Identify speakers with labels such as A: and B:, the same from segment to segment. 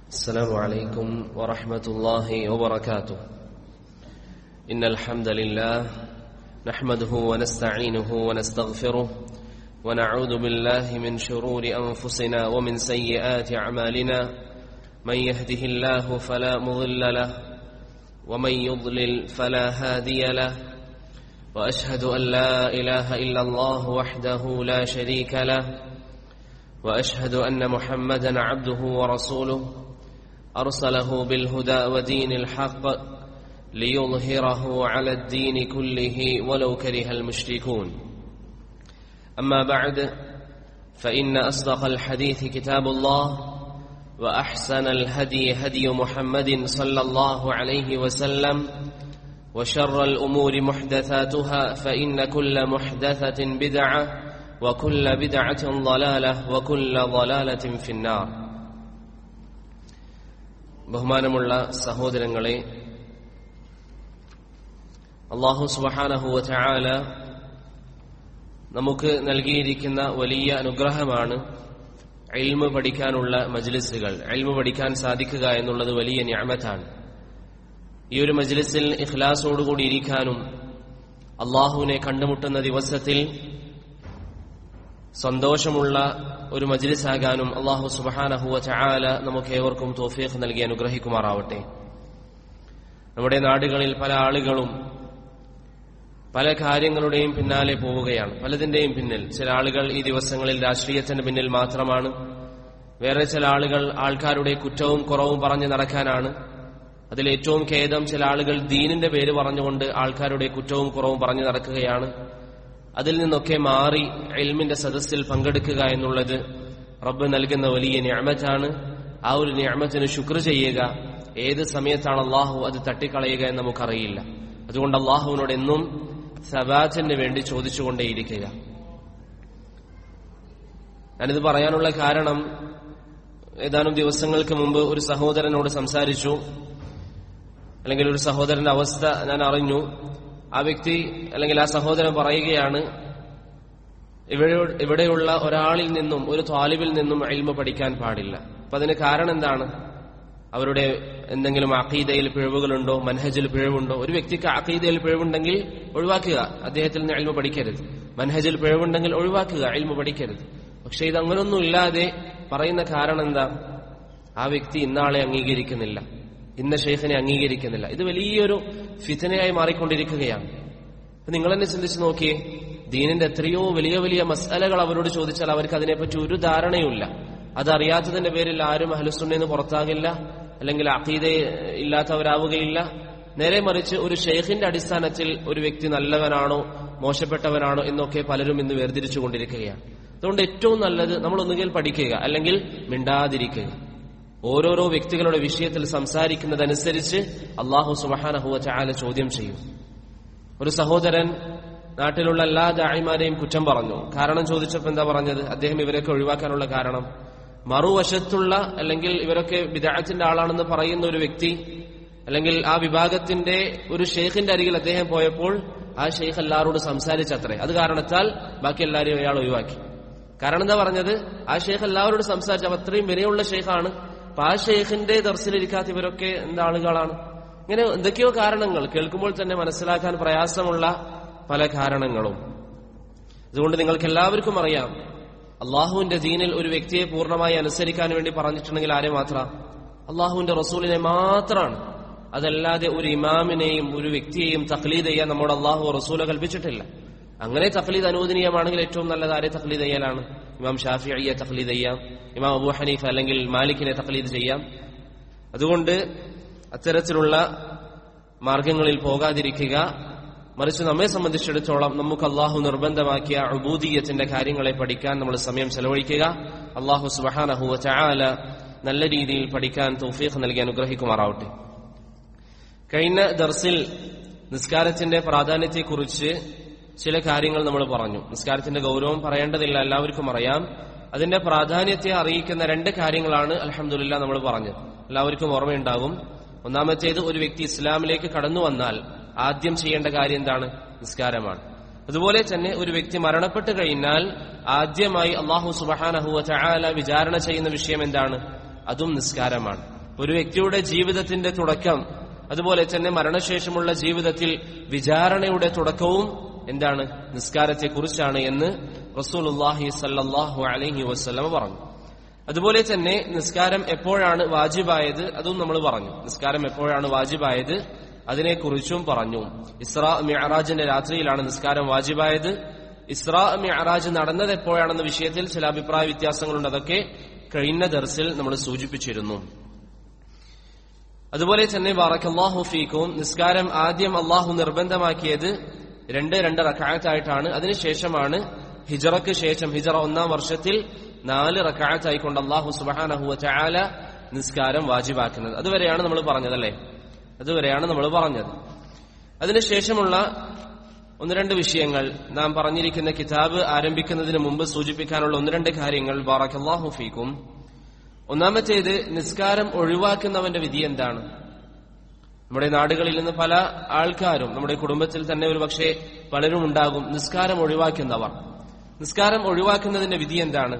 A: السلام عليكم ورحمة الله وبركاته إن الحمد لله نحمده ونستعينه ونستغفره ونعوذ بالله من شرور أنفسنا ومن سيئات أعمالنا من يهده الله فلا مضل له ومن يضلل فلا هادي له وأشهد أن لا إله إلا الله وحده لا شريك له واشهد ان محمدا عبده ورسوله ارسله بالهدى ودين الحق ليظهره على الدين كله ولو كره المشركون اما بعد فان اصدق الحديث كتاب الله واحسن الهدي هدي محمد صلى الله عليه وسلم وشر الامور محدثاتها فان كل محدثه بدعه وكل بدعة ضلالة وكل ضلالة في النار ബഹുമാനമുള്ള സഹോദരങ്ങളെ അള്ളാഹു സുബഹാനഹുവ ചായാല നമുക്ക് നൽകിയിരിക്കുന്ന വലിയ അനുഗ്രഹമാണ് എൽമ് പഠിക്കാനുള്ള മജ്ലിസുകൾ എൽമ് പഠിക്കാൻ സാധിക്കുക എന്നുള്ളത് വലിയ ഞാമത്താണ് ഈ ഒരു മജ്ലിസിൽ ഇഖ്ലാസോടുകൂടി ഇരിക്കാനും അള്ളാഹുവിനെ കണ്ടുമുട്ടുന്ന ദിവസത്തിൽ സന്തോഷമുള്ള ഒരു മജ്ലിസാകാനും അള്ളാഹു സുബഹാനഹുവ ചായാല നമുക്ക് ഏവർക്കും തോഫീഖ് നൽകി അനുഗ്രഹിക്കുമാറാവട്ടെ നമ്മുടെ നാടുകളിൽ പല ആളുകളും പല കാര്യങ്ങളുടെയും പിന്നാലെ പോവുകയാണ് പലതിന്റെയും പിന്നിൽ ചില ആളുകൾ ഈ ദിവസങ്ങളിൽ രാഷ്ട്രീയത്തിന്റെ പിന്നിൽ മാത്രമാണ് വേറെ ചില ആളുകൾ ആൾക്കാരുടെ കുറ്റവും കുറവും പറഞ്ഞു നടക്കാനാണ് അതിൽ ഏറ്റവും ഖേദം ചില ആളുകൾ ദീനിന്റെ പേര് പറഞ്ഞുകൊണ്ട് ആൾക്കാരുടെ കുറ്റവും കുറവും പറഞ്ഞു നടക്കുകയാണ് അതിൽ നിന്നൊക്കെ മാറി എൽമിന്റെ സദസ്സിൽ പങ്കെടുക്കുക എന്നുള്ളത് റബ്ബ് നൽകുന്ന വലിയ ഞാമത്താണ് ആ ഒരു ഞാമത്തിന് ശുക്ർ ചെയ്യുക ഏത് സമയത്താണ് അള്ളാഹു അത് തട്ടിക്കളയുക എന്ന് നമുക്കറിയില്ല അതുകൊണ്ട് അള്ളാഹുവിനോട് എന്നും സബാത്തിന് വേണ്ടി ചോദിച്ചുകൊണ്ടേയിരിക്കുക ഞാനിത് പറയാനുള്ള കാരണം ഏതാനും ദിവസങ്ങൾക്ക് മുമ്പ് ഒരു സഹോദരനോട് സംസാരിച്ചു അല്ലെങ്കിൽ ഒരു സഹോദരന്റെ അവസ്ഥ ഞാൻ അറിഞ്ഞു ആ വ്യക്തി അല്ലെങ്കിൽ ആ സഹോദരൻ പറയുകയാണ് ഇവിടെ ഇവിടെയുള്ള ഒരാളിൽ നിന്നും ഒരു താലിബിൽ നിന്നും എൽമ പഠിക്കാൻ പാടില്ല അപ്പൊ അതിന് കാരണം എന്താണ് അവരുടെ എന്തെങ്കിലും അഖീദയിൽ പിഴവുകളുണ്ടോ മൻഹജിൽ പിഴവുണ്ടോ ഒരു വ്യക്തിക്ക് അഖീദയിൽ പിഴവുണ്ടെങ്കിൽ ഒഴിവാക്കുക അദ്ദേഹത്തിൽ നിന്ന് എൽമ പഠിക്കരുത് മൻഹജിൽ പിഴവുണ്ടെങ്കിൽ ഒഴിവാക്കുക എൽമ പഠിക്കരുത് പക്ഷെ ഇത് അങ്ങനൊന്നും ഇല്ലാതെ പറയുന്ന കാരണം എന്താ ആ വ്യക്തി ഇന്നാളെ അംഗീകരിക്കുന്നില്ല ഇന്ന ഷെയ്ഖിനെ അംഗീകരിക്കുന്നില്ല ഇത് വലിയൊരു ഫിതനയായി മാറിക്കൊണ്ടിരിക്കുകയാണ് നിങ്ങൾ തന്നെ ചിന്തിച്ചു നോക്കിയേ ദീനിന്റെ എത്രയോ വലിയ വലിയ മസാലകൾ അവരോട് ചോദിച്ചാൽ അവർക്ക് അതിനെപ്പറ്റി ഒരു ധാരണയുമില്ല അതറിയാത്തതിന്റെ പേരിൽ ആരും അഹലുസുണ്ടെന്ന് പുറത്താകില്ല അല്ലെങ്കിൽ അഖീദ ഇല്ലാത്തവരാവുകയില്ല നേരെ മറിച്ച് ഒരു ഷെയ്ഖിന്റെ അടിസ്ഥാനത്തിൽ ഒരു വ്യക്തി നല്ലവനാണോ മോശപ്പെട്ടവനാണോ എന്നൊക്കെ പലരും ഇന്ന് വേർതിരിച്ചുകൊണ്ടിരിക്കുകയാണ് അതുകൊണ്ട് ഏറ്റവും നല്ലത് നമ്മൾ ഒന്നുകിൽ പഠിക്കുക അല്ലെങ്കിൽ മിണ്ടാതിരിക്കുക ഓരോരോ വ്യക്തികളുടെ വിഷയത്തിൽ സംസാരിക്കുന്നതനുസരിച്ച് അള്ളാഹു സുബഹാനഹുവ ചായാല ചോദ്യം ചെയ്യും ഒരു സഹോദരൻ നാട്ടിലുള്ള എല്ലാ ദാഴിമാരെയും കുറ്റം പറഞ്ഞു കാരണം ചോദിച്ചപ്പോൾ എന്താ പറഞ്ഞത് അദ്ദേഹം ഇവരൊക്കെ ഒഴിവാക്കാനുള്ള കാരണം മറുവശത്തുള്ള അല്ലെങ്കിൽ ഇവരൊക്കെ വിദാഴത്തിന്റെ ആളാണെന്ന് പറയുന്ന ഒരു വ്യക്തി അല്ലെങ്കിൽ ആ വിഭാഗത്തിന്റെ ഒരു ഷെയ്ഖിന്റെ അരികിൽ അദ്ദേഹം പോയപ്പോൾ ആ ഷെയ്ഖ് എല്ലാവരോട് സംസാരിച്ചത്രേ അത് കാരണത്താൽ ബാക്കി എല്ലാവരെയും അയാൾ ഒഴിവാക്കി കാരണം എന്താ പറഞ്ഞത് ആ ഷെയ്ഖ് എല്ലാവരോടും സംസാരിച്ചു അത്രയും വിനയുള്ള ഷെയ്ഖാണ് അപ്പൊ ആ ഷെയ്ഖിന്റെ ദർശനിരിക്കാത്ത ഇവരൊക്കെ എന്താ ആളുകളാണ് ഇങ്ങനെ എന്തൊക്കെയോ കാരണങ്ങൾ കേൾക്കുമ്പോൾ തന്നെ മനസ്സിലാക്കാൻ പ്രയാസമുള്ള പല കാരണങ്ങളും അതുകൊണ്ട് നിങ്ങൾക്ക് എല്ലാവർക്കും അറിയാം അള്ളാഹുവിന്റെ ദീനിൽ ഒരു വ്യക്തിയെ പൂർണ്ണമായി അനുസരിക്കാൻ വേണ്ടി പറഞ്ഞിട്ടുണ്ടെങ്കിൽ ആരെ മാത്ര അള്ളാഹുവിന്റെ റസൂലിനെ മാത്രമാണ് അതല്ലാതെ ഒരു ഇമാമിനെയും ഒരു വ്യക്തിയെയും തക്ലീദ് ചെയ്യാൻ നമ്മുടെ അള്ളാഹു റസൂല കൽപ്പിച്ചിട്ടില്ല അങ്ങനെ തക്ലീദ് അനുവദനീയമാണെങ്കിൽ ഏറ്റവും നല്ലത് ആരെ തക്ലീദ് ചെയ്യാനാണ് ഇമാം ഷാഫി അയ്യെ തക്ലീദ് ചെയ്യാം ഇമാം അബു ഹനീഫ് അല്ലെങ്കിൽ മാലിക്കിനെ തക്ലീദ് ചെയ്യാം അതുകൊണ്ട് അത്തരത്തിലുള്ള മാർഗങ്ങളിൽ പോകാതിരിക്കുക മറിച്ച് നമ്മെ സംബന്ധിച്ചിടത്തോളം നമുക്ക് അള്ളാഹു നിർബന്ധമാക്കിയ അബൂദീയത്തിന്റെ കാര്യങ്ങളെ പഠിക്കാൻ നമ്മൾ സമയം ചെലവഴിക്കുക അള്ളാഹു സുബഹാനഹുവ ചായാല നല്ല രീതിയിൽ പഠിക്കാൻ തൗഫീഖ് നൽകി അനുഗ്രഹിക്കുമാറാവട്ടെ കഴിഞ്ഞ ദർസിൽ നിസ്കാരത്തിന്റെ പ്രാധാന്യത്തെക്കുറിച്ച് ചില കാര്യങ്ങൾ നമ്മൾ പറഞ്ഞു നിസ്കാരത്തിന്റെ ഗൗരവം പറയേണ്ടതില്ല എല്ലാവർക്കും അറിയാം അതിന്റെ പ്രാധാന്യത്തെ അറിയിക്കുന്ന രണ്ട് കാര്യങ്ങളാണ് അലഹമുല്ല നമ്മൾ പറഞ്ഞത് എല്ലാവർക്കും ഓർമ്മയുണ്ടാകും ഒന്നാമത്തേത് ഒരു വ്യക്തി ഇസ്ലാമിലേക്ക് കടന്നു വന്നാൽ ആദ്യം ചെയ്യേണ്ട കാര്യം എന്താണ് നിസ്കാരമാണ് അതുപോലെ തന്നെ ഒരു വ്യക്തി മരണപ്പെട്ട് കഴിഞ്ഞാൽ ആദ്യമായി അള്ളാഹു സുബഹാനഹുവ ചായാല വിചാരണ ചെയ്യുന്ന വിഷയം എന്താണ് അതും നിസ്കാരമാണ് ഒരു വ്യക്തിയുടെ ജീവിതത്തിന്റെ തുടക്കം അതുപോലെ തന്നെ മരണശേഷമുള്ള ജീവിതത്തിൽ വിചാരണയുടെ തുടക്കവും എന്താണ് നിസ്കാരത്തെക്കുറിച്ചാണ് എന്ന് റസൂലുല്ലാഹി സല്ലല്ലാഹു അലൈഹി വസല്ലമ പറഞ്ഞു അതുപോലെ തന്നെ നിസ്കാരം എപ്പോഴാണ് വാജിബായത് അതും നമ്മൾ പറഞ്ഞു നിസ്കാരം എപ്പോഴാണ് വാജിബായത് അതിനെക്കുറിച്ചും പറഞ്ഞു ഇസ്രാ മിഅറാജിന്റെ രാത്രിയിലാണ് നിസ്കാരം വാജിബായത് ഇസ്രാ മിഅറാജ് നടന്നത് എപ്പോഴാണെന്ന വിഷയത്തിൽ ചില അഭിപ്രായ വ്യത്യാസങ്ങളുണ്ട് അതൊക്കെ കഴിഞ്ഞ ദർസിൽ നമ്മൾ സൂചിപ്പിച്ചിരുന്നു അതുപോലെ തന്നെ ബാറക്കല്ലാഹു ഫീക്കും നിസ്കാരം ആദ്യം അള്ളാഹു നിർബന്ധമാക്കിയത് രണ്ട് രണ്ട് റക്കായത്തായിട്ടാണ് അതിനുശേഷമാണ് ഹിജറക്ക് ശേഷം ഹിജറ ഒന്നാം വർഷത്തിൽ നാല് റക്കായത്തായിക്കൊണ്ട് അള്ളാഹു സുബാനഹുവ ചാല നിസ്കാരം വാജിബാക്കുന്നത് അതുവരെയാണ് നമ്മൾ പറഞ്ഞതല്ലേ അതുവരെയാണ് നമ്മൾ പറഞ്ഞത് അതിനുശേഷമുള്ള ഒന്ന് രണ്ട് വിഷയങ്ങൾ നാം പറഞ്ഞിരിക്കുന്ന കിതാബ് ആരംഭിക്കുന്നതിന് മുമ്പ് സൂചിപ്പിക്കാനുള്ള ഒന്ന് രണ്ട് കാര്യങ്ങൾ ബാറക്കല്ലാഹു ഫീക്കും ഒന്നാമത്തേത് നിസ്കാരം ഒഴിവാക്കുന്നവന്റെ വിധി എന്താണ് നമ്മുടെ നാടുകളിൽ നിന്ന് പല ആൾക്കാരും നമ്മുടെ കുടുംബത്തിൽ തന്നെ ഒരു പക്ഷേ പലരും ഉണ്ടാകും നിസ്കാരം ഒഴിവാക്കുന്നവർ നിസ്കാരം ഒഴിവാക്കുന്നതിന്റെ വിധി എന്താണ്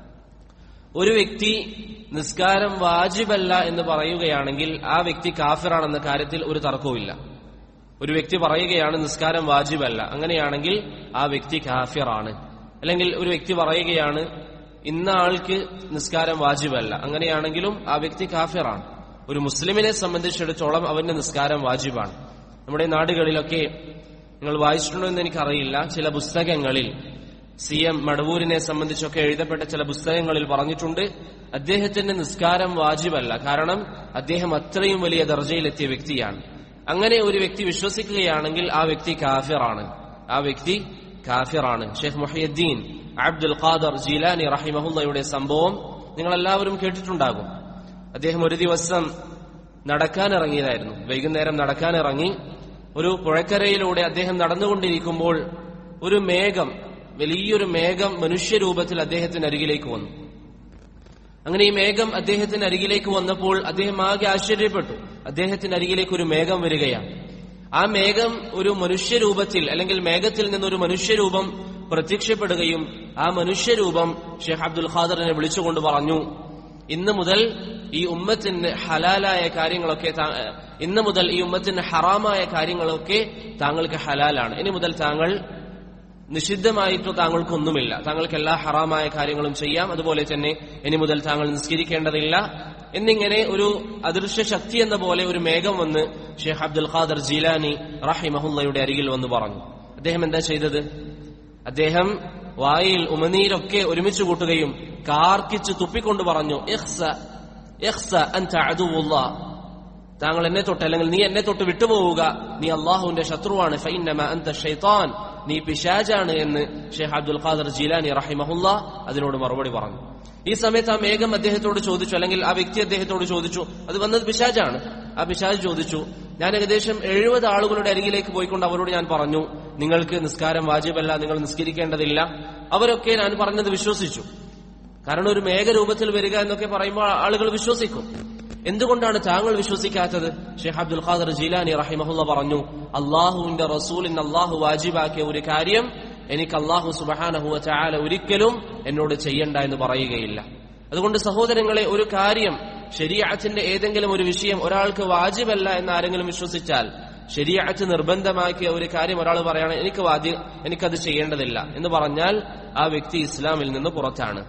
A: ഒരു വ്യക്തി നിസ്കാരം വാജിബല്ല എന്ന് പറയുകയാണെങ്കിൽ ആ വ്യക്തി കാഫിറാണെന്ന കാര്യത്തിൽ ഒരു തർക്കവുമില്ല ഒരു വ്യക്തി പറയുകയാണ് നിസ്കാരം വാജിബല്ല അങ്ങനെയാണെങ്കിൽ ആ വ്യക്തി കാഫിറാണ് അല്ലെങ്കിൽ ഒരു വ്യക്തി പറയുകയാണ് ഇന്ന ആൾക്ക് നിസ്കാരം വാജിബല്ല അങ്ങനെയാണെങ്കിലും ആ വ്യക്തി കാഫിറാണ് ഒരു മുസ്ലിമിനെ സംബന്ധിച്ചിടത്തോളം അവന്റെ നിസ്കാരം വാജിബാണ് നമ്മുടെ നാടുകളിലൊക്കെ നിങ്ങൾ വായിച്ചിട്ടുണ്ടോ എന്ന് എനിക്കറിയില്ല ചില പുസ്തകങ്ങളിൽ സി എം മടവൂരിനെ സംബന്ധിച്ചൊക്കെ എഴുതപ്പെട്ട ചില പുസ്തകങ്ങളിൽ പറഞ്ഞിട്ടുണ്ട് അദ്ദേഹത്തിന്റെ നിസ്കാരം വാജിബല്ല കാരണം അദ്ദേഹം അത്രയും വലിയ ദർജയിലെത്തിയ വ്യക്തിയാണ് അങ്ങനെ ഒരു വ്യക്തി വിശ്വസിക്കുകയാണെങ്കിൽ ആ വ്യക്തി കാഫിറാണ് ആ വ്യക്തി കാഫിറാണ് ഷെയ്ഖ് മുഹയ്യദ്ദീൻ അബ്ദുൽ ഖാദർ ജീലാനി റഹിമഹുല്ലയുടെ സംഭവം നിങ്ങൾ എല്ലാവരും കേട്ടിട്ടുണ്ടാകും അദ്ദേഹം ഒരു ദിവസം നടക്കാനിറങ്ങിയതായിരുന്നു വൈകുന്നേരം നടക്കാനിറങ്ങി ഒരു പുഴക്കരയിലൂടെ അദ്ദേഹം നടന്നുകൊണ്ടിരിക്കുമ്പോൾ ഒരു മേഘം വലിയൊരു മേഘം മനുഷ്യരൂപത്തിൽ അദ്ദേഹത്തിന് അരികിലേക്ക് വന്നു അങ്ങനെ ഈ മേഘം അദ്ദേഹത്തിന് അരികിലേക്ക് വന്നപ്പോൾ അദ്ദേഹം ആകെ ആശ്ചര്യപ്പെട്ടു അദ്ദേഹത്തിന് അരികിലേക്ക് ഒരു മേഘം വരികയാണ് ആ മേഘം ഒരു മനുഷ്യരൂപത്തിൽ അല്ലെങ്കിൽ മേഘത്തിൽ നിന്നൊരു മനുഷ്യരൂപം പ്രത്യക്ഷപ്പെടുകയും ആ മനുഷ്യരൂപം ഷെയ്ഖ് അബ്ദുൽ ഖാദറിനെ വിളിച്ചുകൊണ്ട് പറഞ്ഞു ഇന്ന് മുതൽ ഈ ഉമ്മത്തിന് ഹലാലായ കാര്യങ്ങളൊക്കെ താ- ഇന്ന് മുതൽ ഈ ഉമ്മത്തിന് ഹറാമായ കാര്യങ്ങളൊക്കെ താങ്കൾക്ക് ഹലാലാണ് ഇനി മുതൽ താങ്കൾ നിഷിദ്ധമായിട്ട് താങ്കൾക്കൊന്നുമില്ല താങ്കൾക്ക് എല്ലാ ഹറാമായ കാര്യങ്ങളും ചെയ്യാം അതുപോലെ തന്നെ ഇനി മുതൽ താങ്കൾ നിസ്കരിക്കേണ്ടതില്ല എന്നിങ്ങനെ ഒരു അദൃശ്യ ശക്തി എന്ന പോലെ ഒരു മേഘം വന്ന് ഷെയ്ഖ് അബ്ദുൽ ഖാദർ ജീലാനി റഹിമഹുല്ലയുടെ അരികിൽ വന്ന് പറഞ്ഞു അദ്ദേഹം എന്താ ചെയ്തത് അദ്ദേഹം വായിൽ ഉമനീരൊക്കെ ഒരുമിച്ച് കൂട്ടുകയും കാർക്കിച്ച് തുപ്പിക്കൊണ്ട് പറഞ്ഞു ഇഖ്സ ഇഖ്സ അൻത അദുവുല്ലാ താങ്കൾ എന്നെ തൊട്ട് അല്ലെങ്കിൽ നീ എന്നെ തൊട്ട് വിട്ടുപോവുക നീ അള്ളാഹുവിന്റെ ശത്രുവാണ് ഫൈന്നമ അന്ത ഷൈത്താൻ നീ പിശാജാണ് എന്ന് ഷെയ്ഖ് അബ്ദുൽ ഖാദർ ജീലാനി റഹിമഹുല്ല അതിനോട് മറുപടി പറഞ്ഞു ഈ സമയത്ത് ആ മേഘം അദ്ദേഹത്തോട് ചോദിച്ചു അല്ലെങ്കിൽ ആ വ്യക്തി അദ്ദേഹത്തോട് ചോദിച്ചു അത് വന്നത് പിശാജാണ് ആ പിശാജ് ചോദിച്ചു ഞാൻ ഏകദേശം എഴുപത് ആളുകളുടെ അരികിലേക്ക് പോയിക്കൊണ്ട് അവരോട് ഞാൻ പറഞ്ഞു നിങ്ങൾക്ക് നിസ്കാരം വാജിബല്ല നിങ്ങൾ നിസ്കരിക്കേണ്ടതില്ല അവരൊക്കെ ഞാൻ പറഞ്ഞത് വിശ്വസിച്ചു കാരണം ഒരു മേഘരൂപത്തിൽ വരിക എന്നൊക്കെ പറയുമ്പോൾ ആളുകൾ വിശ്വസിക്കും എന്തുകൊണ്ടാണ് താങ്കൾ വിശ്വസിക്കാത്തത് ഷെയ്ഖ് അബ്ദുൽ ഖാദർ ജീലാനി റഹിമഹുല്ല പറഞ്ഞു അള്ളാഹുവിന്റെ റസൂലിന് അള്ളാഹു വാജിബാക്കിയ ഒരു കാര്യം എനിക്ക് അള്ളാഹു സുബഹാനഹുവ ചാല ഒരിക്കലും എന്നോട് ചെയ്യണ്ട എന്ന് പറയുകയില്ല അതുകൊണ്ട് സഹോദരങ്ങളെ ഒരു കാര്യം ശരീഅത്തിന്റെ ഏതെങ്കിലും ഒരു വിഷയം ഒരാൾക്ക് വാജിബല്ല എന്ന് ആരെങ്കിലും വിശ്വസിച്ചാൽ ശരീഅത്ത് നിർബന്ധമാക്കിയ ഒരു കാര്യം ഒരാൾ പറയാണ് എനിക്ക് വാദ്യ എനിക്കത് ചെയ്യേണ്ടതില്ല എന്ന് പറഞ്ഞാൽ ആ വ്യക്തി ഇസ്ലാമിൽ നിന്ന് പുറത്താണ്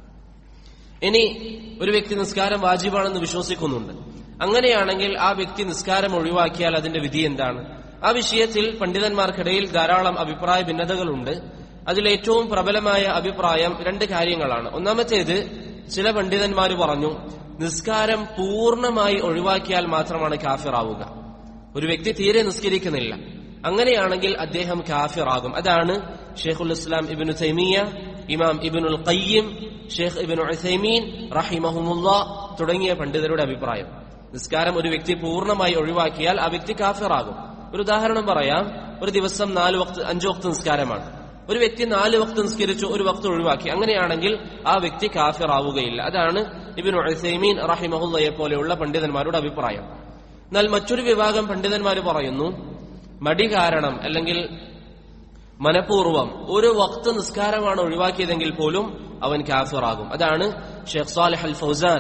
A: ഇനി ഒരു വ്യക്തി നിസ്കാരം വാജിബാണെന്ന് വിശ്വസിക്കുന്നുണ്ട് അങ്ങനെയാണെങ്കിൽ ആ വ്യക്തി നിസ്കാരം ഒഴിവാക്കിയാൽ അതിന്റെ വിധി എന്താണ് ആ വിഷയത്തിൽ പണ്ഡിതന്മാർക്കിടയിൽ ധാരാളം അഭിപ്രായ ഭിന്നതകളുണ്ട് അതിൽ ഏറ്റവും പ്രബലമായ അഭിപ്രായം രണ്ട് കാര്യങ്ങളാണ് ഒന്നാമത്തേത് ചില പണ്ഡിതന്മാർ പറഞ്ഞു നിസ്കാരം പൂർണ്ണമായി ഒഴിവാക്കിയാൽ മാത്രമാണ് കാഫിറാവുക ഒരു വ്യക്തി തീരെ നിസ്കരിക്കുന്നില്ല അങ്ങനെയാണെങ്കിൽ അദ്ദേഹം കാഫിറാകും അതാണ് ഷെയ്ഖുൽ ഇസ്ലാം ഇബിനു തൈമിയ ഇമാം ഇബിനുൽ ഖയ്യിം ഷെയ്ഖ് ഇബിനു ഉസൈമീൻ റഹിമഹുമുല്ല തുടങ്ങിയ പണ്ഡിതരുടെ അഭിപ്രായം നിസ്കാരം ഒരു വ്യക്തി പൂർണ്ണമായി ഒഴിവാക്കിയാൽ ആ വ്യക്തി കാഫിറാകും ഒരു ഉദാഹരണം പറയാം ഒരു ദിവസം നാല് വക്ത് അഞ്ചു വക്ത് നിസ്കാരമാണ് ഒരു വ്യക്തി നാല് വക്ത് നിസ്കരിച്ചു ഒരു വക്ത് ഒഴിവാക്കി അങ്ങനെയാണെങ്കിൽ ആ വ്യക്തി കാഫിറാവുകയില്ല അതാണ് ഇബിനു ഉസൈമീൻ റഹിമഹുല്ലയെ പോലെയുള്ള പണ്ഡിതന്മാരുടെ അഭിപ്രായം എന്നാൽ മറ്റൊരു വിഭാഗം പണ്ഡിതന്മാർ പറയുന്നു മടി കാരണം അല്ലെങ്കിൽ മനഃപൂർവ്വം ഒരു വക്ത് നിസ്കാരമാണ് ഒഴിവാക്കിയതെങ്കിൽ പോലും അവൻ കാഫിറാകും അതാണ് ഷെയ്ഖ് സാലിഹ് അൽ ഫൗസാൻ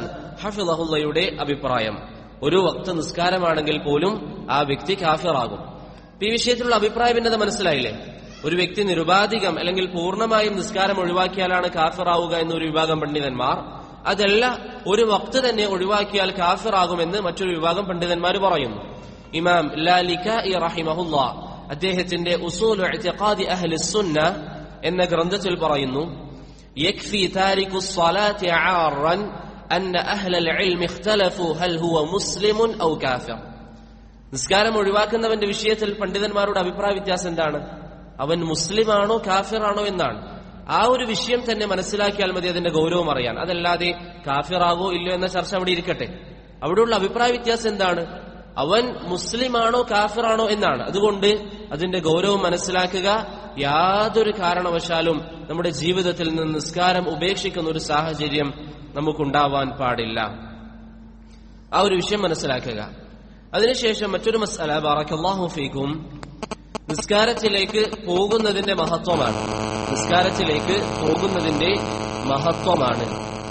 A: ഹഫിളഹുല്ലയുടെ അഭിപ്രായം ഒരു വക്ത നിസ്കാരമാണെങ്കിൽ പോലും ആ വ്യക്തി കാഫിറാകും ഈ വിഷയത്തിലുള്ള അഭിപ്രായ ഭിന്നത മനസ്സിലായില്ലേ ഒരു വ്യക്തി നിരുപാധികം അല്ലെങ്കിൽ പൂർണ്ണമായും നിസ്കാരം ഒഴിവാക്കിയാലാണ് കാഫിറാവുക എന്നൊരു വിഭാഗം പണ്ഡിതന്മാർ അതല്ല ഒരു വക്ത് തന്നെ ഒഴിവാക്കിയാൽ കാഫിറാകുമെന്ന് മറ്റൊരു വിഭാഗം പണ്ഡിതന്മാർ പറയുന്നു ഇമാം ലാലിക്കായി റഹിമഹുല്ല അദ്ദേഹത്തിന്റെ ഉസൂൽ ഇഅ്തിഖാദി അഹ്ലി സുന്ന എന്ന ഗ്രന്ഥത്തിൽ പറയുന്നു യക്ഫി താരിഖു സ്വലാത്തി ആറൻ അന്ന അഹ്ലൽ ഇൽമി ഇഖ്തലഫു ഹൽ ഹുവ മുസ്ലിമുൻ ഔ കാഫിർ നിസ്കാരം ഒഴിവാക്കുന്നവന്റെ വിഷയത്തിൽ പണ്ഡിതന്മാരുടെ അഭിപ്രായ വ്യത്യാസം എന്താണ് അവൻ മുസ്ലിമാണോ കാഫിറാണോ എന്നാണ് ആ ഒരു വിഷയം തന്നെ മനസ്സിലാക്കിയാൽ മതി അതിന്റെ ഗൗരവം അറിയാൻ അതല്ലാതെ കാഫിറാകോ ഇല്ലയോ എന്ന ചർച്ച അവിടെ ഇരിക്കട്ടെ അവിടെയുള്ള അഭിപ്രായ വ്യത്യാസം എന്താണ് അവൻ മുസ്ലിമാണോ കാഫിറാണോ എന്നാണ് അതുകൊണ്ട് അതിന്റെ ഗൗരവം മനസ്സിലാക്കുക യാതൊരു കാരണവശാലും നമ്മുടെ ജീവിതത്തിൽ നിന്ന് നിസ്കാരം ഉപേക്ഷിക്കുന്ന ഒരു സാഹചര്യം നമുക്കുണ്ടാവാൻ പാടില്ല ആ ഒരു വിഷയം മനസ്സിലാക്കുക അതിനുശേഷം മറ്റൊരു മസ്അല ബാറക്കല്ലാഹു ഫീക്കും നിസ്കാരത്തിലേക്ക് പോകുന്നതിന്റെ മഹത്വമാണ് നിസ്കാരത്തിലേക്ക് പോകുന്നതിന്റെ മഹത്വമാണ്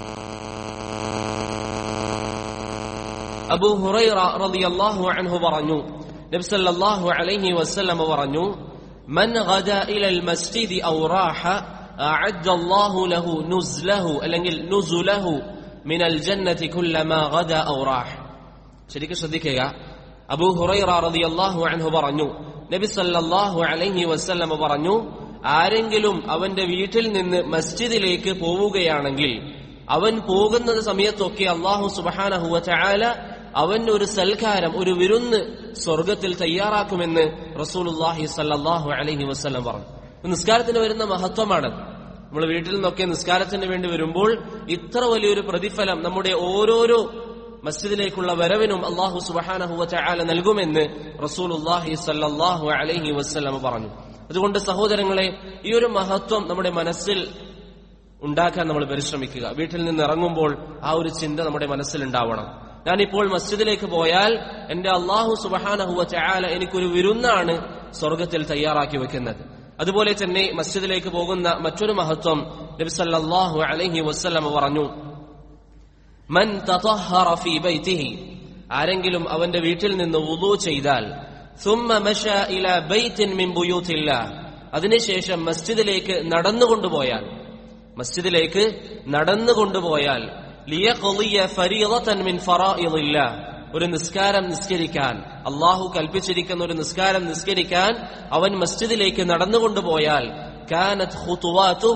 A: അബൂ ഹുറൈറ റളിയല്ലാഹു അൻഹു പറഞ്ഞു നബി സല്ലല്ലാഹു അലൈഹി വസല്ലം പറഞ്ഞു മൻ ഗദ ഇലൽ മസ്ജിദി ഔ റാഹ അഅദ്ദ അല്ലാഹു ലഹു നുസ്ലഹു അല്ലെങ്കിൽ നുസുലഹു മിനൽ ജന്നതി കുല്ലമാ ഗദ ഔ റാഹ ശരിക്കും ശ്രദ്ധിക്കുക അബൂ ഹുറൈറ റളിയല്ലാഹു അൻഹു പറഞ്ഞു നബി സല്ലല്ലാഹു അലൈഹി വസല്ലം പറഞ്ഞു ആരെങ്കിലും അവന്റെ വീട്ടിൽ നിന്ന് മസ്ജിദിലേക്ക് പോവുകയാണെങ്കിൽ അവൻ പോകുന്നത് സമയത്തൊക്കെ അള്ളാഹു സുബഹാനഹുവ ചായാല അവന് ഒരു സൽക്കാരം ഒരു വിരുന്ന് സ്വർഗത്തിൽ തയ്യാറാക്കുമെന്ന് റസൂലുല്ലാഹി സല്ലല്ലാഹു അലൈഹി വസല്ലം പറഞ്ഞു നിസ്കാരത്തിന് വരുന്ന മഹത്വമാണ് നമ്മൾ വീട്ടിൽ നിന്നൊക്കെ നിസ്കാരത്തിന് വേണ്ടി വരുമ്പോൾ ഇത്ര വലിയൊരു പ്രതിഫലം നമ്മുടെ ഓരോരോ മസ്ജിദിലേക്കുള്ള വരവിനും അള്ളാഹു സുബഹാനഹുവ ചായാല നൽകുമെന്ന് റസൂലുല്ലാഹി സല്ലല്ലാഹു അലൈഹി വസല്ലം പറഞ്ഞു അതുകൊണ്ട് സഹോദരങ്ങളെ ഈ ഒരു മഹത്വം നമ്മുടെ മനസ്സിൽ ഉണ്ടാക്കാൻ നമ്മൾ പരിശ്രമിക്കുക വീട്ടിൽ നിന്ന് ഇറങ്ങുമ്പോൾ ആ ഒരു ചിന്ത നമ്മുടെ മനസ്സിൽ ഉണ്ടാവണം ഞാനിപ്പോൾ മസ്ജിദിലേക്ക് പോയാൽ എന്റെ അള്ളാഹു സുബഹാനഹുവ ചായാല എനിക്കൊരു വിരുന്നാണ് സ്വർഗത്തിൽ തയ്യാറാക്കി വെക്കുന്നത് അതുപോലെ തന്നെ മസ്ജിദിലേക്ക് പോകുന്ന മറ്റൊരു മഹത്വം നബിസല്ലാഹു അലൈഹി വസ്ലമ പറഞ്ഞു മൻ തതഹറ ഫീ ബൈതിഹി ആരെങ്കിലും അവന്റെ വീട്ടിൽ നിന്ന് വുളു ചെയ്താൽ ثم مشى الى بيت من بيوت الله അതിനുശേഷം മസ്ജിദിലേക്ക് നടന്നുകൊണ്ടുപോയാൽ മസ്ജിദിലേക്ക് നടന്നുകൊണ്ടുപോയാൽ ലിയഖളിയ ഫരീളതൻ മിൻ ഫറായിദില്ലാ ഒരു നിസ്കാരം നിസ്കരിക്കാൻ അള്ളാഹു കൽപ്പിച്ചിരിക്കുന്ന ഒരു നിസ്കാരം നിസ്കരിക്കാൻ അവൻ മസ്ജിദിലേക്ക് നടന്നുകൊണ്ടുപോയാൽ كانت خطواته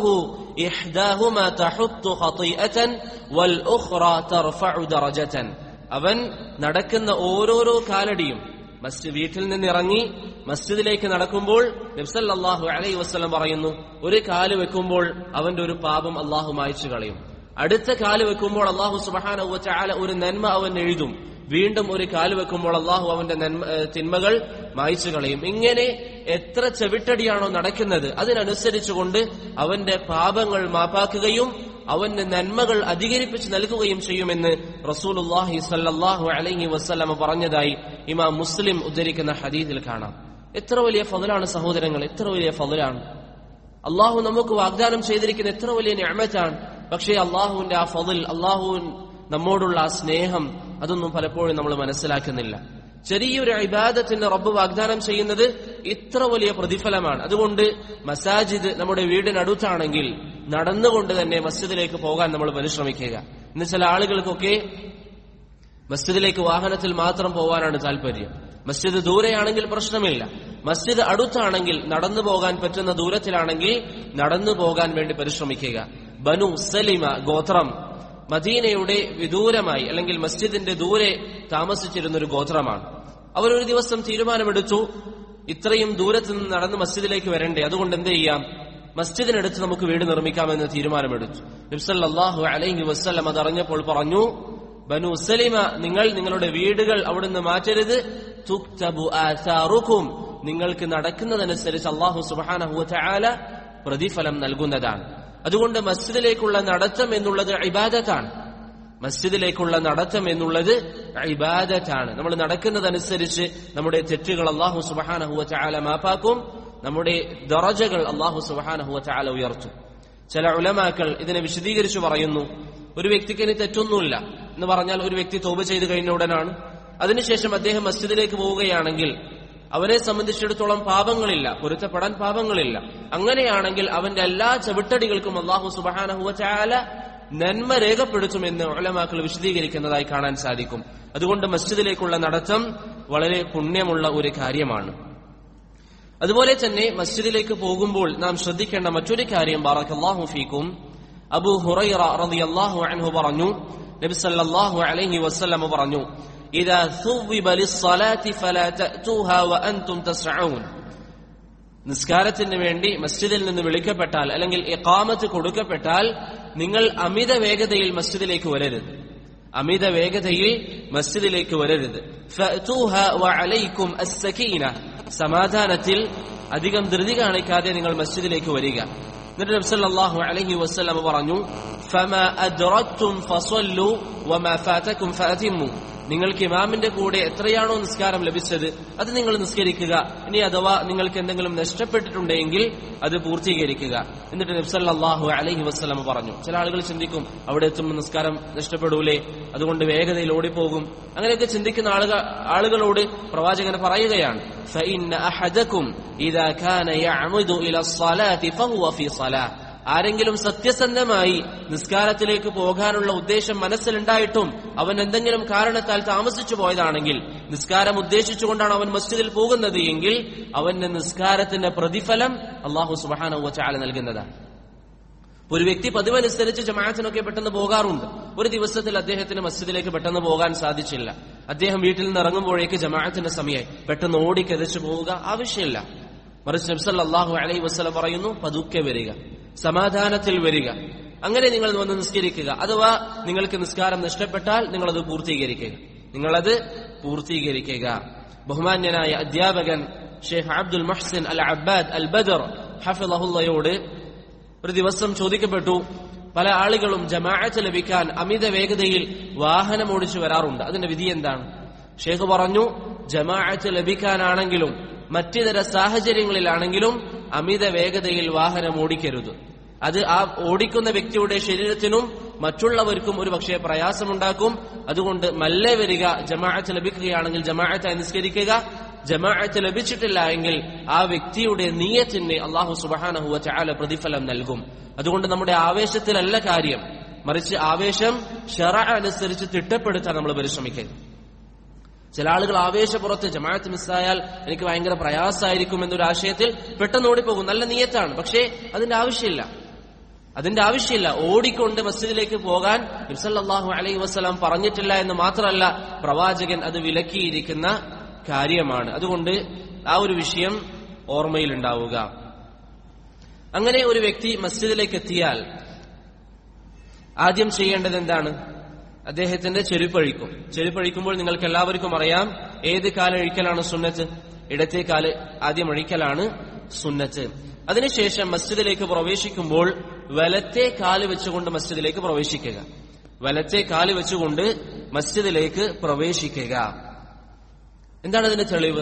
A: إحداهما تحط خطيئة والأخرى ترفع درجة അവൻ നടക്കുന്ന ഓരോരോ കാലടിയും മസ്ജിദ് വീട്ടിൽ നിന്ന് ഇറങ്ങി മസ്ജിദിലേക്ക് നടക്കുമ്പോൾ നബ്സല്ലാഹു അലൈ വസ്ലം പറയുന്നു ഒരു കാല് വെക്കുമ്പോൾ അവന്റെ ഒരു പാപം അള്ളാഹു മായ്ച്ചു കളയും അടുത്ത കാല് വെക്കുമ്പോൾ അള്ളാഹു സുബഹാന ചാല ഒരു നന്മ അവൻ എഴുതും വീണ്ടും ഒരു കാല് വെക്കുമ്പോൾ അള്ളാഹു അവന്റെ നന്മ ഏഹ് തിന്മകൾ മായ്ച്ചു കളയും ഇങ്ങനെ എത്ര ചെവിട്ടടിയാണോ നടക്കുന്നത് അതിനനുസരിച്ചുകൊണ്ട് അവന്റെ പാപങ്ങൾ മാപ്പാക്കുകയും അവന് നന്മകൾ അധികരിപ്പിച്ച് നൽകുകയും ചെയ്യുമെന്ന് റസൂലുല്ലാഹി സല്ലല്ലാഹു അലൈഹി വസ്ലമ പറഞ്ഞതായി ഇമാം മുസ്ലിം ഉദ്ധരിക്കുന്ന ഹദീദിൽ കാണാം എത്ര വലിയ ഫضലാണ് സഹോദരങ്ങൾ എത്ര വലിയ ഫضലാണ് അള്ളാഹു നമുക്ക് വാഗ്ദാനം ചെയ്തിരിക്കുന്ന എത്ര വലിയ ഞാമത്താണ് പക്ഷേ അള്ളാഹുവിന്റെ ആ ഫضൽ അള്ളാഹു നമ്മോടുള്ള ആ സ്നേഹം അതൊന്നും പലപ്പോഴും നമ്മൾ മനസ്സിലാക്കുന്നില്ല ചെറിയൊരു ഇബാദത്തിന് റബ്ബ് വാഗ്ദാനം ചെയ്യുന്നത് ഇത്ര വലിയ പ്രതിഫലമാണ് അതുകൊണ്ട് മസാജിദ് നമ്മുടെ വീടിനടുത്താണെങ്കിൽ നടന്നുകൊണ്ട് തന്നെ മസ്ജിദിലേക്ക് പോകാൻ നമ്മൾ പരിശ്രമിക്കുക ഇന്ന് ചില ആളുകൾക്കൊക്കെ മസ്ജിദിലേക്ക് വാഹനത്തിൽ മാത്രം പോകാനാണ് താല്പര്യം മസ്ജിദ് ദൂരെയാണെങ്കിൽ പ്രശ്നമില്ല മസ്ജിദ് അടുത്താണെങ്കിൽ നടന്നു പോകാൻ പറ്റുന്ന ദൂരത്തിലാണെങ്കിൽ നടന്നു പോകാൻ വേണ്ടി പരിശ്രമിക്കുക ബനു സലിമ ഗോത്രം മദീനയുടെ വിദൂരമായി അല്ലെങ്കിൽ മസ്ജിദിന്റെ ദൂരെ താമസിച്ചിരുന്ന ഒരു ഗോത്രമാണ് അവരൊരു ദിവസം തീരുമാനമെടുത്തു ഇത്രയും ദൂരത്ത് നിന്ന് നടന്ന് മസ്ജിദിലേക്ക് വരണ്ടേ അതുകൊണ്ട് എന്ത് ചെയ്യാം മസ്ജിദിനടുത്ത് നമുക്ക് വീട് നിർമ്മിക്കാമെന്ന് തീരുമാനമെടുത്തു നബ്സല്ലാഹു അലൈഹി വസ്ലം അതറിഞ്ഞപ്പോൾ പറഞ്ഞു ബനു സലിമ നിങ്ങൾ നിങ്ങളുടെ വീടുകൾ അവിടുന്ന് മാറ്റരുത് തുക്തബു ആഥാറുക്കും നിങ്ങൾക്ക് നടക്കുന്നതനുസരിച്ച് അള്ളാഹു സുബാനഹു ചാല പ്രതിഫലം നൽകുന്നതാണ് അതുകൊണ്ട് മസ്ജിദിലേക്കുള്ള നടത്തം എന്നുള്ളത് ഇബാദത്താണ് മസ്ജിദിലേക്കുള്ള നടത്തം എന്നുള്ളത് ഇബാദത്താണ് നമ്മൾ നടക്കുന്നതനുസരിച്ച് നമ്മുടെ തെറ്റുകൾ അള്ളാഹു സുബഹാനഹുവ ചാല മാപ്പാക്കും നമ്മുടെ ദറജകൾ അള്ളാഹു സുബഹാനഹുവ ചാല ഉയർത്തും ചില ഉലമാക്കൾ ഇതിനെ വിശദീകരിച്ചു പറയുന്നു ഒരു വ്യക്തിക്ക് ഇനി തെറ്റൊന്നുമില്ല എന്ന് പറഞ്ഞാൽ ഒരു വ്യക്തി തോപ ചെയ്ത് കഴിഞ്ഞ ഉടനാണ് അതിനുശേഷം അദ്ദേഹം മസ്ജിദിലേക്ക് പോവുകയാണെങ്കിൽ അവനെ സംബന്ധിച്ചിടത്തോളം പാപങ്ങളില്ല പൊരുത്തപ്പെടാൻ പാപങ്ങളില്ല അങ്ങനെയാണെങ്കിൽ അവന്റെ എല്ലാ ചവിട്ടടികൾക്കും അള്ളാഹു സുബാനഹുവ ചാല നന്മ രേഖപ്പെടുത്തുമെന്ന് ഒലമാക്കൾ വിശദീകരിക്കുന്നതായി കാണാൻ സാധിക്കും അതുകൊണ്ട് മസ്ജിദിലേക്കുള്ള നടത്തം വളരെ പുണ്യമുള്ള ഒരു കാര്യമാണ് അതുപോലെ തന്നെ മസ്ജിദിലേക്ക് പോകുമ്പോൾ നാം ശ്രദ്ധിക്കേണ്ട മറ്റൊരു കാര്യം ബാറക്കല്ലാഹു ഫീക്കും അബു ഹുറൈറ റളിയല്ലാഹു അൻഹു പറഞ്ഞു നബി സല്ലല്ലാഹു അലൈഹി വസല്ലം പറഞ്ഞു ഇദാ ثوب للصلاة فلا تأتوها وأنتم تسعون നിസ്കാരത്തിന് വേണ്ടി മസ്ജിദിൽ നിന്ന് വിളിക്കപ്പെട്ടാൽ അല്ലെങ്കിൽ ഇഖാമത്ത് കൊടുക്കപ്പെട്ടാൽ നിങ്ങൾ അമിത വേഗതയിൽ മസ്ജിദിലേക്ക് വരരുത് അമിത വേഗതയിൽ മസ്ജിദിലേക്ക് വരരുത് ഫഅ്തൂഹ വഅലൈക്കും അസ്സകീന സമാധാനത്തിൽ അധികം ധൃതി കാണിക്കാതെ നിങ്ങൾ മസ്ജിദിലേക്ക് വരിക എന്നിട്ട് നബി സല്ലല്ലാഹു അലൈഹി വസല്ലം പറഞ്ഞു ഫമാ അദ്റക്തും ഫസല്ലു വമാ ഫാതകും ഫഅതിമു നിങ്ങൾക്ക് ഇമാമിന്റെ കൂടെ എത്രയാണോ നിസ്കാരം ലഭിച്ചത് അത് നിങ്ങൾ നിസ്കരിക്കുക ഇനി അഥവാ നിങ്ങൾക്ക് എന്തെങ്കിലും നഷ്ടപ്പെട്ടിട്ടുണ്ടെങ്കിൽ അത് പൂർത്തീകരിക്കുക എന്നിട്ട് നബ്സല്ലാഹു അലൈഹി വസ്ലം പറഞ്ഞു ചില ആളുകൾ ചിന്തിക്കും അവിടെ എത്തുമ്പോൾ നിസ്കാരം നഷ്ടപ്പെടൂലേ അതുകൊണ്ട് വേഗതയിൽ ഓടിപ്പോകും അങ്ങനെയൊക്കെ ചിന്തിക്കുന്ന ആളുകൾ ആളുകളോട് പ്രവാചകൻ പറയുകയാണ് فإن أحدكم إذا كان يعمد إلى الصلاة فهو في صلاة ആരെങ്കിലും സത്യസന്ധമായി നിസ്കാരത്തിലേക്ക് പോകാനുള്ള ഉദ്ദേശം മനസ്സിലുണ്ടായിട്ടും അവൻ എന്തെങ്കിലും കാരണത്താൽ താമസിച്ചു പോയതാണെങ്കിൽ നിസ്കാരം ഉദ്ദേശിച്ചുകൊണ്ടാണ് അവൻ മസ്ജിദിൽ പോകുന്നത് എങ്കിൽ അവന്റെ നിസ്കാരത്തിന്റെ പ്രതിഫലം അള്ളാഹു സുബാന ചാല നൽകുന്നതാണ് ഒരു വ്യക്തി പതിവനുസരിച്ച് ജമാഅത്തിനൊക്കെ പെട്ടെന്ന് പോകാറുണ്ട് ഒരു ദിവസത്തിൽ അദ്ദേഹത്തിന് മസ്ജിദിലേക്ക് പെട്ടെന്ന് പോകാൻ സാധിച്ചില്ല അദ്ദേഹം വീട്ടിൽ നിന്ന് ഇറങ്ങുമ്പോഴേക്ക് ജമാഅത്തിന്റെ സമയമായി പെട്ടെന്ന് ഓടിക്കെതിച്ച് പോവുക ആവശ്യമില്ല മറിച്ച് നബ്സൽ അള്ളാഹു അലൈഹി വസ്ലം പറയുന്നു പതുക്കെ വരിക സമാധാനത്തിൽ വരിക അങ്ങനെ നിങ്ങൾ വന്ന് നിസ്കരിക്കുക അഥവാ നിങ്ങൾക്ക് നിസ്കാരം നഷ്ടപ്പെട്ടാൽ നിങ്ങളത് പൂർത്തീകരിക്കുക നിങ്ങളത് പൂർത്തീകരിക്കുക ബഹുമാന്യനായ അധ്യാപകൻ ഷെയ്ഖ് അബ്ദുൽ മഹ്സിൻ അൽ അബ്ബാദ് അൽ ബദർ ഹഫിളഹുല്ലയോട് ഒരു ദിവസം ചോദിക്കപ്പെട്ടു പല ആളുകളും ജമാഅത്ത് ലഭിക്കാൻ അമിത വേഗതയിൽ വാഹനം ഓടിച്ചു വരാറുണ്ട് അതിന്റെ വിധി എന്താണ് ഷെയ്ഖ് പറഞ്ഞു ജമാഅത്ത് ലഭിക്കാനാണെങ്കിലും മറ്റിതര സാഹചര്യങ്ങളിലാണെങ്കിലും അമിത വേഗതയിൽ വാഹനം ഓടിക്കരുത് അത് ആ ഓടിക്കുന്ന വ്യക്തിയുടെ ശരീരത്തിനും മറ്റുള്ളവർക്കും ഒരു പക്ഷേ പ്രയാസമുണ്ടാക്കും അതുകൊണ്ട് മല്ലേ വരിക ജമാഅത്ത് ലഭിക്കുകയാണെങ്കിൽ ജമാഅത്ത് അനുസ്കരിക്കുക ജമാഅത്ത് ലഭിച്ചിട്ടില്ല എങ്കിൽ ആ വ്യക്തിയുടെ നീയത്തിന് അള്ളാഹു സുബാനഹുവ ചാല പ്രതിഫലം നൽകും അതുകൊണ്ട് നമ്മുടെ ആവേശത്തിലല്ല കാര്യം മറിച്ച് ആവേശം ഷെറ അനുസരിച്ച് തിട്ടപ്പെടുത്താൻ നമ്മൾ പരിശ്രമിക്കരുത് ചില ആളുകൾ ആവേശപ്പുറത്ത് ജമാഅത്ത് മിസ്സായാൽ എനിക്ക് ഭയങ്കര പ്രയാസമായിരിക്കും എന്നൊരു ആശയത്തിൽ പെട്ടെന്ന് ഓടിപ്പോകും നല്ല നീയത്താണ് പക്ഷേ അതിന്റെ ആവശ്യമില്ല അതിന്റെ ആവശ്യമില്ല ഓടിക്കൊണ്ട് മസ്ജിദിലേക്ക് പോകാൻ ഇബ്സല്ലാഹു അലൈഹി വസ്സലാം പറഞ്ഞിട്ടില്ല എന്ന് മാത്രമല്ല പ്രവാചകൻ അത് വിലക്കിയിരിക്കുന്ന കാര്യമാണ് അതുകൊണ്ട് ആ ഒരു വിഷയം ഓർമ്മയിലുണ്ടാവുക അങ്ങനെ ഒരു വ്യക്തി മസ്ജിദിലേക്ക് എത്തിയാൽ ആദ്യം ചെയ്യേണ്ടത് എന്താണ് അദ്ദേഹത്തിന്റെ ചെരുപ്പഴിക്കും ചെരുപ്പഴിക്കുമ്പോൾ നിങ്ങൾക്ക് എല്ലാവർക്കും അറിയാം ഏത് കാലഴിക്കലാണ് സുന്നത്ത് ഇടത്തെ കാല് ആദ്യം അഴിക്കലാണ് സുന്നത്ത് അതിനുശേഷം മസ്ജിദിലേക്ക് പ്രവേശിക്കുമ്പോൾ വലത്തെ കാല് വെച്ചുകൊണ്ട് മസ്ജിദിലേക്ക് പ്രവേശിക്കുക വലത്തെ കാല് വെച്ചുകൊണ്ട് മസ്ജിദിലേക്ക് പ്രവേശിക്കുക എന്താണ് അതിന്റെ തെളിവ്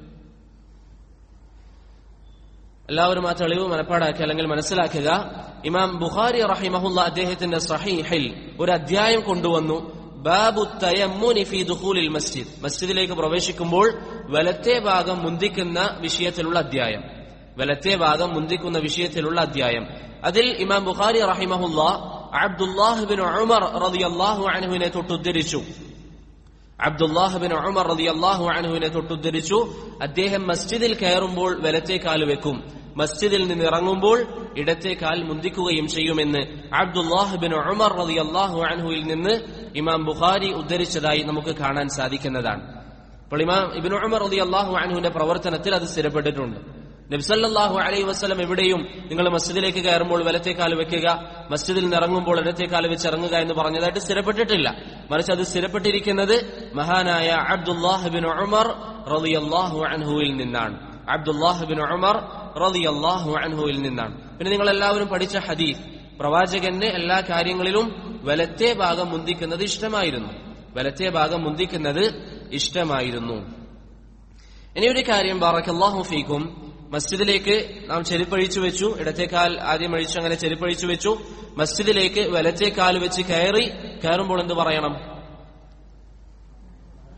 A: എല്ലാവരും ആ തെളിവ് മനപ്പാടാക്കുക അല്ലെങ്കിൽ മനസ്സിലാക്കുക ഇമാം ബുഖാരി റഹിമഹുല്ല അദ്ദേഹത്തിന്റെ സഹീഹിൽ ഒരു അധ്യായം കൊണ്ടുവന്നു ബാബു തയമ്മുനി ഫി ദുഖൂലിൽ മസ്ജിദ് മസ്ജിദിലേക്ക് പ്രവേശിക്കുമ്പോൾ വലത്തെ ഭാഗം മുന്തിക്കുന്ന വിഷയത്തിലുള്ള അധ്യായം വലത്തെ ഭാഗം മുന്തിക്കുന്ന വിഷയത്തിലുള്ള അധ്യായം അതിൽ ഇമാം ബുഖാരി റഹിമഹുല്ല അബ്ദുല്ലാഹിബിൻ ഉമർ റളിയല്ലാഹു അൻഹുവിനെ തൊട്ടുദ്ധരിച്ചു അബ്ദുല്ലാഹിബിൻ ഉമർ റളിയല്ലാഹു അൻഹുവിനെ തൊട്ടുദ്ധരിച്ചു അദ്ദേഹം മസ്ജിദിൽ കയറുമ്പോൾ വലത്തെ കാല് വെക്കും മസ്ജിദിൽ നിന്ന് ഇറങ്ങുമ്പോൾ ഇടത്തെ കാൽ മുന്തിക്കുകയും ചെയ്യുമെന്ന് അബ്ദുല്ലാഹിബിൻ ഉമർ റളിയല്ലാഹു അൻഹുവിൽ നിന്ന് ഇമാം ബുഖാരി ഉദ്ധരിച്ചതായി നമുക്ക് കാണാൻ സാധിക്കുന്നതാണ് അപ്പോൾ ഇമാം ഇബിൻ ഉമർ റളിയല്ലാഹു അൻഹുവിന്റെ പ്രവർത്തനത്തിൽ അത് സ്ഥിരപ്പെട്ടിട്ടുണ്ട് നബ്സല്ലാഹു അലൈഹി വസ്ലം എവിടെയും നിങ്ങൾ മസ്ജിദിലേക്ക് കയറുമ്പോൾ വലത്തേക്കാൽ വെക്കുക മസ്ജിദിൽ നിന്ന് ഇറങ്ങുമ്പോൾ ഇടത്തേക്കാൽ വെച്ച് ഇറങ്ങുക എന്ന് പറഞ്ഞതായിട്ട് സ്ഥിരപ്പെട്ടിട്ടില്ല മറിച്ച് അത് സ്ഥിരപ്പെട്ടിരിക്കുന്നത് മഹാനായ അബ്ദുല്ലാഹിബിൻ ഉമർ റളിയല്ലാഹു അൻഹുവിൽ നിന്നാണ് അബ്ദുല്ലാഹിബിൻ ഉമർ റളിയല്ലാഹു അൻഹുവിൽ നിന്നാണ് പിന്നെ നിങ്ങൾ എല്ലാവരും പഠിച്ച ഹദീഫ് പ്രവാചകന് എല്ലാ കാര്യങ്ങളിലും വലത്തെ ഭാഗം മുന്തിക്കുന്നത് ഇഷ്ടമായിരുന്നു വലത്തെ ഭാഗം മുന്തിക്കുന്നത് ഇഷ്ടമായിരുന്നു ഇനി ഒരു കാര്യം ബാറക്കല്ലാഹു ഫീക്കും മസ്ജിദിലേക്ക് നാം ചെരുപ്പഴിച്ചു വെച്ചു ഇടത്തേക്കാൽ ആദ്യം അഴിച്ചു അങ്ങനെ ചെരുപ്പഴിച്ചു വെച്ചു മസ്ജിദിലേക്ക് വലത്തേക്കാൽ വെച്ച് കയറി കയറുമ്പോൾ എന്ത് പറയണം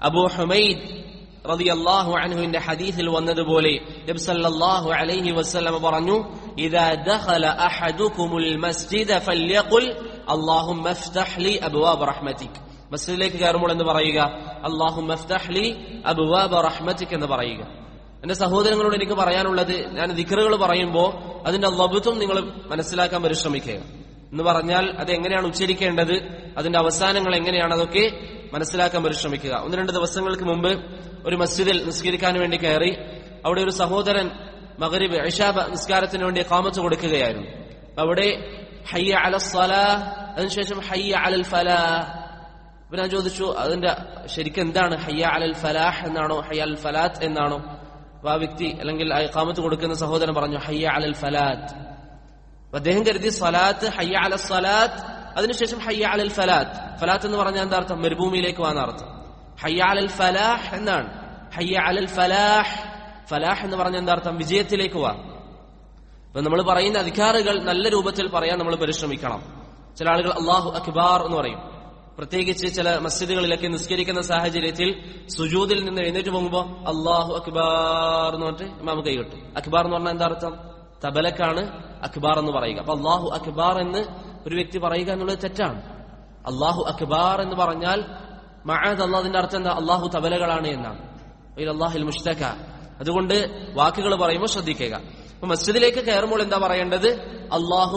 A: അബൂ ഹുമൈദ് റളിയല്ലാഹു അൻഹുവിന്റെ ഹദീസിൽ വന്നതുപോലെ നബി സല്ലല്ലാഹു അലൈഹി വസല്ലം പറഞ്ഞു ഇദാ ദഖല അഹദുകുമുൽ മസ്ജിദ ഫല്യഖുൽ അല്ലാഹുമ്മ ഇഫ്തഹ് ലി അബ്വാബ റഹ്മതിക് മസ്ജിദിലേക്ക് കയറുമ്പോൾ എന്ന് പറയുക അല്ലാഹുമ്മ ഇഫ്തഹ് ലി അബ്വാബ റഹ്മതിക് എന്ന് പറയുക എന്റെ സഹോദരങ്ങളോട് എനിക്ക് പറയാനുള്ളത് ഞാൻ ദിക്റുകൾ പറയുമ്പോൾ അതിന്റെ ലബുത്തും നിങ്ങൾ മനസ്സിലാക്കാൻ പരിശ്രമിക്കുക എന്ന് പറഞ്ഞാൽ അത് എങ്ങനെയാണ് ഉച്ചരിക്കേണ്ടത് അതിന്റെ അവസാനങ്ങൾ എങ്ങനെയാണ് അതൊക്കെ മനസ്സിലാക്കാൻ പരിശ്രമിക്കുക ഒന്ന് രണ്ട് ദിവസങ്ങൾക്ക് മുമ്പ് ഒരു മസ്ജിദിൽ നിസ്കരിക്കാൻ വേണ്ടി കയറി അവിടെ ഒരു സഹോദരൻ മകരിബ് ഇഷാബ നിസ്കാരത്തിന് വേണ്ടി കാമത്ത് കൊടുക്കുകയായിരുന്നു അവിടെ ഹയ്യ അല സലാ അതിനുശേഷം ഹയ്യ അലൽ ഫലാ അപ്പൊ ഞാൻ ചോദിച്ചു അതിന്റെ ശരിക്കും എന്താണ് ഹയ്യ അലൽ ഫലാഹ് എന്നാണോ ഹയ്യ അൽ ഫലാത്ത് എന്നാണോ അപ്പൊ ആ വ്യക്തി അല്ലെങ്കിൽ ആ കാമത്ത് കൊടുക്കുന്ന സഹോദരൻ പറഞ്ഞു ഹയ്യ അലൽ ഫലാത്ത് അപ്പൊ അദ്ദേഹം കരുതി സലാത്ത് ഹയ്യ അല സലാത്ത് അതിനുശേഷം ഹയ്യ അലൽ ഫലാത്ത് ഫലാത്ത് എന്ന് പറഞ്ഞാൽ എന്താ അർത്ഥം മരുഭൂമിയിലേക്ക് വാന്ന അർത്ഥം ഹയ്യ അലൽ ഫലാഹ് എന്നാണ് ഹയ്യ അലൽ ഫലാഹ് ഫലാഹ് എന്ന് പറഞ്ഞ എന്താ അർത്ഥം വിജയത്തിലേക്ക് വാ അപ്പൊ നമ്മൾ പറയുന്ന അധികാറുകൾ നല്ല രൂപത്തിൽ പറയാൻ നമ്മൾ പരിശ്രമിക്കണം ചില ആളുകൾ അള്ളാഹു അക്ബാർ എന്ന് പറയും പ്രത്യേകിച്ച് ചില മസ്ജിദുകളിലൊക്കെ നിസ്കരിക്കുന്ന സാഹചര്യത്തിൽ സുജൂദിൽ നിന്ന് എഴുന്നേറ്റ് പോകുമ്പോൾ അള്ളാഹു അക്ബാർ എന്ന് പറഞ്ഞിട്ട് ഇമാമ കൈ കിട്ടും അക്ബാർ എന്ന് പറഞ്ഞാൽ എന്താ അർത്ഥം തബലക്കാണ് അക്ബാർ എന്ന് പറയുക അപ്പൊ അള്ളാഹു അക്ബാർ എന്ന് ഒരു വ്യക്തി പറയുക എന്നുള്ളത് തെറ്റാണ് അള്ളാഹു അക്ബാർ എന്ന് പറഞ്ഞാൽ മഴത് അള്ളാഹിന്റെ അർത്ഥം എന്താ അള്ളാഹു തബലകളാണ് എന്നാണ് അള്ളാഹിൽ മുഷ്തക അതുകൊണ്ട് വാക്കുകൾ പറയുമ്പോൾ ശ്രദ്ധിക്കുക അപ്പൊ മസ്ജിദിലേക്ക് കയറുമ്പോൾ എന്താ പറയേണ്ടത് അള്ളാഹു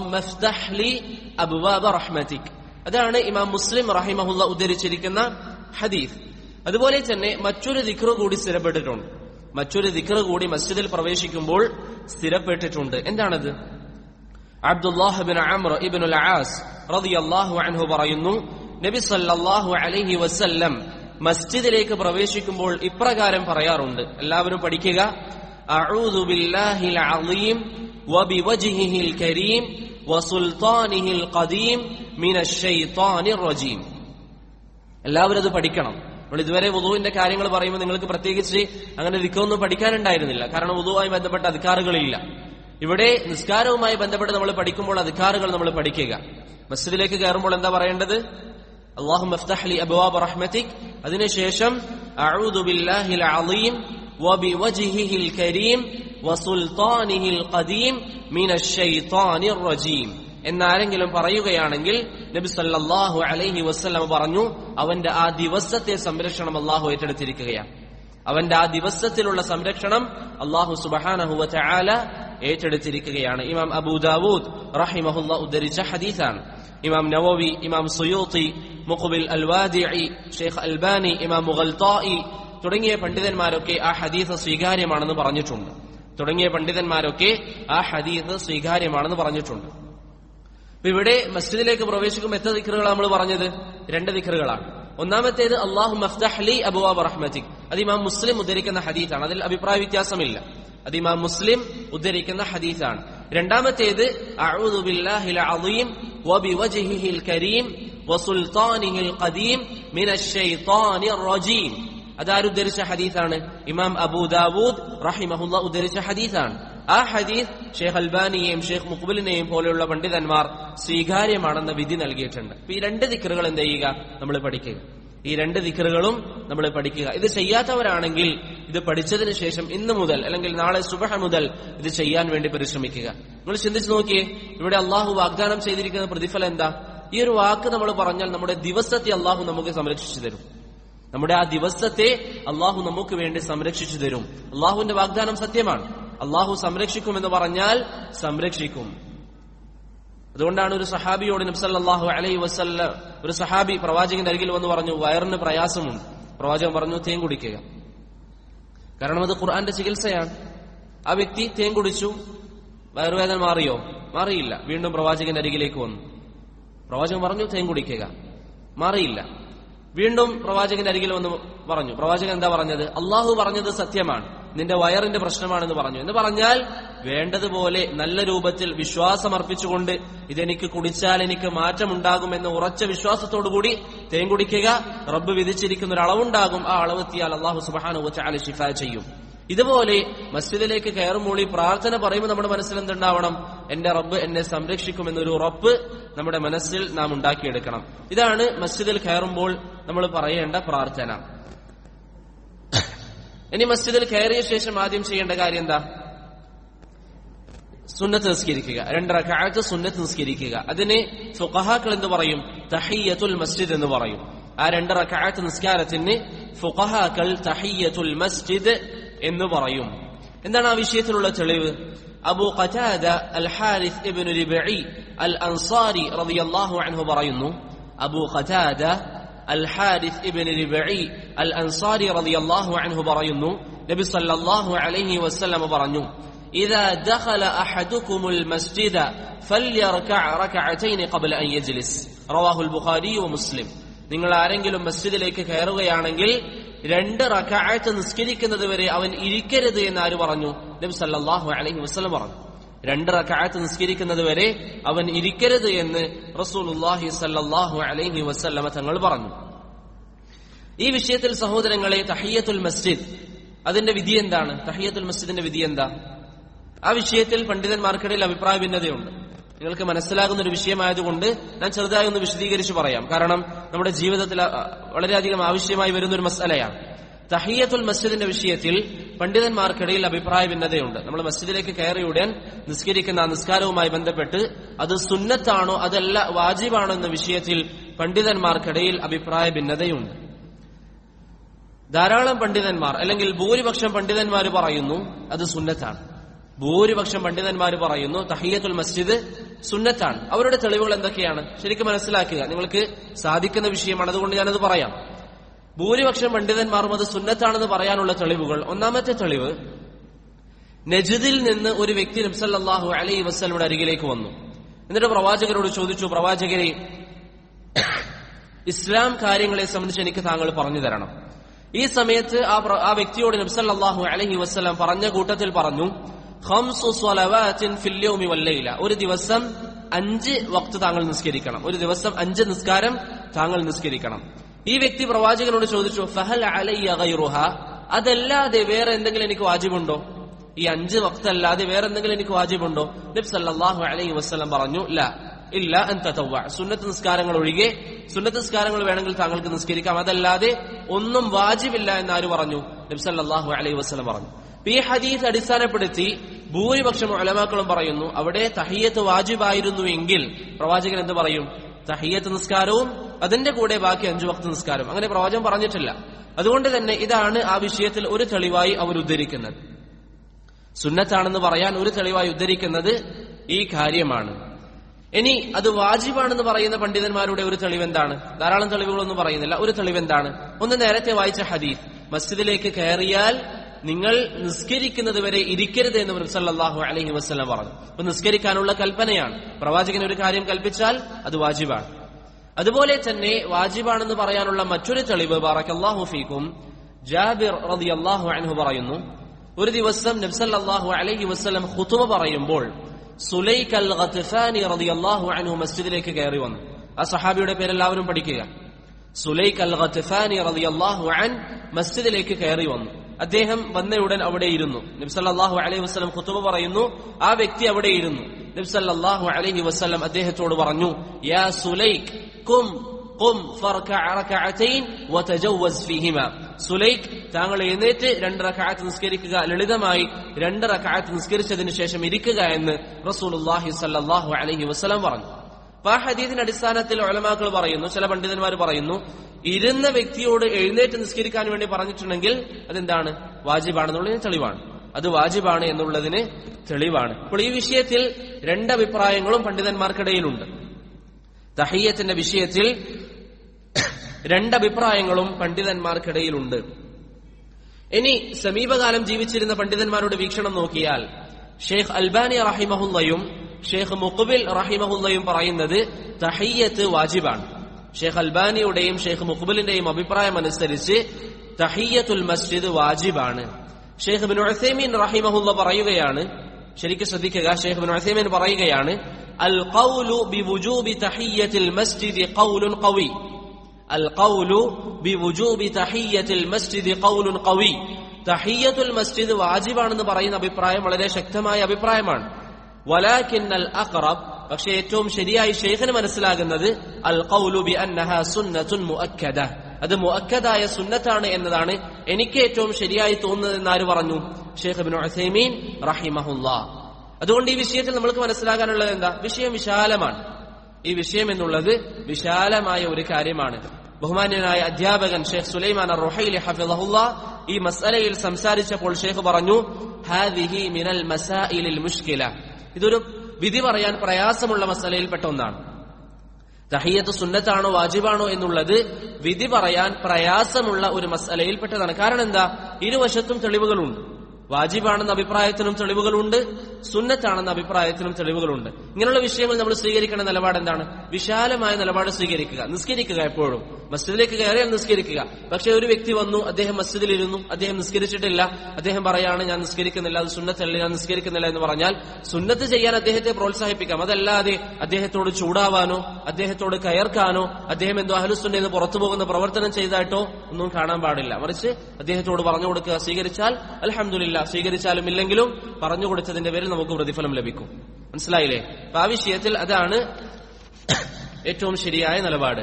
A: റഹ്മത്തിക് അതാണ് ഇമാം മുസ്ലിം റഹിമഹുല്ല ഉദ്ധരിച്ചിരിക്കുന്ന ഹദീഫ് അതുപോലെ തന്നെ മറ്റൊരു ദിക്റ് കൂടി സ്ഥിരപ്പെട്ടിട്ടുണ്ട് മറ്റൊരു ദിക്റ് കൂടി മസ്ജിദിൽ പ്രവേശിക്കുമ്പോൾ സ്ഥിരപ്പെട്ടിട്ടുണ്ട് എന്താണത് Abdullah bin Amr Ibnul As റളിയല്ലാഹു അൻഹു പറയുന്നു നബി സല്ലല്ലാഹു അലൈഹി വസല്ലം മസ്ജിദിലേക്ക് പ്രവേശിക്കുമ്പോൾ ഇപ്രകാരം പറയാറുണ്ട് എല്ലാവരും പഠിക്കുക അഊദു ബില്ലാഹിൽ അളീം വബിവജ്ഹിഹിൽ കരീം വസുൽത്താനിഹിൽ ഖദീം മിനശ് ശൈത്താനിർ റജീം എല്ലാവരും അത് പഠിക്കണം നമ്മൾ ഇതുവരെ വുളുവിന്റെ കാര്യങ്ങൾ പറയുമ്പോൾ നിങ്ങൾക്ക് പ്രത്യേകിച്ച് അങ്ങനെ ദിക്കൊന്നും പഠിക്കാനുണ്ടായിരുന്നില്ല കാരണം വുളുവുമായി ബന്ധപ്പെട്ട അധികാറുകളില്ല ഇവിടെ നിസ്കാരവുമായി ബന്ധപ്പെട്ട് നമ്മൾ പഠിക്കുമ്പോൾ അധികാറുകൾ നമ്മൾ പഠിക്കുക മസ്ജിദിലേക്ക് കയറുമ്പോൾ എന്താ പറയേണ്ടത് അള്ളാഹു മഫ്തഹ്ലി അബുവാബ് റഹ്മത്തിക് അതിനുശേഷം അഊദു ബില്ലാഹിൽ അളീം വബിവജ്ഹിഹിൽ കരീം വസുൽത്താനിഹിൽ ഖദീം മിനശ് ശൈത്താനിർ റജീം എന്നാരെങ്കിലും പറയുകയാണെങ്കിൽ നബി സല്ലല്ലാഹു അലൈഹി വസല്ലം പറഞ്ഞു അവന്റെ ആ ദിവസത്തെ സംരക്ഷണം അള്ളാഹു ഏറ്റെടുത്തിരിക്കുകയാണ് അവന്റെ ആ ദിവസത്തിലുള്ള സംരക്ഷണം അള്ളാഹു സുബഹാനഹുവ ചാല ഏറ്റെടുത്തിരിക്കുകയാണ് ഇമാം അബൂദാവൂദ് റഹിമഹുല്ല ഉദ്ധരിച്ച ഹദീസാണ് Imam Nawawi Imam Suyuti Muqbil al Wadii Sheikh Albani Imam Mughaltai തുടങ്ങിയ പണ്ഡിതന്മാരൊക്കെ ആ ഹദീസ് സ്വീകാര്യമാണെന്ന് പറഞ്ഞിട്ടുണ്ട് തുടങ്ങിയ പണ്ഡിതന്മാരൊക്കെ ആ ഹദീസ് സ്വീകാര്യമാണെന്ന് പറഞ്ഞിട്ടുണ്ട് അപ്പൊ ഇവിടെ മസ്ജിദിലേക്ക് പ്രവേശിക്കുമ്പോൾ എത്ര ദിക്കറുകളാണ് നമ്മൾ പറഞ്ഞത് രണ്ട് ദിക്കറുകളാണ് ഒന്നാമത്തേത് അള്ളാഹു മഫ്തഹ്ലി അബുവാബ് റഹ്മത്തിക് അത് ഇമാം മുസ്ലിം ഉദ്ധരിക്കുന്ന ഹദീസാണ് അതിൽ അഭിപ്രായ വ്യത്യാസമില്ല അത് ഇമാം മുസ്ലിം ഉദ്ധരിക്കുന്ന ഹദീസാണ് രണ്ടാമത്തേത് അഊദു ബില്ലാഹിൽ അളീം വബിവജ്ഹിഹിൽ കരീം വസുൽത്താനിഹിൽ ഖദീം മിനശ് ശൈത്താനിർ റജീം അതാരുദ്ധരിച്ച ഹദീസാണ് ഇമാം അബൂദാവൂദ് റഹിമഹുല്ല ഉദ്ധരിച്ച ഹദീസാണ് ആ ഹദീസ് ഷെയ്ഖ് അൽബാനിയെയും ഷെയ്ഖ് മുഖബിലിനെയും പോലെയുള്ള പണ്ഡിതന്മാർ സ്വീകാര്യമാണെന്ന വിധി നൽകിയിട്ടുണ്ട് അപ്പൊ ഈ രണ്ട് ദിക്കറുകൾ എന്ത് ചെയ്യുക നമ്മൾ പഠിക്കുക ഈ രണ്ട് ദിക്കറുകളും നമ്മൾ പഠിക്കുക ഇത് ചെയ്യാത്തവരാണെങ്കിൽ ഇത് പഠിച്ചതിന് ശേഷം ഇന്ന് മുതൽ അല്ലെങ്കിൽ നാളെ സുബഹ മുതൽ ഇത് ചെയ്യാൻ വേണ്ടി പരിശ്രമിക്കുക നിങ്ങൾ ചിന്തിച്ചു നോക്കിയേ ഇവിടെ അള്ളാഹു വാഗ്ദാനം ചെയ്തിരിക്കുന്ന പ്രതിഫലം എന്താ ഈ ഒരു വാക്ക് നമ്മൾ പറഞ്ഞാൽ നമ്മുടെ ദിവസത്തെ അള്ളാഹു നമുക്ക് സംരക്ഷിച്ചു തരും നമ്മുടെ ആ ദിവസത്തെ അള്ളാഹു നമുക്ക് വേണ്ടി സംരക്ഷിച്ചു തരും അള്ളാഹുവിന്റെ വാഗ്ദാനം സത്യമാണ് അള്ളാഹു സംരക്ഷിക്കുമെന്ന് പറഞ്ഞാൽ സംരക്ഷിക്കും അതുകൊണ്ടാണ് ഒരു സഹാബിയോട് നബ്സല്ലാഹു അലൈ വസല്ല ഒരു സഹാബി പ്രവാചകന്റെ അരികിൽ വന്ന് പറഞ്ഞു വയറിന് പ്രയാസമുണ്ട് പ്രവാചകൻ പറഞ്ഞു തേൻ കുടിക്കുക കാരണം അത് ഖുർആന്റെ ചികിത്സയാണ് ആ വ്യക്തി തേൻ കുടിച്ചു വയറുവേദന മാറിയോ മാറിയില്ല വീണ്ടും പ്രവാചകന്റെ അരികിലേക്ക് വന്നു പ്രവാചകൻ പറഞ്ഞു തേൻ കുടിക്കുക മാറിയില്ല വീണ്ടും പ്രവാചകന്റെ അരികിൽ വന്ന് പറഞ്ഞു പ്രവാചകൻ എന്താ പറഞ്ഞത് അള്ളാഹു പറഞ്ഞത് സത്യമാണ് നിന്റെ വയറിന്റെ പ്രശ്നമാണെന്ന് പറഞ്ഞു എന്ന് പറഞ്ഞാൽ വേണ്ടതുപോലെ നല്ല രൂപത്തിൽ വിശ്വാസം അർപ്പിച്ചുകൊണ്ട് ഇതെനിക്ക് കുടിച്ചാൽ എനിക്ക് മാറ്റമുണ്ടാകുമെന്ന ഉറച്ച വിശ്വാസത്തോടുകൂടി തേൻ കുടിക്കുക റബ്ബ് വിധിച്ചിരിക്കുന്ന ഒരു അളവുണ്ടാകും ആ അളവെത്തിയാൽ അള്ളാഹു സുബാനു വച്ചാൽ ഷിഫ ചെയ്യും ഇതുപോലെ മസ്ജിദിലേക്ക് കയറുമ്പോൾ ഈ പ്രാർത്ഥന പറയുമ്പോൾ നമ്മുടെ മനസ്സിൽ എന്തുണ്ടാവണം എന്റെ റബ്ബ് എന്നെ സംരക്ഷിക്കുമെന്നൊരു ഉറപ്പ് നമ്മുടെ മനസ്സിൽ നാം ഉണ്ടാക്കിയെടുക്കണം ഇതാണ് മസ്ജിദിൽ കയറുമ്പോൾ നമ്മൾ പറയേണ്ട പ്രാർത്ഥന ഇനി മസ്ജിദിൽ കയറിയ ശേഷം ആദ്യം ചെയ്യേണ്ട കാര്യം എന്താ സുന്നത്ത് നിസ്കരിക്കുക രണ്ട് റക്അത്ത് സുന്നത്ത് നിസ്കരിക്കുക അതിന് ഫുഖഹാക്കൾ എന്ന് പറയും തഹിയ്യത്തുൽ മസ്ജിദ് എന്ന് പറയും ആ രണ്ട് റക്അത്ത് നിസ്കാരത്തിന് ഫുഖഹാക്കൾ തഹിയ്യത്തുൽ മസ്ജിദ് എന്ന് പറയും എന്താണ് ആ വിഷയത്തിലുള്ള തെളിവ് അബൂ ഖതാദ അൽ ഹാരിസ് ഇബ്നു റിബഈ അൽ അൻസാരി റളിയല്ലാഹു അൻഹു പറയുന്നു അബൂ ഖതാദ അൽ ഹാരിസ് ഇബ്നു റിബഈ അൽ അൻസാരി റളിയല്ലാഹു അൻഹു പറയുന്നു നബി സല്ലല്ലാഹു അലൈഹി വസല്ലം പറഞ്ഞു إذا دخل أحدكم المسجد فليركع ركعتين قبل أن يجلس رواه البخاري ومسلم നിങ്ങൾ ആരെങ്കിലും മസ്ജിദിലേക്ക് കയറുകയാണെങ്കിൽ രണ്ട് റക്കാഴത്ത് നിസ്കരിക്കുന്നത് വരെ അവൻ ഇരിക്കരുത് എന്ന് ആര് പറഞ്ഞു നബി സല്ലല്ലാഹു അലൈഹി വസല്ലം പറഞ്ഞു രണ്ട് റക്കാഴത്ത് നിസ്കരിക്കുന്നത് വരെ അവൻ ഇരിക്കരുത് എന്ന് റസൂലുള്ളാഹി സല്ലല്ലാഹു അലൈഹി വസല്ലമ തങ്ങൾ പറഞ്ഞു ഈ വിഷയത്തിൽ സഹോദരങ്ങളെ തഹിയത്തുൽ മസ്ജിദ് അതിന്റെ വിധി എന്താണ് തഹിയത്തുൽ മസ്ജിദിന്റെ വിധി എന്താ ആ വിഷയത്തിൽ പണ്ഡിതന്മാർക്കിടയിൽ അഭിപ്രായ ഭിന്നതയുണ്ട് നിങ്ങൾക്ക് മനസ്സിലാകുന്ന ഒരു വിഷയമായതുകൊണ്ട് ഞാൻ ചെറുതായി ഒന്ന് വിശദീകരിച്ച് പറയാം കാരണം നമ്മുടെ ജീവിതത്തിൽ അ- വളരെയധികം ആവശ്യമായി വരുന്ന ഒരു മസലയാണ് തഹിയത്തുൽ മസ്ജിദിന്റെ വിഷയത്തിൽ പണ്ഡിതന്മാർക്കിടയിൽ അഭിപ്രായ ഭിന്നതയുണ്ട് നമ്മൾ മസ്ജിദിലേക്ക് കയറിയുടൻ നിസ്കരിക്കുന്ന ആ നിസ്കാരവുമായി ബന്ധപ്പെട്ട് അത് സുന്നത്താണോ അതല്ല വാജിബാണോ എന്ന വിഷയത്തിൽ പണ്ഡിതന്മാർക്കിടയിൽ അഭിപ്രായ ഭിന്നതയുണ്ട് ധാരാളം പണ്ഡിതന്മാർ അല്ലെങ്കിൽ ഭൂരിപക്ഷം പണ്ഡിതന്മാർ പറയുന്നു അത് സുന്നത്താണ് ഭൂരിപക്ഷം പണ്ഡിതന്മാർ പറയുന്നു തഹിയത്തുൽ മസ്ജിദ് സുന്നത്താണ് അവരുടെ തെളിവുകൾ എന്തൊക്കെയാണ് ശരിക്കും മനസ്സിലാക്കുക നിങ്ങൾക്ക് സാധിക്കുന്ന വിഷയമാണ് അതുകൊണ്ട് ഞാനത് പറയാം ഭൂരിപക്ഷം പണ്ഡിതന്മാരും അത് സുന്നത്താണെന്ന് പറയാനുള്ള തെളിവുകൾ ഒന്നാമത്തെ തെളിവ് നജിദിൽ നിന്ന് ഒരു വ്യക്തി നബ്സല്ലാഹു അലൈ വസ്ലയുടെ അരികിലേക്ക് വന്നു എന്നിട്ട് പ്രവാചകരോട് ചോദിച്ചു പ്രവാചകരെ ഇസ്ലാം കാര്യങ്ങളെ സംബന്ധിച്ച് എനിക്ക് താങ്കൾ പറഞ്ഞു തരണം ഈ സമയത്ത് ആ പ്ര- ആ വ്യക്തിയോട് നബ്സല്ലാഹു അലഹി വസ്ലാം പറഞ്ഞ കൂട്ടത്തിൽ പറഞ്ഞു ഖംസു സ്വലവാത്തിൻ ഫിൽ യൗമി വല്ലൈല ഒരു ദിവസം അഞ്ച് വക്ത് താങ്കൾ നിസ്കരിക്കണം ഒരു ദിവസം അഞ്ച് നിസ്കാരം താങ്കൾ നിസ്കരിക്കണം ഈ വ്യക്തി പ്രവാചകനോട് ചോദിച്ചു ഫഹൽ അലയ്യ ഗൈറുഹ അതല്ലാതെ വേറെ എന്തെങ്കിലും എനിക്ക് വാജിബുണ്ടോ ഈ അഞ്ച് വക്തല്ലാതെ വേറെ എന്തെങ്കിലും എനിക്ക് വാജിബുണ്ടോ നബി സല്ലല്ലാഹു അലൈഹി വസല്ലം പറഞ്ഞു ഇല്ല ഇല്ല അൻ തതവ്വ സുന്നത്ത് നിസ്കാരങ്ങൾ ഒഴികെ സുന്നത്ത് നിസ്കാരങ്ങൾ വേണമെങ്കിൽ താങ്കൾക്ക് നിസ്കരിക്കാം അതല്ലാതെ ഒന്നും വാജിബില്ല എന്ന് ആര് പറഞ്ഞു നബി സല്ലല്ലാഹു അലൈഹി വസല്ലം പറഞ്ഞു അപ്പൊ ഈ ഹദീസ് അടിസ്ഥാനപ്പെടുത്തി ഭൂരിപക്ഷം ഉലമാക്കളും പറയുന്നു അവിടെ തഹിയത്ത് വാജിബായിരുന്നു എങ്കിൽ പ്രവാചകൻ എന്ത് പറയും തഹിയത്ത് നിസ്കാരവും അതിന്റെ കൂടെ ബാക്കി അഞ്ചു വക്ത നിസ്കാരം അങ്ങനെ പ്രവാചകൻ പറഞ്ഞിട്ടില്ല അതുകൊണ്ട് തന്നെ ഇതാണ് ആ വിഷയത്തിൽ ഒരു തെളിവായി അവർ ഉദ്ധരിക്കുന്നത് സുന്നത്താണെന്ന് പറയാൻ ഒരു തെളിവായി ഉദ്ധരിക്കുന്നത് ഈ കാര്യമാണ് ഇനി അത് വാജിബാണെന്ന് പറയുന്ന പണ്ഡിതന്മാരുടെ ഒരു തെളിവ് എന്താണ് ധാരാളം തെളിവുകളൊന്നും പറയുന്നില്ല ഒരു തെളിവ് എന്താണ് ഒന്ന് നേരത്തെ വായിച്ച ഹദീസ് മസ്ജിദിലേക്ക് കയറിയാൽ നിങ്ങൾ നിസ്കരിക്കുന്നത് വരെ ഇരിക്കരുത് എന്ന് നബി സല്ലല്ലാഹു അലൈഹി വസല്ലം പറഞ്ഞു അപ്പൊ നിസ്കരിക്കാനുള്ള കൽപ്പനയാണ് പ്രവാചകൻ ഒരു കാര്യം കൽപ്പിച്ചാൽ അത് വാജിബാണ് അതുപോലെ തന്നെ വാജിബാണെന്ന് പറയാനുള്ള മറ്റൊരു തെളിവ് ബാറക്കല്ലാഹു ഫീക്കും ജാബിർ റളിയല്ലാഹു അൻഹു പറയുന്നു ഒരു ദിവസം നബ്സല്ലാഹു അലൈഹി വസ്ലം ഖുതുബ പറയുമ്പോൾ സുലൈഖ് അൽ ഖത്ഫാനി റളിയല്ലാഹു അൻഹു മസ്ജിദിലേക്ക് കയറി വന്നു ആ സഹാബിയുടെ പേരെല്ലാവരും പഠിക്കുക സുലൈഖ് അൽ ഖത്ഫാനി റളിയല്ലാഹു അൻ മസ്ജിദിലേക്ക് കയറി വന്നു അദ്ദേഹം വന്നയുടൻ അവിടെ ഇരുന്നു നബ്സല്ലാഹു അലൈഹി വസ്ലം ഖുതുബ പറയുന്നു ആ വ്യക്തി അവിടെ ഇരുന്നു നബ്സല്ലാഹു അലൈഹി വസ്ലം അദ്ദേഹത്തോട് പറഞ്ഞു യാ സുലൈഖ് കും قم فاركع ركعتين وتجوز فيهما സുലൈഖ് താങ്കൾ എഴുന്നേറ്റ് രണ്ട് റക്അത്ത് നിസ്കരിക്കുക ലളിതമായി രണ്ട് റക്അത്ത് നിസ്കരിച്ചതിന് ശേഷം ഇരിക്കുക എന്ന് റസൂലുള്ളാഹി സല്ലല്ലാഹു അലൈഹി വസല്ലം പറഞ്ഞു അപ്പൊ ആ ഹദീദിന്റെ അടിസ്ഥാനത്തിൽ ഒലമാക്കൾ പറയുന്നു ചില പണ്ഡിതന്മാർ പറയുന്നു ഇരുന്ന വ്യക്തിയോട് എഴുന്നേറ്റ് നിസ്കരിക്കാൻ വേണ്ടി പറഞ്ഞിട്ടുണ്ടെങ്കിൽ അതെന്താണ് വാജിബാണെന്നുള്ളതിന് തെളിവാണ് അത് വാജിബാണ് എന്നുള്ളതിന് തെളിവാണ് അപ്പോൾ ഈ വിഷയത്തിൽ രണ്ടഭിപ്രായങ്ങളും പണ്ഡിതന്മാർക്കിടയിലുണ്ട് തഹയ്യത്തിന്റെ വിഷയത്തിൽ രണ്ടഭിപ്രായങ്ങളും പണ്ഡിതന്മാർക്കിടയിലുണ്ട് ഇനി സമീപകാലം ജീവിച്ചിരുന്ന പണ്ഡിതന്മാരുടെ വീക്ഷണം നോക്കിയാൽ ഷെയ്ഖ് അൽബാനി റഹിമഹുല്ലയും ഷെയ്ഖ് മുഖബിൽ റഹിമഹുല്ലയും പറയുന്നത് തഹയ്യത്ത് വാജിബാണ് ഷെയ്ഖ് അൽബാനിയുടെയും ഷെയ്ഖ് മുഖബിലിന്റെയും അഭിപ്രായം അനുസരിച്ച് തഹയ്യത്തുൽ മസ്ജിദ് വാജിബാണ് ഷെയ്ഖ് ബിൻ ഉസൈമീൻ റഹിമഹുല്ല പറയുകയാണ് ശരിക്കും ശ്രദ്ധിക്കുക ഷെയ്ഖ് ബിൻ ഉസൈമീൻ പറയുകയാണ് അൽ ഖൗലു ബിവുജൂബി തഹിയ്യത്തിൽ മസ്ജിദ് ഖൗലുൻ ഖവി അൽ ഖൗലു ബിവുജൂബി തഹിയ്യത്തിൽ മസ്ജിദ് ഖൗലുൻ ഖവി തഹിയ്യത്തുൽ മസ്ജിദ് വാജിബാണെന്ന് പറയുന്ന അഭിപ്രായം വളരെ ശക്തമായ അഭിപ്രായമാണ് വലാകിൻ അൽ അഖറബ് പക്ഷെ ഏറ്റവും ശരിയായി ഷെയ്ഖിന് മനസ്സിലാകുന്നത് അൽ ഖൗലു ബി അന്നഹ സുന്നത്തുൻ മുഅക്കദ അത് മുഅക്കദായ സുന്നത്താണ് എന്നതാണ് എനിക്ക് ഏറ്റവും ശരിയായി തോന്നുന്നത് എന്ന് ആര് പറഞ്ഞു ഷെയ്ഖ് ബിൻ ഉസൈമീൻ റഹിമഹുല്ലാ അതുകൊണ്ട് ഈ വിഷയത്തിൽ നമ്മൾക്ക് മനസ്സിലാക്കാനുള്ളത് എന്താ വിഷയം വിശാലമാണ് ഈ വിഷയം എന്നുള്ളത് വിശാലമായ ഒരു കാര്യമാണ് ബഹുമാന്യനായ അധ്യാപകൻ ഷെയ്ഖ് സുലൈമാൻ റൊഹൈലി ഹഫിദഹുല്ല ഈ മസലയിൽ സംസാരിച്ചപ്പോൾ ഷെയ്ഖ് പറഞ്ഞു ഹാദിഹി മിനൽ മസായിലിൽ മുഷ്കില ഇതൊരു വിധി പറയാൻ പ്രയാസമുള്ള മസലയിൽപ്പെട്ട ഒന്നാണ് തഹിയത്ത് സുന്നത്താണോ വാജിബാണോ എന്നുള്ളത് വിധി പറയാൻ പ്രയാസമുള്ള ഒരു മസലയിൽപ്പെട്ടതാണ് കാരണം എന്താ ഇരുവശത്തും തെളിവുകളുണ്ട് വാജിബാണെന്ന അഭിപ്രായത്തിനും തെളിവുകളുണ്ട് സുന്നത്താണെന്ന അഭിപ്രായത്തിനും തെളിവുകളുണ്ട് ഇങ്ങനെയുള്ള വിഷയങ്ങൾ നമ്മൾ സ്വീകരിക്കേണ്ട നിലപാട് എന്താണ് വിശാലമായ നിലപാട് സ്വീകരിക്കുക നിസ്കരിക്കുക എപ്പോഴും മസ്ജിദിലേക്ക് കയറിയാൽ നിസ്കരിക്കുക പക്ഷെ ഒരു വ്യക്തി വന്നു അദ്ദേഹം മസ്ജിദിൽ ഇരുന്നു അദ്ദേഹം നിസ്കരിച്ചിട്ടില്ല അദ്ദേഹം പറയാണ് ഞാൻ നിസ്കരിക്കുന്നില്ല അത് സുന്നത്തല്ല ഞാൻ നിസ്കരിക്കുന്നില്ല എന്ന് പറഞ്ഞാൽ സുന്നത്ത് ചെയ്യാൻ അദ്ദേഹത്തെ പ്രോത്സാഹിപ്പിക്കാം അതല്ലാതെ അദ്ദേഹത്തോട് ചൂടാവാനോ അദ്ദേഹത്തോട് കയർക്കാനോ അദ്ദേഹം എന്തോ അഹലുസുന്ന എന്ന് പുറത്തു പോകുന്ന പ്രവർത്തനം ചെയ്തായിട്ടോ ഒന്നും കാണാൻ പാടില്ല മറിച്ച് അദ്ദേഹത്തോട് പറഞ്ഞു കൊടുക്കുക സ്വീകരിച്ചാൽ അലഹമില്ല സ്വീകരിച്ചാലും ഇല്ലെങ്കിലും പറഞ്ഞു കൊടുത്തതിന്റെ പേരിൽ നമുക്ക് പ്രതിഫലം ലഭിക്കും മനസ്സിലായില്ലേ അപ്പൊ ആ വിഷയത്തിൽ അതാണ് ഏറ്റവും ശരിയായ നിലപാട്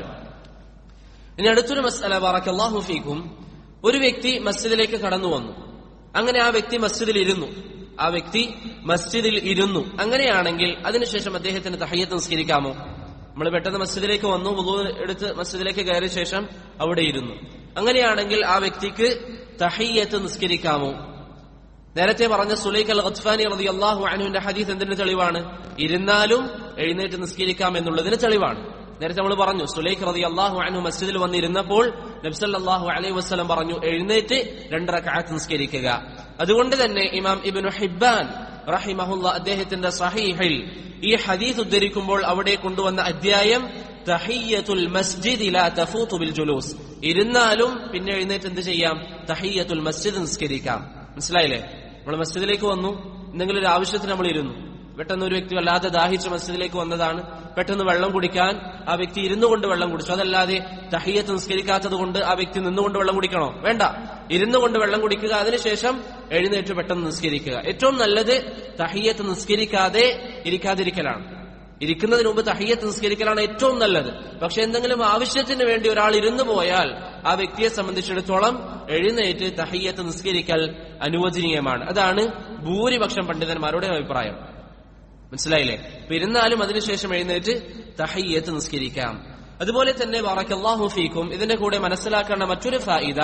A: ഇനി അടുത്തൊരു മസ്അല ബാറക്കല്ലാഹു ഫീക്കും ഒരു വ്യക്തി മസ്ജിദിലേക്ക് കടന്നു വന്നു അങ്ങനെ ആ വ്യക്തി മസ്ജിദിൽ ഇരുന്നു ആ വ്യക്തി മസ്ജിദിൽ ഇരുന്നു അങ്ങനെയാണെങ്കിൽ അതിനുശേഷം അദ്ദേഹത്തിന് തഹയ്യത്ത് നിസ്കരിക്കാമോ നമ്മൾ പെട്ടെന്ന് മസ്ജിദിലേക്ക് വന്നു വുളു എടുത്ത് മസ്ജിദിലേക്ക് കയറിയ ശേഷം അവിടെ ഇരുന്നു അങ്ങനെയാണെങ്കിൽ ആ വ്യക്തിക്ക് തഹയ്യത്ത് നിസ്കരിക്കാമോ നേരത്തെ പറഞ്ഞ സുലൈഖ് അൽ ഖത്ഫാനി റതി അള്ളാഹു അനുവിന്റെ ഹദീസ് എന്തിന് തെളിവാണ് ഇരുന്നാലും എഴുന്നേറ്റ് നിസ്കരിക്കാം എന്നുള്ളതിന് തെളിവാണ് നേരത്തെ നമ്മൾ പറഞ്ഞു സുലൈഖ് റതി അള്ളാഹു അനു മസ്ജിദിൽ വന്നിരുന്നപ്പോൾ നബ്സല്ലാഹു അലൈഹി വസ്ലം പറഞ്ഞു എഴുന്നേറ്റ് രണ്ടര കാത്ത് നിസ്കരിക്കുക അതുകൊണ്ട് തന്നെ ഇമാം ഇബിനു ഹിബാൻ റഹിമഹുല്ല അദ്ദേഹത്തിന്റെ സഹീഹിൽ ഈ ഹദീസ് ഉദ്ധരിക്കുമ്പോൾ അവിടെ കൊണ്ടുവന്ന അധ്യായം തഹിയത്തുൽ മസ്ജിദ് ലാ തഫൂതു ബിൽ ജുലൂസ് ഇരുന്നാലും പിന്നെ എഴുന്നേറ്റ് എന്ത് ചെയ്യാം തഹിയത്തുൽ മസ്ജിദ് നിസ്കരിക്കാം മനസ്സിലായില്ലേ നമ്മൾ മസ്ജിദിലേക്ക് വന്നു എന്തെങ്കിലും ഒരു ആവശ്യത്തിന് നമ്മൾ ഇരുന്നു പെട്ടെന്ന് ഒരു വ്യക്തി വല്ലാതെ ദാഹിച്ച് മസ്ജിദിലേക്ക് വന്നതാണ് പെട്ടെന്ന് വെള്ളം കുടിക്കാൻ ആ വ്യക്തി ഇരുന്നു കൊണ്ട് വെള്ളം കുടിച്ചു അതല്ലാതെ തഹിയത്ത് നിസ്കരിക്കാത്തത് കൊണ്ട് ആ വ്യക്തി നിന്നുകൊണ്ട് വെള്ളം കുടിക്കണോ വേണ്ട ഇരുന്നു കൊണ്ട് വെള്ളം കുടിക്കുക അതിനുശേഷം എഴുന്നേറ്റ് പെട്ടെന്ന് നിസ്കരിക്കുക ഏറ്റവും നല്ലത് തഹിയത്ത് നിസ്കരിക്കാതെ ഇരിക്കാതിരിക്കലാണ് ഇരിക്കുന്നതിന് മുമ്പ് തഹിയത്ത് നിസ്കരിക്കലാണ് ഏറ്റവും നല്ലത് പക്ഷെ എന്തെങ്കിലും ആവശ്യത്തിന് വേണ്ടി ഒരാൾ ഇരുന്നു പോയാൽ ആ വ്യക്തിയെ സംബന്ധിച്ചിടത്തോളം എഴുന്നേറ്റ് തഹിയത്ത് നിസ്കരിക്കൽ അനുവദനീയമാണ് അതാണ് ഭൂരിപക്ഷം പണ്ഡിതന്മാരുടെ അഭിപ്രായം മനസ്സിലായില്ലേ അപ്പൊ ഇരുന്നാലും അതിനുശേഷം എഴുന്നേറ്റ് തഹയ്യത്ത് നിസ്കരിക്കാം അതുപോലെ തന്നെ വറക്കല്ലാഹു ഫീക്കും ഇതിന്റെ കൂടെ മനസ്സിലാക്കേണ്ട മറ്റൊരു ഫായിദ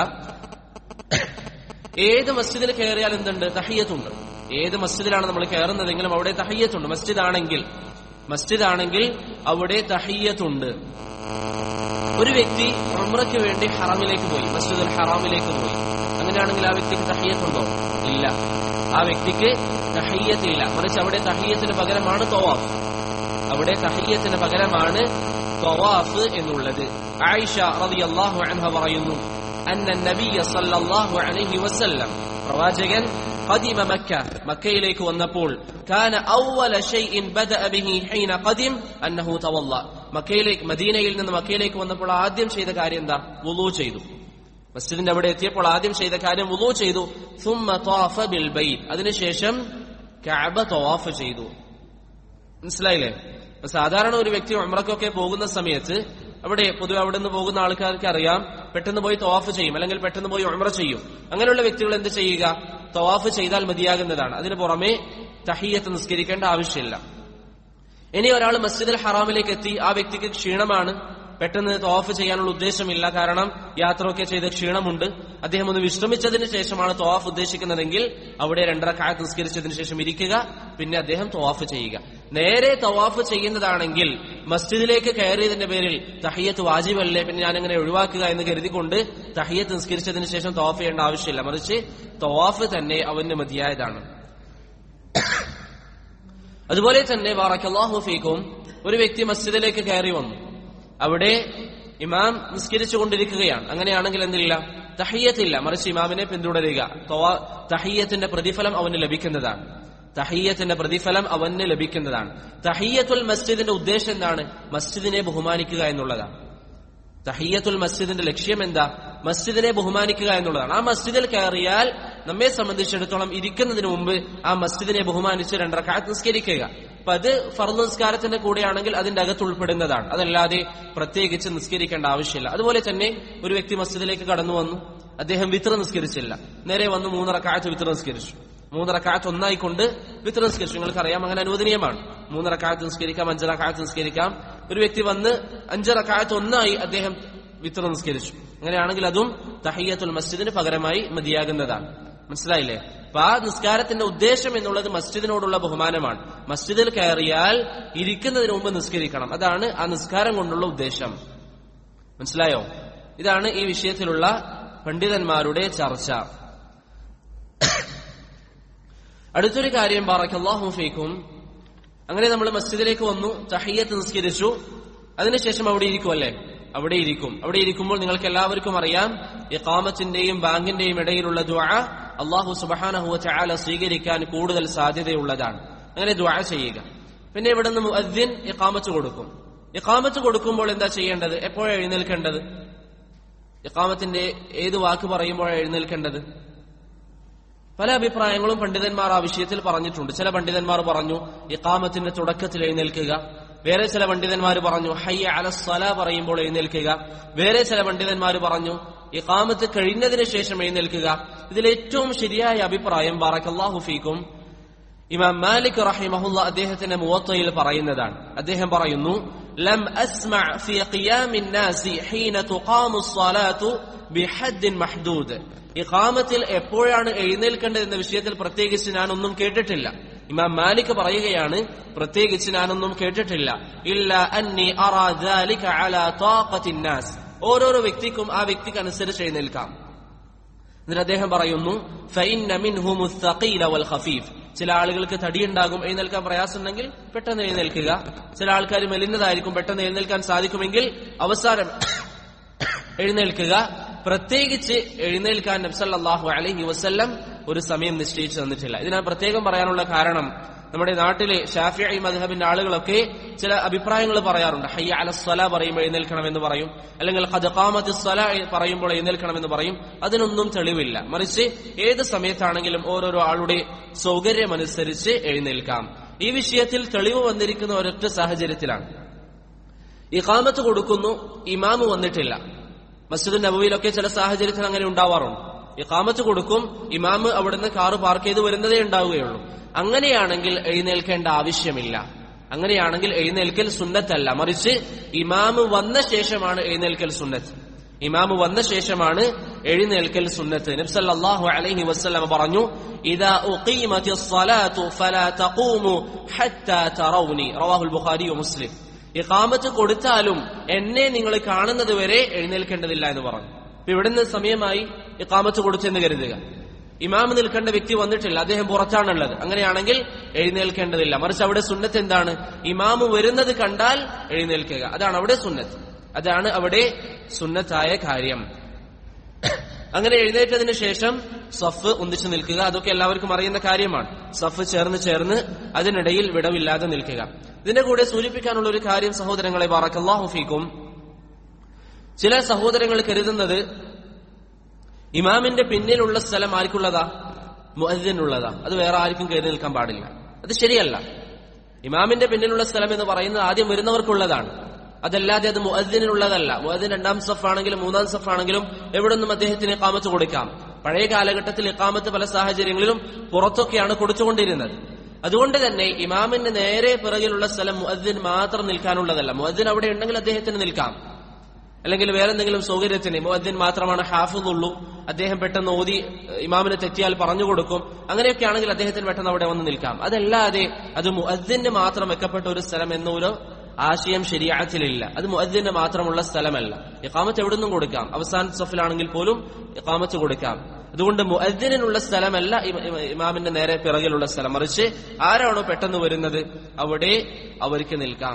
A: ഏത് മസ്ജിദിൽ കയറിയാൽ എന്തുണ്ട് തഹയ്യത്തുണ്ട് ഏത് മസ്ജിദിലാണ് നമ്മൾ കയറുന്നതെങ്കിലും അവിടെ തഹയ്യത്തുണ്ട് മസ്ജിദ് ആണെങ്കിൽ മസ്ജിദ് ആണെങ്കിൽ അവിടെ തഹയ്യത്തുണ്ട് ഒരു വ്യക്തി ഉംറയ്ക്ക് വേണ്ടി ഹറാമിലേക്ക് പോയി മസ്ജിദുൽ ഹറാമിലേക്ക് പോയി അങ്ങനെയാണെങ്കിൽ ആ വ്യക്തിക്ക് തഹയ്യത്തുണ്ടോ ഇല്ല ആ വ്യക്തിക്ക് തഹയ്യത്തില്ല മറിച്ച് അവിടെ തഹയ്യത്തിന് പകരമാണ് തവാഫ് അവിടെ തഹയ്യത്തിന് പകരമാണ് തവാഫ് എന്നുള്ളത് ആയിഷ റളിയല്ലാഹു അൻഹ പറയുന്നു അന്ന നബിയ സല്ലല്ലാഹു അലൈഹി വസല്ലം പ്രവാചകൻ قدم مكة മക്കയിലേക്ക് വന്നപ്പോൾ كان أول شيء بدأ به حين قدم أنه تولى മക്കയിലേക്ക് മദീനയിൽ നിന്ന് മക്കയിലേക്ക് വന്നപ്പോൾ ആദ്യം ചെയ്ത കാര്യം എന്താ വുളു ചെയ്തു മസ്ജിദിന്റെ അവിടെ എത്തിയപ്പോൾ ആദ്യം ചെയ്ത കാര്യം വുളു ചെയ്തു ثم طاف بالبيت അതിനുശേഷം കഅബ തവാഫ് ചെയ്തു മനസ്സിലായില്ലേ അപ്പൊ സാധാരണ ഒരു വ്യക്തി ഉംറക്കൊക്കെ പോകുന്ന സമയത്ത് അവിടെ പൊതുവെ അവിടെ നിന്ന് പോകുന്ന ആൾക്കാർക്ക് അറിയാം പെട്ടെന്ന് പോയി തവാഫ് ചെയ്യും അല്ലെങ്കിൽ പെട്ടെന്ന് പോയി ഉംറ ചെയ്യും അങ്ങനെയുള്ള വ്യക്തികൾ എന്ത് ചെയ്യുക തവാഫ് ചെയ്താൽ മതിയാകുന്നതാണ് അതിന് പുറമെ തഹിയത്ത് നിസ്കരിക്കേണ്ട ആവശ്യമില്ല ഇനി ഒരാൾ മസ്ജിദുൽ ഹറാമിലേക്ക് എത്തി ആ വ്യക്തിക്ക് ക്ഷീണമാണ് പെട്ടെന്ന് തവാഫ് ചെയ്യാനുള്ള ഉദ്ദേശമില്ല കാരണം യാത്രയൊക്കെ ചെയ്ത് ക്ഷീണമുണ്ട് അദ്ദേഹം ഒന്ന് വിശ്രമിച്ചതിന് ശേഷമാണ് തവാഫ് ഉദ്ദേശിക്കുന്നതെങ്കിൽ അവിടെ രണ്ടര കാലത്ത് നിസ്കരിച്ചതിന് ശേഷം ഇരിക്കുക പിന്നെ അദ്ദേഹം തവാഫ് ചെയ്യുക നേരെ തവാഫ് ചെയ്യുന്നതാണെങ്കിൽ മസ്ജിദിലേക്ക് കയറിയതിന്റെ പേരിൽ തഹിയത്ത് വാജിബല്ലേ പിന്നെ ഞാൻ അങ്ങനെ ഒഴിവാക്കുക എന്ന് കരുതിക്കൊണ്ട് തഹിയത്ത് നിസ്കരിച്ചതിന് ശേഷം തവാഫ് ചെയ്യേണ്ട ആവശ്യമില്ല മറിച്ച് തവാഫ് തന്നെ അവന് മതിയായതാണ് അതുപോലെ തന്നെ വാറക്കല്ലാഹു ഫീക്കും ഒരു വ്യക്തി മസ്ജിദിലേക്ക് കയറി വന്നു അവിടെ ഇമാം നിസ്കരിച്ചു കൊണ്ടിരിക്കുകയാണ് അങ്ങനെയാണെങ്കിൽ എന്തില്ല തഹയ്യത്തില്ല മറിച്ച് ഇമാമിനെ പിന്തുടരുക തവാ- തഹയ്യത്തിന്റെ പ്രതിഫലം അവന് ലഭിക്കുന്നതാണ് തഹയ്യത്തിന്റെ പ്രതിഫലം അവന് ലഭിക്കുന്നതാണ് തഹയ്യത്തുൽ മസ്ജിദിന്റെ ഉദ്ദേശം എന്താണ് മസ്ജിദിനെ ബഹുമാനിക്കുക എന്നുള്ളതാണ് തഹയ്യത്തുൽ മസ്ജിദിന്റെ ലക്ഷ്യം എന്താ മസ്ജിദിനെ ബഹുമാനിക്കുക എന്നുള്ളതാണ് ആ മസ്ജിദിൽ കയറിയാൽ നമ്മെ സംബന്ധിച്ചിടത്തോളം ഇരിക്കുന്നതിന് മുമ്പ് ആ മസ്ജിദിനെ ബഹുമാനിച്ച് രണ്ടര കാത്ത് നിസ്കരിക്കുക അപ്പൊ അത് ഫർദ് നിസ്കാരത്തിന്റെ കൂടെയാണെങ്കിൽ അതിന്റെ അകത്ത് ഉൾപ്പെടുന്നതാണ് അതല്ലാതെ പ്രത്യേകിച്ച് നിസ്കരിക്കേണ്ട ആവശ്യമില്ല അതുപോലെ തന്നെ ഒരു വ്യക്തി മസ്ജിദിലേക്ക് കടന്നു വന്നു അദ്ദേഹം വിത്ര നിസ്കരിച്ചില്ല നേരെ വന്ന് മൂന്നറക്കാലത്ത് വിത്ര നിസ്കരിച്ചു മൂന്നറക്കാലത്ത് ഒന്നായിക്കൊണ്ട് വിത്ര നിസ്കരിച്ചു നിങ്ങൾക്കറിയാം അങ്ങനെ അനുവദനീയമാണ് മൂന്നറക്കാലത്ത് നിസ്കരിക്കാം അഞ്ചറക്കാലത്ത് നിസ്കരിക്കാം ഒരു വ്യക്തി വന്ന് അഞ്ചറക്കാലത്ത് ഒന്നായി അദ്ദേഹം വിത്ര നിസ്കരിച്ചു അങ്ങനെയാണെങ്കിൽ അതും തഹയ്യത്തുൽ മസ്ജിദിന് പകരമായി മതിയാകുന്നതാണ് മനസ്സിലായില്ലേ അപ്പൊ ആ നിസ്കാരത്തിന്റെ ഉദ്ദേശം എന്നുള്ളത് മസ്ജിദിനോടുള്ള ബഹുമാനമാണ് മസ്ജിദിൽ കയറിയാൽ ഇരിക്കുന്നതിന് മുമ്പ് നിസ്കരിക്കണം അതാണ് ആ നിസ്കാരം കൊണ്ടുള്ള ഉദ്ദേശം മനസ്സിലായോ ഇതാണ് ഈ വിഷയത്തിലുള്ള പണ്ഡിതന്മാരുടെ ചർച്ച അടുത്തൊരു കാര്യം ബാറക്കല്ലാഹു ഫീക്കും അങ്ങനെ നമ്മൾ മസ്ജിദിലേക്ക് വന്നു തഹയ്യത്ത് നിസ്കരിച്ചു അതിനുശേഷം അവിടെ ഇരിക്കുമല്ലേ അവിടെ ഇരിക്കും അവിടെ ഇരിക്കുമ്പോൾ നിങ്ങൾക്ക് എല്ലാവർക്കും അറിയാം ഇഖാമത്തിന്റെയും ബാങ്കിന്റെയും ഇടയിലുള്ള ദ്വാ അള്ളാഹു സുബഹാനഹുവ ചാല സ്വീകരിക്കാൻ കൂടുതൽ സാധ്യതയുള്ളതാണ് അങ്ങനെ ദ്വാ ചെയ്യുക പിന്നെ ഇവിടെ നിന്ന് മുഅദ്ദിൻ ഇഖാമത്ത് കൊടുക്കും ഇഖാമത്ത് കൊടുക്കുമ്പോൾ എന്താ ചെയ്യേണ്ടത് എപ്പോഴാണ് എഴുന്നേൽക്കേണ്ടത് ഇഖാമത്തിന്റെ ഏത് വാക്ക് പറയുമ്പോഴാണ് എഴുന്നേൽക്കേണ്ടത് പല അഭിപ്രായങ്ങളും പണ്ഡിതന്മാർ ആ വിഷയത്തിൽ പറഞ്ഞിട്ടുണ്ട് ചില പണ്ഡിതന്മാർ പറഞ്ഞു ഇഖാമത്തിന്റെ തുടക്കത്തിൽ എഴുന്നേൽക്കുക വേറെ ചില പണ്ഡിതന്മാർ പറഞ്ഞു ഹയ്യ അലസ്സല പറയുമ്പോൾ എഴുന്നേൽക്കുക വേറെ ചില പണ്ഡിതന്മാർ പറഞ്ഞു ഇഖാമത്ത് കഴിഞ്ഞതിന് ശേഷം എഴുന്നേൽക്കുക ഇതിൽ ഏറ്റവും ശരിയായ അഭിപ്രായം ബാറക്കല്ലാഹു ഫീക്കും ഇമാം മാലിക് റഹിമഹുല്ല അദ്ദേഹത്തിന്റെ മുവത്തയിൽ പറയുന്നതാണ് അദ്ദേഹം പറയുന്നു ലം അസ്മഅ ഫി ഖിയാമിൻ നാസി ഹീന തുഖാമു സ്സലാത്തു ബിഹദ്ദിൻ മഹ്ദൂദ് ഇഖാമത്തിൽ എപ്പോഴാണ് എഴുന്നേൽക്കേണ്ടത് എന്ന വിഷയത്തിൽ പ്രത്യേകിച്ച് ഞാനൊന്നും കേട്ടിട്ടില്ല ഇമാം മാലിക് പറയുകയാണ് പ്രത്യേകിച്ച് ഞാനൊന്നും കേട്ടിട്ടില്ല ഇല്ല അന്നി അറാ ദാലിക അലാ താഖത്തിൻ നാസ് ഓരോരോ വ്യക്തിക്കും ആ വ്യക്തിക്ക് അനുസരിച്ച് എഴുന്നേൽക്കാം എന്നിട്ട് അദ്ദേഹം പറയുന്നു ഫൈന്ന മിൻഹുമു الثقيل والخفيف ചില ആളുകൾക്ക് തടിയുണ്ടാകും എഴുന്നേൽക്കാൻ പ്രയാസമുണ്ടെങ്കിൽ പെട്ടെന്ന് എഴുന്നേൽക്കുക ചില ആൾക്കാർ മെലിന്നതായിരിക്കും പെട്ടെന്ന് എഴുന്നേൽക്കാൻ സാധിക്കുമെങ്കിൽ അവസാനം എഴുന്നേൽക്കുക പ്രത്യേകിച്ച് എഴുന്നേൽക്കാൻ നബ്സല്ലാഹു അലൈഹി വസ്ല്ലം ഒരു സമയം നിശ്ചയിച്ചു തന്നിട്ടില്ല ഇതിനാ പ്രത്യേകം പറയാനുള്ള കാരണം നമ്മുടെ നാട്ടിലെ ഷാഫിഐ മദ്ഹബിന്റെ ആളുകളൊക്കെ ചില അഭിപ്രായങ്ങൾ പറയാറുണ്ട് ഹയ്യ അല സ്വല പറയുമ്പോൾ എഴുന്നേൽക്കണമെന്ന് പറയും അല്ലെങ്കിൽ ഖദഖാമത്ത് സ്വല പറയുമ്പോൾ എഴുന്നേൽക്കണമെന്ന് പറയും അതിനൊന്നും തെളിവില്ല മറിച്ച് ഏത് സമയത്താണെങ്കിലും ഓരോരോ ആളുടെ സൗകര്യമനുസരിച്ച് എഴുന്നേൽക്കാം ഈ വിഷയത്തിൽ തെളിവ് വന്നിരിക്കുന്ന ഒരൊറ്റ സാഹചര്യത്തിലാണ് ഇഖാമത്ത് കൊടുക്കുന്നു ഇമാമ് വന്നിട്ടില്ല മസ്ജിദ് നബവിയിലൊക്കെ ചില സാഹചര്യത്തിൽ അങ്ങനെ ഉണ്ടാവാറുണ്ട് ഇഖാമത്ത് കൊടുക്കും ഇമാമ് അവിടുന്ന് കാറ് പാർക്ക് ചെയ്ത് വരുന്നതേ ഉണ്ടാവുകയുള്ളൂ അങ്ങനെയാണെങ്കിൽ എഴുന്നേൽക്കേണ്ട ആവശ്യമില്ല അങ്ങനെയാണെങ്കിൽ എഴുന്നേൽക്കൽ സുന്നത്തല്ല മറിച്ച് ഇമാമ് വന്ന ശേഷമാണ് എഴുന്നേൽക്കൽ സുന്നത്ത് ഇമാമ് വന്ന ശേഷമാണ് എഴുന്നേൽക്കൽ സുന്നത്ത് നബ്സല്ലാഹു അലൈഹി വസ്ലമ പറഞ്ഞു ഇതാ ഉഖീമത്തിസ്സലാത്തു ഫലാ തഖൂമു ഹത്താ തറൗനി റവാഹുൽ ബുഖാരി മുസ്ലിം ഇഖാമത്ത് കൊടുത്താലും എന്നെ നിങ്ങൾ കാണുന്നത് വരെ എഴുന്നേൽക്കേണ്ടതില്ല എന്ന് പറഞ്ഞു അപ്പൊ ഇവിടുന്ന് സമയമായി ഇഖാമത്ത് കൊടുത്തെന്ന് കരുതുക ഇമാം നിൽക്കേണ്ട വ്യക്തി വന്നിട്ടില്ല അദ്ദേഹം പുറത്താണുള്ളത് അങ്ങനെയാണെങ്കിൽ എഴുന്നേൽക്കേണ്ടതില്ല മറിച്ച് അവിടെ സുന്നത്ത് എന്താണ് ഇമാമ് വരുന്നത് കണ്ടാൽ എഴുന്നേൽക്കുക അതാണ് അവിടെ സുന്നത്ത് അതാണ് അവിടെ സുന്നത്തായ കാര്യം അങ്ങനെ എഴുന്നേറ്റതിന് ശേഷം സഫ് ഒന്നിച്ചു നിൽക്കുക അതൊക്കെ എല്ലാവർക്കും അറിയുന്ന കാര്യമാണ് സഫ് ചേർന്ന് ചേർന്ന് അതിനിടയിൽ വിടവില്ലാതെ നിൽക്കുക ഇതിന്റെ കൂടെ സൂചിപ്പിക്കാനുള്ള ഒരു കാര്യം സഹോദരങ്ങളെ ബാറക്കല്ലാഹു ഫീക്കും ചില സഹോദരങ്ങൾ കരുതുന്നത് ഇമാമിന്റെ പിന്നിലുള്ള സ്ഥലം ആർക്കുള്ളതാ മുഅദ്ദിനുള്ളതാ അത് വേറെ ആർക്കും കയറി നിൽക്കാൻ പാടില്ല അത് ശരിയല്ല ഇമാമിന്റെ പിന്നിലുള്ള സ്ഥലം എന്ന് പറയുന്നത് ആദ്യം വരുന്നവർക്കുള്ളതാണ് അതല്ലാതെ അത് മുഅദ്ദിനുള്ളതല്ല മുഅദ്ദിൻ രണ്ടാം സഫ് ആണെങ്കിലും മൂന്നാം സഫ് ആണെങ്കിലും എവിടെ നിന്നും അദ്ദേഹത്തിന് ഇക്കാമത്ത് കൊടുക്കാം പഴയ കാലഘട്ടത്തിൽ ഇക്കാമത്ത് പല സാഹചര്യങ്ങളിലും പുറത്തൊക്കെയാണ് കൊടുത്തുകൊണ്ടിരുന്നത് അതുകൊണ്ട് തന്നെ ഇമാമിന്റെ നേരെ പിറകിലുള്ള സ്ഥലം മുഅദ്ദിൻ മാത്രം നിൽക്കാനുള്ളതല്ല മുഅദ്ദിൻ അവിടെ ഉണ്ടെങ്കിൽ അദ്ദേഹത്തിന് നിൽക്കാം അല്ലെങ്കിൽ വേറെ എന്തെങ്കിലും സൗകര്യത്തിന് മുഅദ്ദിൻ മാത്രമാണ് ഹാഫുള്ളൂ അദ്ദേഹം പെട്ടെന്ന് ഓതി ഇമാമിന് തെറ്റിയാൽ പറഞ്ഞു കൊടുക്കും അങ്ങനെയൊക്കെ ആണെങ്കിൽ അദ്ദേഹത്തിന് പെട്ടെന്ന് അവിടെ വന്ന് നിൽക്കാം അതല്ലാതെ അത് മുഅദ്ദിന് മാത്രം വെക്കപ്പെട്ട ഒരു സ്ഥലം എന്നൊരു ആശയം ശരിയാത്തിലില്ല അത് മുഅദ്ദിന് മാത്രമുള്ള സ്ഥലമല്ല ഇഖാമത്ത് എവിടുന്നും കൊടുക്കാം അവസാന സഫിലാണെങ്കിൽ പോലും ഇഖാമത്ത് കൊടുക്കാം അതുകൊണ്ട് മുഅദ്ദിനുള്ള സ്ഥലമല്ല ഇമാമിന്റെ നേരെ പിറകിലുള്ള സ്ഥലം മറിച്ച് ആരാണോ പെട്ടെന്ന് വരുന്നത് അവിടെ അവർക്ക് നിൽക്കാം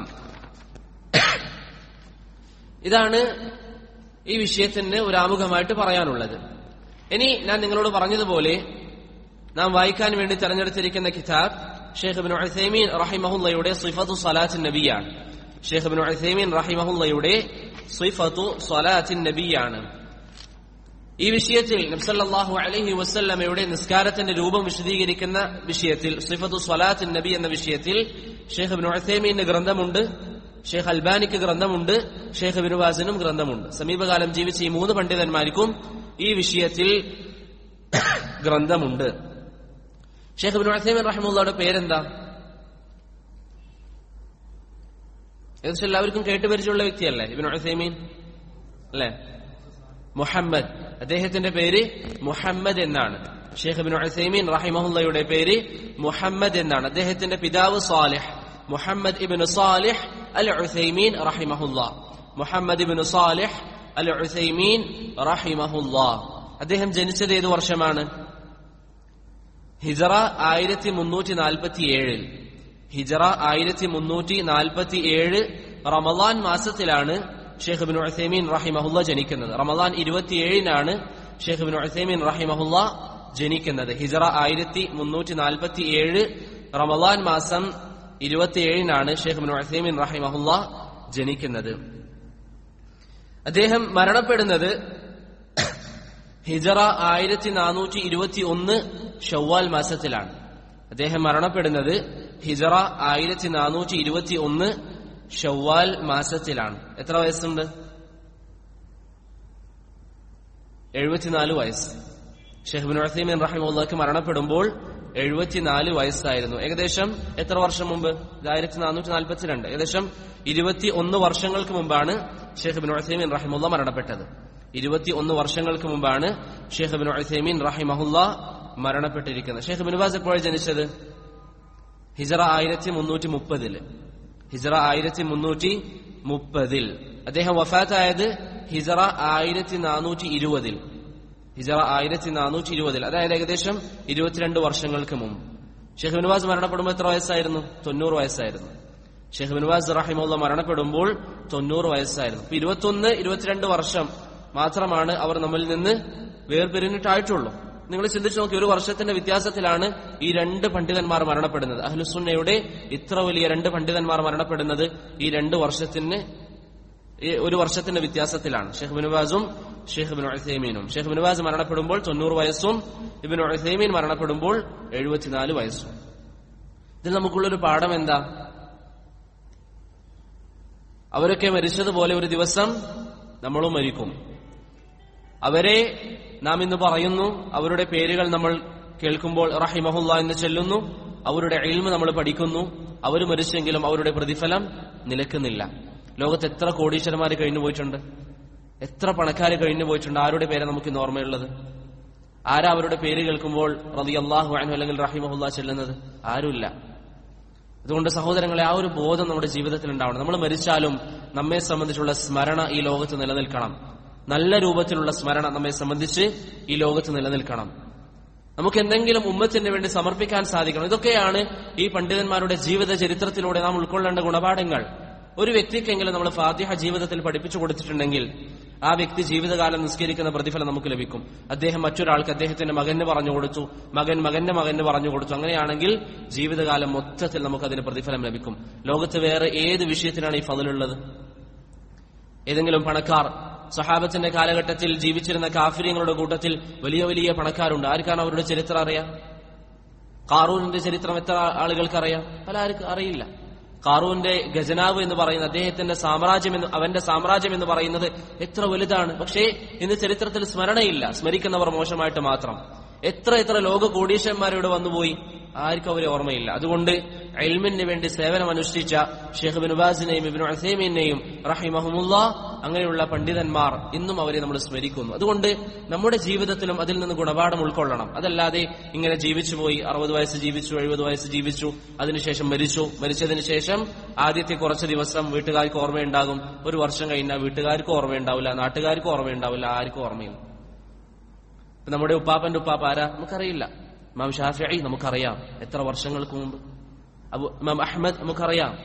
A: ഇതാണ് ഈ വിഷയത്തിന് ഒരു ആമുഖമായിട്ട് പറയാനുള്ളത് ഇനി ഞാൻ നിങ്ങളോട് പറഞ്ഞതുപോലെ നാം വായിക്കാൻ വേണ്ടി തെരഞ്ഞെടുത്തിരിക്കുന്ന കിതാബ് ഷെയ്ഖ് ബിൻ ഉസൈമീൻ റഹിമഹുല്ലയുടെ സിഫത്തു സലാത്തിൻ നബിയാണ് ഷെയ്ഖ് ബിൻ ഉസൈമീൻ റഹിമഹുല്ലയുടെ സിഫത്തു സലാത്തിൻ നബിയാണ് ഈ വിഷയത്തിൽ നബ്സല്ലാഹു അലഹി വസ്ല്ലമയുടെ നിസ്കാരത്തിന്റെ രൂപം വിശദീകരിക്കുന്ന വിഷയത്തിൽ സിഫത്തു സ്വലാത്തിൻ നബി എന്ന വിഷയത്തിൽ ഷെയ്ഖ് ബിൻ ഉസൈമീന് ഗ്രന്ഥമുണ്ട് ഷെയ്ഖ് അൽബാനിക്ക് ഗ്രന്ഥമുണ്ട് ഷെയ്ഖ് ബിനുവാസിനും ഗ്രന്ഥമുണ്ട് സമീപകാലം ജീവിച്ച ഈ മൂന്ന് പണ്ഡിതന്മാർക്കും ഈ വിഷയത്തിൽ ഗ്രന്ഥമുണ്ട് ഷെയ്ഖ് ബിൻ ഉസൈമീൻ റഹ്മുള്ളയുടെ പേരെന്താ ഏകദേശം എല്ലാവർക്കും കേട്ടുപരിചയമുള്ള വ്യക്തിയല്ലേ ഇബിൻ ഉസൈമീൻ അല്ലേ മുഹമ്മദ് അദ്ദേഹത്തിന്റെ പേര് മുഹമ്മദ് എന്നാണ് ഷെയ്ഖ് ബിൻ ഉസൈമീൻ റഹിമഹുല്ലയുടെ പേര് മുഹമ്മദ് എന്നാണ് അദ്ദേഹത്തിന്റെ പിതാവ് Salih Muhammad ibn Salih al Uthaymeen റഹിമഹുല്ല Muhammad ibn Salih al Uthaymeen റഹിമഹുല്ല അദ്ദേഹം ജനിച്ചത് ഏത് വർഷമാണ് ഹിജറ ആയിരത്തി മുന്നൂറ്റി നാൽപ്പത്തി ഏഴിൽ ഹിജറ ആയിരത്തി മുന്നൂറ്റി നാൽപ്പത്തി ഏഴ് റമലാൻ മാസത്തിലാണ് ഷെയ്ഖ് ബിൻ ഉസൈമീൻ റഹിമഹുല്ല ജനിക്കുന്നത് റമലാൻ ഇരുപത്തിയേഴിനാണ് ഷെയ്ഖ് ബിൻ ഉസൈമീൻ റഹിമഹുല്ല ജനിക്കുന്നത് ഹിജറ ആയിരത്തി മുന്നൂറ്റി നാൽപ്പത്തി ഏഴ് റമലാൻ മാസം ഇരുപത്തിയേഴിനാണ് ഷെയ്ഖ് ബിൻ ഉസൈമീൻ റഹിമഹുല്ല ജനിക്കുന്നത് അദ്ദേഹം മരണപ്പെടുന്നത് ഹിജറ ആയിരത്തി നാനൂറ്റി ഇരുപത്തി ഒന്ന് ഷവ്വാൽ മാസത്തിലാണ് അദ്ദേഹം മരണപ്പെടുന്നത് ഹിജറ ആയിരത്തി നാനൂറ്റി ഇരുപത്തി ഒന്ന് ഷവ്വാൽ മാസത്തിലാണ് എത്ര വയസ്സുണ്ട് എഴുപത്തിനാല് വയസ്സ് ഷെഹ് ബിൻ ഉസൈമീൻ റഹിമുള്ളക്ക് മരണപ്പെടുമ്പോൾ എഴുപത്തിനാല് വയസ്സായിരുന്നു ഏകദേശം എത്ര വർഷം മുമ്പ് ഇത് ആയിരത്തി നാനൂറ്റി നാൽപ്പത്തിരണ്ട് ഏകദേശം ഇരുപത്തി ഒന്ന് വർഷങ്ങൾക്ക് മുമ്പാണ് ഷെയ്ഖ് ബിൻ ഉസൈമീൻ റഹിമുള്ള മരണപ്പെട്ടത് ഇരുപത്തി ഒന്ന് വർഷങ്ങൾക്ക് മുമ്പാണ് ഷെയ്ഖ് ബിൻ ഉസൈമീൻ റഹിമഹുല്ല മരണപ്പെട്ടിരിക്കുന്നത് ഷെയ്ഖ് ബിൻബാസ് എപ്പോഴാണ് ജനിച്ചത് ഹിജറ ആയിരത്തി മുന്നൂറ്റി മുപ്പതില് ഹിജറ ആയിരത്തി മുന്നൂറ്റി മുപ്പതിൽ അദ്ദേഹം വഫാത്തായത് ഹിജറ ആയിരത്തി നാനൂറ്റി ഇരുപതിൽ ഹിജറ ആയിരത്തി നാനൂറ്റി ഇരുപതിൽ അതായത് ഏകദേശം ഇരുപത്തിരണ്ട് വർഷങ്ങൾക്ക് മുമ്പ് ഷെയ്ഖ് ബിൻവാസ് മരണപ്പെടുമ്പോൾ എത്ര വയസ്സായിരുന്നു തൊണ്ണൂറ് വയസ്സായിരുന്നു ഷെയ്ഖ് ബിൻവാസ് റഹിമുള്ള മരണപ്പെടുമ്പോൾ തൊണ്ണൂറ് വയസ്സായിരുന്നു ഇപ്പൊ ഇരുപത്തൊന്ന് ഇരുപത്തിരണ്ട് വർഷം മാത്രമാണ് അവർ നമ്മിൽ നിന്ന് വേർപിരിഞ്ഞിട്ടായിട്ടുള്ളൂ നിങ്ങൾ ചിന്തിച്ചു നോക്കി ഒരു വർഷത്തിന്റെ വ്യത്യാസത്തിലാണ് ഈ രണ്ട് പണ്ഡിതന്മാർ മരണപ്പെടുന്നത് അഹ്ലുസുന്നയുടെ ഇത്ര വലിയ രണ്ട് പണ്ഡിതന്മാർ മരണപ്പെടുന്നത് ഈ രണ്ട് വർഷത്തിന് ഈ ഒരു വർഷത്തിന്റെ വ്യത്യാസത്തിലാണ് ഷെയ്ഖ് ബിനുബാസും ഷെയ്ഖ് ബിൻ ഉസൈമീനും ഷെയ്ഖ് ബിനുബാസ് മരണപ്പെടുമ്പോൾ തൊണ്ണൂറ് വയസ്സും ഇബിൻ ഉസൈമീൻ മരണപ്പെടുമ്പോൾ എഴുപത്തിനാല് വയസ്സും ഇതിൽ നമുക്കുള്ളൊരു പാഠം എന്താ അവരൊക്കെ മരിച്ചതുപോലെ ഒരു ദിവസം നമ്മളും മരിക്കും അവരെ നാം ഇന്ന് പറയുന്നു അവരുടെ പേരുകൾ നമ്മൾ കേൾക്കുമ്പോൾ റഹിമഹുല്ല എന്ന് ചൊല്ലുന്നു അവരുടെ എൽമ് നമ്മൾ പഠിക്കുന്നു അവർ മരിച്ചെങ്കിലും അവരുടെ പ്രതിഫലം നിലക്കുന്നില്ല ലോകത്ത് എത്ര കോടീശ്വരന്മാർ കഴിഞ്ഞു പോയിട്ടുണ്ട് എത്ര പണക്കാർ കഴിഞ്ഞു പോയിട്ടുണ്ട് ആരുടെ പേരെ നമുക്ക് ഇന്ന് ഓർമ്മയുള്ളത് ആരാ അവരുടെ പേര് കേൾക്കുമ്പോൾ റതി അള്ളാഹു അനു അല്ലെങ്കിൽ റഹിമഹുല്ല ചെല്ലുന്നത് ആരുമില്ല അതുകൊണ്ട് സഹോദരങ്ങളെ ആ ഒരു ബോധം നമ്മുടെ ജീവിതത്തിൽ ഉണ്ടാവണം നമ്മൾ മരിച്ചാലും നമ്മെ സംബന്ധിച്ചുള്ള സ്മരണ ഈ ലോകത്ത് നിലനിൽക്കണം നല്ല രൂപത്തിലുള്ള സ്മരണ നമ്മെ സംബന്ധിച്ച് ഈ ലോകത്ത് നിലനിൽക്കണം നമുക്ക് എന്തെങ്കിലും ഉമ്മത്തിന് വേണ്ടി സമർപ്പിക്കാൻ സാധിക്കണം ഇതൊക്കെയാണ് ഈ പണ്ഡിതന്മാരുടെ ജീവിത ചരിത്രത്തിലൂടെ നാം ഉൾക്കൊള്ളേണ്ട ഗുണപാഠങ്ങൾ ഒരു വ്യക്തിക്കെങ്കിലും നമ്മൾ ഫാത്തിഹ ജീവിതത്തിൽ പഠിപ്പിച്ചു കൊടുത്തിട്ടുണ്ടെങ്കിൽ ആ വ്യക്തി ജീവിതകാലം നിസ്കരിക്കുന്ന പ്രതിഫലം നമുക്ക് ലഭിക്കും അദ്ദേഹം മറ്റൊരാൾക്ക് അദ്ദേഹത്തിന്റെ മകന് പറഞ്ഞു കൊടുത്തു മകൻ മകന്റെ മകന് പറഞ്ഞു കൊടുത്തു അങ്ങനെയാണെങ്കിൽ ജീവിതകാലം മൊത്തത്തിൽ നമുക്ക് അതിന് പ്രതിഫലം ലഭിക്കും ലോകത്ത് വേറെ ഏത് വിഷയത്തിനാണ് ഈ ഫതിലുള്ളത് ഏതെങ്കിലും പണക്കാർ സഹാബത്തിന്റെ കാലഘട്ടത്തിൽ ജീവിച്ചിരുന്ന കാഫര്യങ്ങളുടെ കൂട്ടത്തിൽ വലിയ വലിയ പണക്കാരുണ്ട് ആർക്കാണ് അവരുടെ ചരിത്രം അറിയാം കാറൂനിന്റെ ചരിത്രം എത്ര ആളുകൾക്ക് അറിയാം പല ആർക്കും അറിയില്ല കാറൂന്റെ ഖജനാവ് എന്ന് പറയുന്നത് അദ്ദേഹത്തിന്റെ സാമ്രാജ്യം എന്ന് അവന്റെ സാമ്രാജ്യം എന്ന് പറയുന്നത് എത്ര വലുതാണ് പക്ഷേ ഇന്ന് ചരിത്രത്തിൽ സ്മരണയില്ല സ്മരിക്കുന്നവർ മോശമായിട്ട് മാത്രം എത്ര എത്ര ലോക കോടീശ്വരന്മാരിവിടെ വന്നുപോയി ആർക്കും അവരെ ഓർമ്മയില്ല അതുകൊണ്ട് എൽമിന് വേണ്ടി സേവനം അനുഷ്ഠിച്ച ഷെയ്ഖ് ബിനുബാസിനെയും ഇബിനു അസൈമീനെയും റഹിമഹമുല്ല അങ്ങനെയുള്ള പണ്ഡിതന്മാർ ഇന്നും അവരെ നമ്മൾ സ്മരിക്കുന്നു അതുകൊണ്ട് നമ്മുടെ ജീവിതത്തിലും അതിൽ നിന്ന് ഗുണപാഠം ഉൾക്കൊള്ളണം അതല്ലാതെ ഇങ്ങനെ ജീവിച്ചു പോയി അറുപത് വയസ്സ് ജീവിച്ചു എഴുപത് വയസ്സ് ജീവിച്ചു അതിനുശേഷം മരിച്ചു മരിച്ചതിന് ശേഷം ആദ്യത്തെ കുറച്ച് ദിവസം വീട്ടുകാർക്ക് ഓർമ്മയുണ്ടാകും ഒരു വർഷം കഴിഞ്ഞാൽ വീട്ടുകാർക്ക് ഓർമ്മയുണ്ടാവില്ല നാട്ടുകാർക്ക് ഓർമ്മയുണ്ടാവില്ല ആർക്കും ഓർമ്മയില്ല നമ്മുടെ ഉപ്പാപ്പന്റെ ഉപ്പാപ്പ ആരാ നമുക്കറിയില്ല ഇമാം ഷാഫി നമുക്കറിയാം എത്ര വർഷങ്ങൾക്ക് മുമ്പ് അബു ഇമാം അഹമ്മദ് നമുക്കറിയാം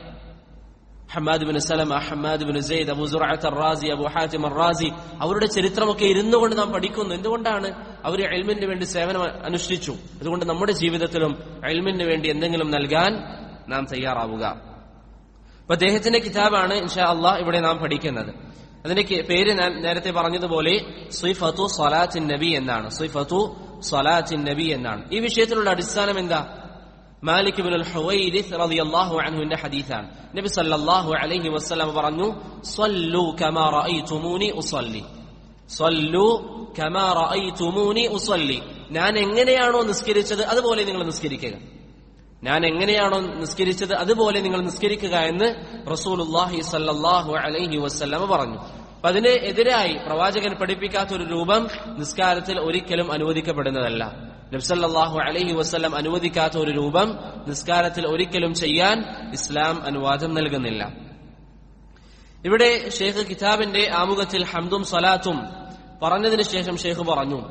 A: Hammad bin Salama Hammad bin Zaid Abu Zurah Razi Abu Hatim Razi അവരുടെ ചരിത്രമൊക്കെ ഇരുന്നു കൊണ്ട് നാം പഠിക്കുന്നു എന്തുകൊണ്ടാണ് അവർ എൽമിന് വേണ്ടി സേവനം അനുഷ്ഠിച്ചു അതുകൊണ്ട് നമ്മുടെ ജീവിതത്തിലും എൽമിന് വേണ്ടി എന്തെങ്കിലും നൽകാൻ നാം തയ്യാറാവുക അപ്പൊ അദ്ദേഹത്തിന്റെ കിതാബാണ് ഇൻഷാ അള്ളാഹ് ഇവിടെ നാം പഠിക്കുന്നത് അതിന്റെ കെ- പേര് ഞാൻ നേരത്തെ പറഞ്ഞതുപോലെ സുഫത്തു സലാത്തിൻ നബി എന്നാണ് സുഫത്തു സലാത്തിൻ നബി എന്നാണ് ഈ വിഷയത്തിലുള്ള അടിസ്ഥാനം എന്താ മാലിക് ബിൻ ഹുവൈരിസ് റളിയല്ലാഹു അൻഹുവിന്റെ ഹദീസാണ് നബി സല്ലല്ലാഹു അലൈഹി വസല്ലം പറഞ്ഞു സ്വല്ലു കമാ റഅയ്തുമൂനി ഉസല്ലി സ്വല്ലു കമാ റഅയ്തുമൂനി ഉസല്ലി ഞാൻ എങ്ങനെയാണോ നിസ്കരിച്ചത് അതുപോലെ നിങ്ങൾ നിസ്കരിക്കുക ഞാൻ എങ്ങനെയാണോ നിസ്കരിച്ചത് അതുപോലെ നിങ്ങൾ നിസ്കരിക്കുക എന്ന് റസൂലുള്ളാഹി സല്ലല്ലാഹു അലൈഹി വസല്ലമ പറഞ്ഞു അപ്പൊ അതിന് എതിരായി പ്രവാചകൻ പഠിപ്പിക്കാത്ത ഒരു രൂപം നിസ്കാരത്തിൽ ഒരിക്കലും അനുവദിക്കപ്പെടുന്നതല്ല നബ്സല്ലാഹു അലൈഹി വസല്ലം അനുവദിക്കാത്ത ഒരു രൂപം നിസ്കാരത്തിൽ ഒരിക്കലും ചെയ്യാൻ ഇസ്ലാം അനുവാദം നൽകുന്നില്ല ഇവിടെ ഷെയ്ഖ് കിതാബിന്റെ ആമുഖത്തിൽ ഹംദും സലാത്തും പറഞ്ഞതിന് ശേഷം ഷെയ്ഖ് പറഞ്ഞു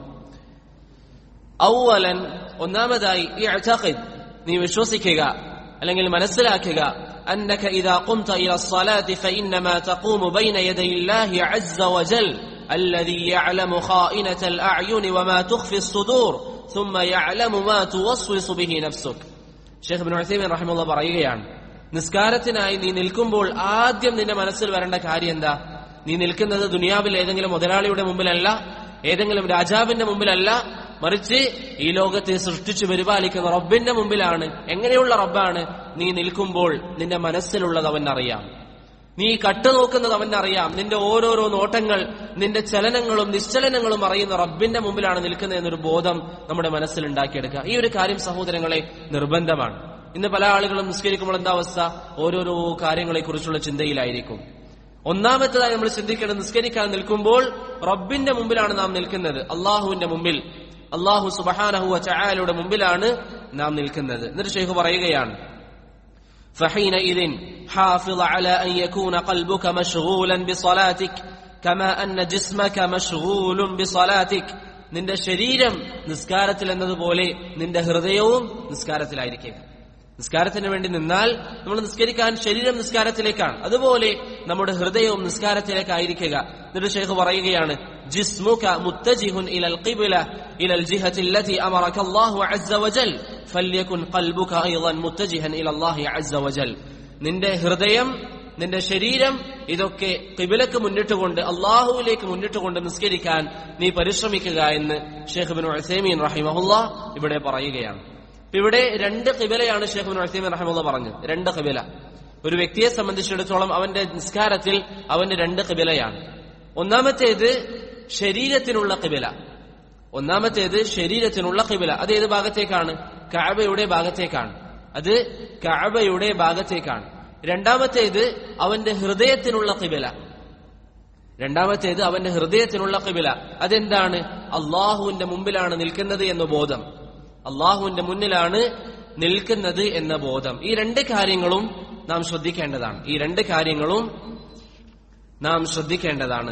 A: ഔവലൻ ഒന്നാമതായി ഇഅ്തഖിദ് നീ വിശ്വസിക്കുക അല്ലെങ്കിൽ മനസ്സിലാക്കുക أنك إذا قمت إلى الصلاة فإنما تقوم بين يدي الله عز وجل الذي يعلم خائنة الأعين وما تخفي الصدور ثم يعلم ما توسوس به نفسك ഷെയ്ഖ് ബിൻ ഉസൈമിൻ റഹിമുള്ള പറയുകയാണ് നിസ്കാരത്തിനായി നീ നിൽക്കുമ്പോൾ ആദ്യം നിന്റെ മനസ്സിൽ വരേണ്ട കാര്യം എന്താ നീ നിൽക്കുന്നത് ദുനിയാവിൽ ഏതെങ്കിലും മുതലാളിയുടെ മുമ്പിലല്ല ഏതെങ്കിലും രാജാവിന്റെ മുമ്പിലല്ല മറിച്ച് ഈ ലോകത്തെ സൃഷ്ടിച്ചു പരിപാലിക്കുന്ന റബ്ബിന്റെ മുമ്പിലാണ് എങ്ങനെയുള്ള റബ്ബാണ് നീ നിൽക്കുമ്പോൾ നിന്റെ മനസ്സിലുള്ളത് അവൻ അറിയാം നീ കട്ടു നോക്കുന്നത് അവനറിയാം നിന്റെ ഓരോരോ നോട്ടങ്ങൾ നിന്റെ ചലനങ്ങളും നിശ്ചലനങ്ങളും അറിയുന്ന റബ്ബിന്റെ മുമ്പിലാണ് നിൽക്കുന്നത് എന്നൊരു ബോധം നമ്മുടെ മനസ്സിൽ ഉണ്ടാക്കിയെടുക്കുക ഈ ഒരു കാര്യം സഹോദരങ്ങളെ നിർബന്ധമാണ് ഇന്ന് പല ആളുകളും നിസ്കരിക്കുമ്പോൾ എന്താ അവസ്ഥ ഓരോരോ കാര്യങ്ങളെ കുറിച്ചുള്ള ചിന്തയിലായിരിക്കും ഒന്നാമത്തേതായി നമ്മൾ ചിന്തിക്കേണ്ടത് നിസ്കരിക്കാൻ നിൽക്കുമ്പോൾ റബ്ബിന്റെ മുമ്പിലാണ് നാം നിൽക്കുന്നത് അള്ളാഹുവിന്റെ മുമ്പിൽ അള്ളാഹു സുബഹാനഹുവ ചായാലയുടെ മുമ്പിലാണ് നാം നിൽക്കുന്നത് എന്നിട്ട് ഷെയ്ഖ് പറയുകയാണ് فحينئذ حافظ على ان يكون قلبك مشغولا بصلاتك كما ان جسمك مشغول بصلاتك നിന്റെ ശരീരം നിസ്കാരത്തിൽ എന്നതുപോലെ നിന്റെ ഹൃദയവും നിസ്കാരത്തിലായിരിക്കുക നിസ്കാരത്തിന് വേണ്ടി നിന്നാൽ നമ്മൾ നിസ്കരിക്കാൻ ശരീരം നിസ്കാരത്തിലേക്കാണ് അതുപോലെ നമ്മുടെ ഹൃദയവും നിസ്കാരത്തിലേക്കായിരിക്കുക എന്നിട്ട് ഷെയ്ഖ് പറയുകയാണ് ജിസ്മുക മുത്തജിഹുൻ ഇലൽ ഖിബ്ല ഇലൽ ജിഹത്തി التي امرك الله عز وجل فليكن قلبك ايضا متجها الى الله عز وجل നിന്റെ ഹൃദയം നിന്റെ ശരീരം ഇതൊക്കെ കിബിലക്ക് മുന്നിട്ടുകൊണ്ട് അള്ളാഹുവിലേക്ക് മുന്നിട്ടുകൊണ്ട് നിസ്കരിക്കാൻ നീ പരിശ്രമിക്കുക എന്ന് ഷെയ്ഖ് ബിൻ ഉസൈമീൻ റഹിമഹുല്ല ഇവിടെ പറയുകയാണ് ഇപ്പൊ ഇവിടെ രണ്ട് കിബിലയാണ് ഷെയ്ഖ് ബിൻ ഉസൈമീൻ റഹിമുള്ള പറഞ്ഞത് രണ്ട് കിബില ഒരു വ്യക്തിയെ സംബന്ധിച്ചിടത്തോളം അവന്റെ നിസ്കാരത്തിൽ അവന്റെ രണ്ട് കിബിലയാണ് ഒന്നാമത്തേത് ശരീരത്തിനുള്ള കിബില ഒന്നാമത്തേത് ശരീരത്തിനുള്ള കിബില അത് ഏത് ഭാഗത്തേക്കാണ് കഅബയുടെ ഭാഗത്തേക്കാണ് അത് കഅബയുടെ ഭാഗത്തേക്കാണ് രണ്ടാമത്തേത് അവന്റെ ഹൃദയത്തിനുള്ള കിബില രണ്ടാമത്തേത് അവന്റെ ഹൃദയത്തിനുള്ള കിബില അതെന്താണ് അള്ളാഹുവിന്റെ മുമ്പിലാണ് നിൽക്കുന്നത് എന്ന ബോധം അള്ളാഹുവിന്റെ മുന്നിലാണ് നിൽക്കുന്നത് എന്ന ബോധം ഈ രണ്ട് കാര്യങ്ങളും നാം ശ്രദ്ധിക്കേണ്ടതാണ് ഈ രണ്ട് കാര്യങ്ങളും നാം ശ്രദ്ധിക്കേണ്ടതാണ്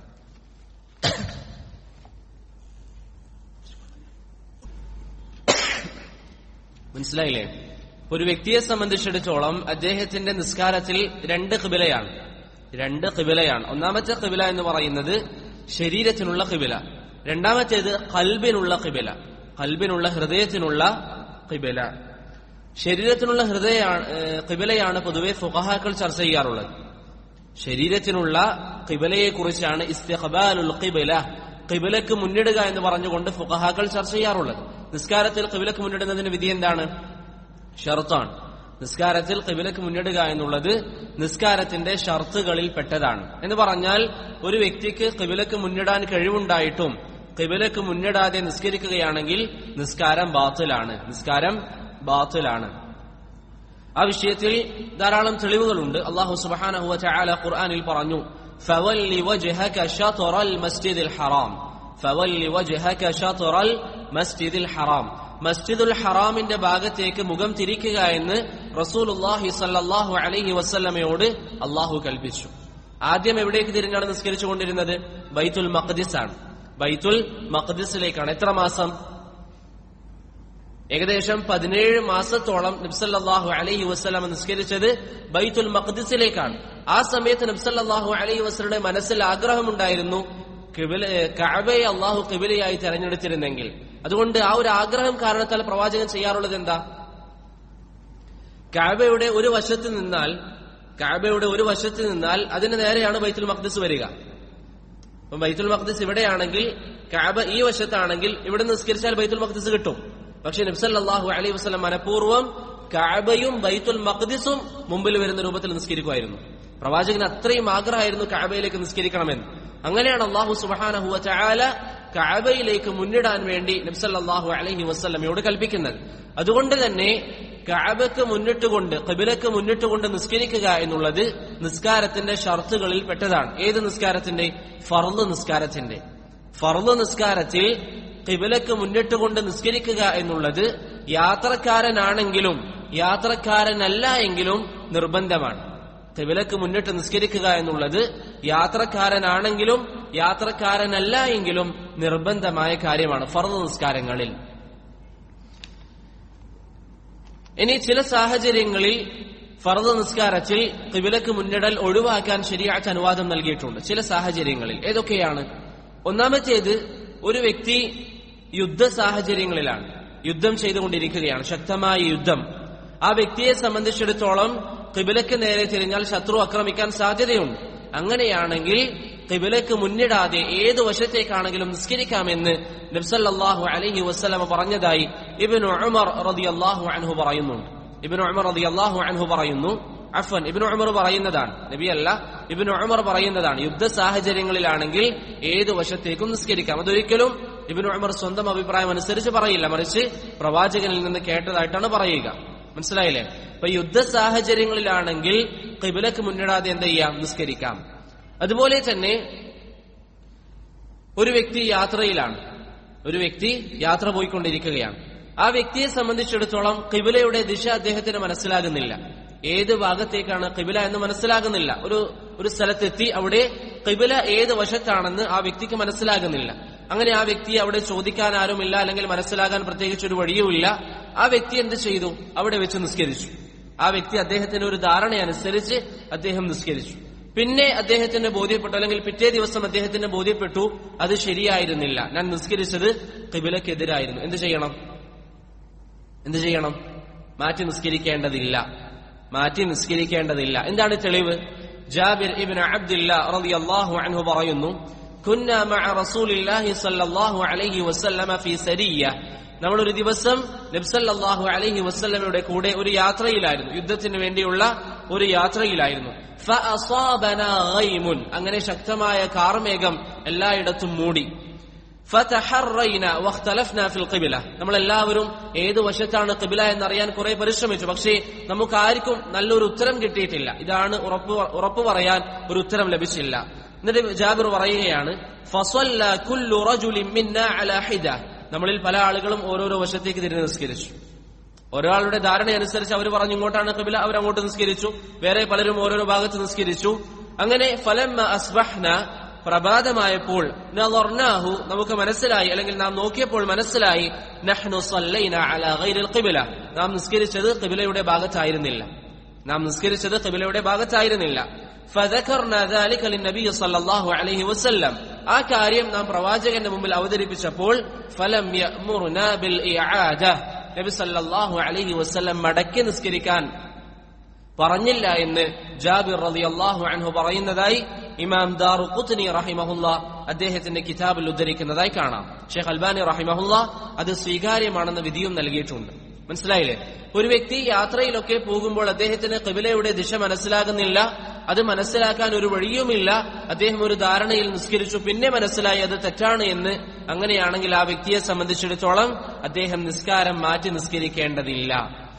A: മനസ്സിലായില്ലേ ഒരു വ്യക്തിയെ സംബന്ധിച്ചിടത്തോളം അദ്ദേഹത്തിന്റെ നിസ്കാരത്തിൽ രണ്ട് കിബിലയാണ് രണ്ട് കിബിലയാണ് ഒന്നാമത്തെ കിബില എന്ന് പറയുന്നത് ശരീരത്തിനുള്ള കിബില രണ്ടാമത്തേത് കൽബിനുള്ള കിബില കൽബിനുള്ള ഹൃദയത്തിനുള്ള കിബില ശരീരത്തിനുള്ള ഹൃദയ കിബിലയാണ് പൊതുവെ ഫുഖഹാക്കൾ ചർച്ച ചെയ്യാറുള്ളത് ശരീരത്തിനുള്ള കിബിലയെ കുറിച്ചാണ് ഇസ്തിഖബാലുൽ കിബില കിബിലക്ക് മുന്നിടുക എന്ന് പറഞ്ഞുകൊണ്ട് ഫുഖഹാക്കൾ ചർച്ച ചെയ്യാറുള്ളത് നിസ്കാരത്തിൽ കിബിലക്ക് മുന്നിടുന്നതിന് വിധി എന്താണ് ഷർത്താണ് നിസ്കാരത്തിൽ കിബിലക്ക് മുന്നിടുക എന്നുള്ളത് നിസ്കാരത്തിന്റെ ഷർത്തുകളിൽ പെട്ടതാണ് എന്ന് പറഞ്ഞാൽ ഒരു വ്യക്തിക്ക് കിബിലക്ക് മുന്നിടാൻ കഴിവുണ്ടായിട്ടും കിബിലക്ക് മുന്നിടാതെ നിസ്കരിക്കുകയാണെങ്കിൽ നിസ്കാരം ബാത്തിലാണ് നിസ്കാരം ബാത്തിലാണ് ആ വിഷയത്തിൽ ധാരാളം തെളിവുകളുണ്ട് അള്ളാഹു സുബ്ഹാനഹു വതആല ഖുർആനിൽ പറഞ്ഞു ഫവല്ലി വജ്ഹക ഷത്റൽ മസ്ജിദിൽ ഹറാം ഫവല്ലി വജ്ഹക ഷത്റൽ മസ്ജിദിൽ ഹറാം മസ്ജിദുൽ ഹറാമിന്റെ ഭാഗത്തേക്ക് മുഖം തിരിക്കുക എന്ന് റസൂലുള്ളാഹി സല്ലല്ലാഹു അലൈഹി വസല്ലമയോട് അള്ളാഹു കൽപ്പിച്ചു ആദ്യം എവിടേക്ക് തിരിഞ്ഞാണ് നിസ്കരിച്ചു കൊണ്ടിരുന്നത് ബൈത്തുൽ മഖ്ദിസ് ആണ് ബൈത്തുൽ മഖ്ദിസിലേക്കാണ് എത്ര മാസം ഏകദേശം പതിനേഴ് മാസത്തോളം നബ്സല്ലാഹു അലൈഹി വസ്ലാം നിസ്കരിച്ചത് ബൈത്തുൽ മഖ്ദിസിലേക്കാണ് ആ സമയത്ത് നബ്സല്ലാഹു അലൈഹി വസ്ലയുടെ മനസ്സിൽ ആഗ്രഹമുണ്ടായിരുന്നു കിബില കഅബയെ അള്ളാഹു കിബിലയായി തെരഞ്ഞെടുത്തിരുന്നെങ്കിൽ അതുകൊണ്ട് ആ ഒരു ആഗ്രഹം കാരണത്താൽ പ്രവാചകൻ ചെയ്യാറുള്ളത് എന്താ കഅബയുടെ ഒരു വശത്ത് നിന്നാൽ കാബയുടെ ഒരു വശത്ത് നിന്നാൽ അതിന് നേരെയാണ് ബൈത്തുൽ മഖ്ദിസ് വരിക അപ്പൊ ബൈത്തുൽ മഖ്ദിസ് ഇവിടെയാണെങ്കിൽ കാബ ഈ വശത്താണെങ്കിൽ ഇവിടെ നിസ്കരിച്ചാൽ ബൈത്തുൽ മഖ്ദിസ് കിട്ടും പക്ഷെ നബ്സല്ലാഹു അലൈഹി വസ്ലം മനഃപൂർവ്വം കാബയും ബൈത്തുൽ മഖ്ദിസും മുമ്പിൽ വരുന്ന രൂപത്തിൽ നിസ്കരിക്കുമായിരുന്നു പ്രവാചകന് അത്രയും ആഗ്രഹമായിരുന്നു കാബയിലേക്ക് നിസ്കരിക്കണമെന്ന് അങ്ങനെയാണ് അള്ളാഹു സുബാനഹുവ ചായാല കാബയിലേക്ക് മുന്നിടാൻ വേണ്ടി നബ്സല്ലാഹു അലൈഹി വസ്ലമയോട് കൽപ്പിക്കുന്നത് അതുകൊണ്ട് തന്നെ കാബക്ക് മുന്നിട്ടുകൊണ്ട് കബിലക്ക് മുന്നിട്ടുകൊണ്ട് നിസ്കരിക്കുക എന്നുള്ളത് നിസ്കാരത്തിന്റെ ഷർത്തുകളിൽ പെട്ടതാണ് ഏത് നിസ്കാരത്തിന്റെ ഫർദ് നിസ്കാരത്തിന്റെ ഫർദ് നിസ്കാരത്തിൽ കിബിലക്ക് മുന്നിട്ടുകൊണ്ട് നിസ്കരിക്കുക എന്നുള്ളത് യാത്രക്കാരനാണെങ്കിലും യാത്രക്കാരനല്ല എങ്കിലും നിർബന്ധമാണ് കിബിലക്ക് മുന്നിട്ട് നിസ്കരിക്കുക എന്നുള്ളത് യാത്രക്കാരനാണെങ്കിലും യാത്രക്കാരനല്ല എങ്കിലും നിർബന്ധമായ കാര്യമാണ് ഫർദ് നിസ്കാരങ്ങളിൽ ഇനി ചില സാഹചര്യങ്ങളിൽ ഫർദ് നിസ്കാരത്തിൽ കിബിലക്ക് മുന്നിടൽ ഒഴിവാക്കാൻ ശരിയാച്ച അനുവാദം നൽകിയിട്ടുണ്ട് ചില സാഹചര്യങ്ങളിൽ ഏതൊക്കെയാണ് ഒന്നാമത്തേത് ഒരു വ്യക്തി യുദ്ധ സാഹചര്യങ്ങളിലാണ് യുദ്ധം ചെയ്തുകൊണ്ടിരിക്കുകയാണ് ശക്തമായ യുദ്ധം ആ വ്യക്തിയെ സംബന്ധിച്ചിടത്തോളം കിബിലക്ക് നേരെ തിരിഞ്ഞാൽ ശത്രു ആക്രമിക്കാൻ സാധ്യതയുണ്ട് അങ്ങനെയാണെങ്കിൽ കിബിലക്ക് മുന്നിടാതെ ഏത് വശത്തേക്കാണെങ്കിലും നിസ്കരിക്കാമെന്ന് നബ്സല്ലാഹു അലഹി വസ്ലമ പറഞ്ഞതായി ഇബിൻ ഉമർ റതി അള്ളാഹു അൻഹു പറയുന്നുണ്ട് ഇബിൻ ഉമർ റതി അള്ളാഹു അൻഹു പറയുന്നു അഫൻ ഇബിൻ ഉമർ പറയുന്നതാണ് നബിയല്ല ഇബിൻ ഉമർ പറയുന്നതാണ് യുദ്ധ സാഹചര്യങ്ങളിലാണെങ്കിൽ ഏത് വശത്തേക്കും നിസ്കരിക്കാം അതൊരിക്കലും ഇബിൻ ഉമർ സ്വന്തം അഭിപ്രായം അനുസരിച്ച് പറയില്ല മറിച്ച് പ്രവാചകനിൽ നിന്ന് കേട്ടതായിട്ടാണ് പറയുക മനസ്സിലായില്ലേ അപ്പൊ യുദ്ധ സാഹചര്യങ്ങളിലാണെങ്കിൽ കിബിലക്ക് മുന്നിടാതെ എന്ത് ചെയ്യാം നിസ്കരിക്കാം അതുപോലെ തന്നെ ഒരു വ്യക്തി യാത്രയിലാണ് ഒരു വ്യക്തി യാത്ര പോയിക്കൊണ്ടിരിക്കുകയാണ് ആ വ്യക്തിയെ സംബന്ധിച്ചിടത്തോളം കിബിലയുടെ ദിശ അദ്ദേഹത്തിന് മനസ്സിലാകുന്നില്ല ഏത് ഭാഗത്തേക്കാണ് കിബില എന്ന് മനസ്സിലാകുന്നില്ല ഒരു ഒരു സ്ഥലത്തെത്തി അവിടെ കിബില ഏത് വശത്താണെന്ന് ആ വ്യക്തിക്ക് മനസ്സിലാകുന്നില്ല അങ്ങനെ ആ വ്യക്തി അവിടെ ചോദിക്കാൻ ആരുമില്ല അല്ലെങ്കിൽ മനസ്സിലാകാൻ പ്രത്യേകിച്ച് ഒരു വഴിയുമില്ല ആ വ്യക്തി എന്ത് ചെയ്തു അവിടെ വെച്ച് നിസ്കരിച്ചു ആ വ്യക്തി അദ്ദേഹത്തിന് ഒരു ധാരണ അനുസരിച്ച് അദ്ദേഹം നിസ്കരിച്ചു പിന്നെ അദ്ദേഹത്തിന് ബോധ്യപ്പെട്ടു അല്ലെങ്കിൽ പിറ്റേ ദിവസം അദ്ദേഹത്തിന് ബോധ്യപ്പെട്ടു അത് ശരിയായിരുന്നില്ല ഞാൻ നിസ്കരിച്ചത് കിബിലക്കെതിരായിരുന്നു എന്ത് ചെയ്യണം എന്ത് ചെയ്യണം മാറ്റി നിസ്കരിക്കേണ്ടതില്ല മാറ്റി നിസ്കരിക്കേണ്ടതില്ല എന്താണ് തെളിവ് ജാബിർ ഇബിൻ അബ്ദില്ല റളിയല്ലാഹു അൻഹു പറയുന്നു കുന്ന മഅ റസൂലില്ലാഹി സ്വല്ലല്ലാഹു അലൈഹി വസല്ലമ ഫീ സരിയ നമ്മൾ ഒരു ദിവസം നബ്സല്ലാഹു അലൈഹി വസല്ലമയുടെ കൂടെ ഒരു യാത്രയിലായിരുന്നു യുദ്ധത്തിന് വേണ്ടിയുള്ള ഒരു യാത്രയിലായിരുന്നു ഫഅസാബന ഗൈമുൻ അങ്ങനെ ശക്തമായ കാർമേഘം എല്ലായിടത്തും മൂടി ഫതഹറൈന വഖ്തലഫ്ന ഫിൽ ഖിബ്ല നമ്മൾ എല്ലാവരും ഏത് വശത്താണ് ഖിബ്ല എന്നറിയാൻ കുറെ പരിശ്രമിച്ചു പക്ഷേ നമുക്ക് ആർക്കും നല്ലൊരു ഉത്തരം കിട്ടിയിട്ടില്ല ഇതാണ് ഉറപ്പ് ഉറപ്പ് പറയാൻ ഒരു ഉത്തരം ലഭിച്ചില്ല എന്നിട്ട് ജാബിർ പറയുകയാണ് ഫസല്ല കുല്ലു റജുലിൻ മിന്ന അലാ ഹിദ നമ്മളിൽ പല ആളുകളും ഓരോരോ വശത്തേക്ക് തിരിഞ്ഞ് നിസ്കരിച്ചു ഒരാളുടെ ധാരണ അനുസരിച്ച് അവർ പറഞ്ഞു ഇങ്ങോട്ടാണ് കബില അവർ അങ്ങോട്ട് നിസ്കരിച്ചു വേറെ പലരും ഓരോരോ ഭാഗത്ത് നിസ്കരിച്ചു അങ്ങനെ ഫലം അസ്ബഹ്ന പ്രഭാതമായപ്പോൾ നളർനാഹു നമുക്ക് മനസ്സിലായി അല്ലെങ്കിൽ നാം നോക്കിയപ്പോൾ മനസ്സിലായി നഹ്നു സല്ലൈന അലാ ഗൈരിൽ ഖിബല നാം നിസ്കരിച്ചത് ഖിബലയുടെ ഭാഗത്തായിരുന്നില്ല നാം നിസ്കരിച്ചത് ഖിബലയുടെ ഭാഗത്തായിരുന്നില്ല فذكرنا ذلك للنبي صلى الله عليه وسلم ആ കാര്യം നാം പ്രവാചകന്റെ മുമ്പിൽ അവതരിപ്പിച്ചപ്പോൾ ഫലം യഅ്മുറുനാ ബിൽ ഇആദ നബി സല്ലല്ലാഹു അലൈഹി വസല്ലം മടക്കി നിസ്കരിക്കാൻ പറഞ്ഞില്ല എന്ന് ജാബിർ റളിയല്ലാഹു അൻഹു പറയുന്നതായി ഇമാം ദാറു ഖുത്നി റഹിമഹുല്ല അദ്ദേഹത്തിന്റെ കിതാബിൽ ഉദ്ധരിക്കുന്നതായി കാണാം ഷെയ്ഖ് അൽബാനി റഹിമഹുല്ല അത് സ്വീകാര്യമാണെന്ന് വിധിയും നൽകിയിട്ടുണ്ട് മനസ്സിലായില്ലേ ഒരു വ്യക്തി യാത്രയിലൊക്കെ പോകുമ്പോൾ അദ്ദേഹത്തിന് കിബിലയുടെ ദിശ മനസ്സിലാകുന്നില്ല അത് മനസ്സിലാക്കാൻ ഒരു വഴിയുമില്ല അദ്ദേഹം ഒരു ധാരണയിൽ നിസ്കരിച്ചു പിന്നെ മനസ്സിലായി അത് തെറ്റാണ് എന്ന് അങ്ങനെയാണെങ്കിൽ ആ വ്യക്തിയെ സംബന്ധിച്ചിടത്തോളം അദ്ദേഹം നിസ്കാരം മാറ്റി നിസ്കരിക്കേണ്ടതില്ല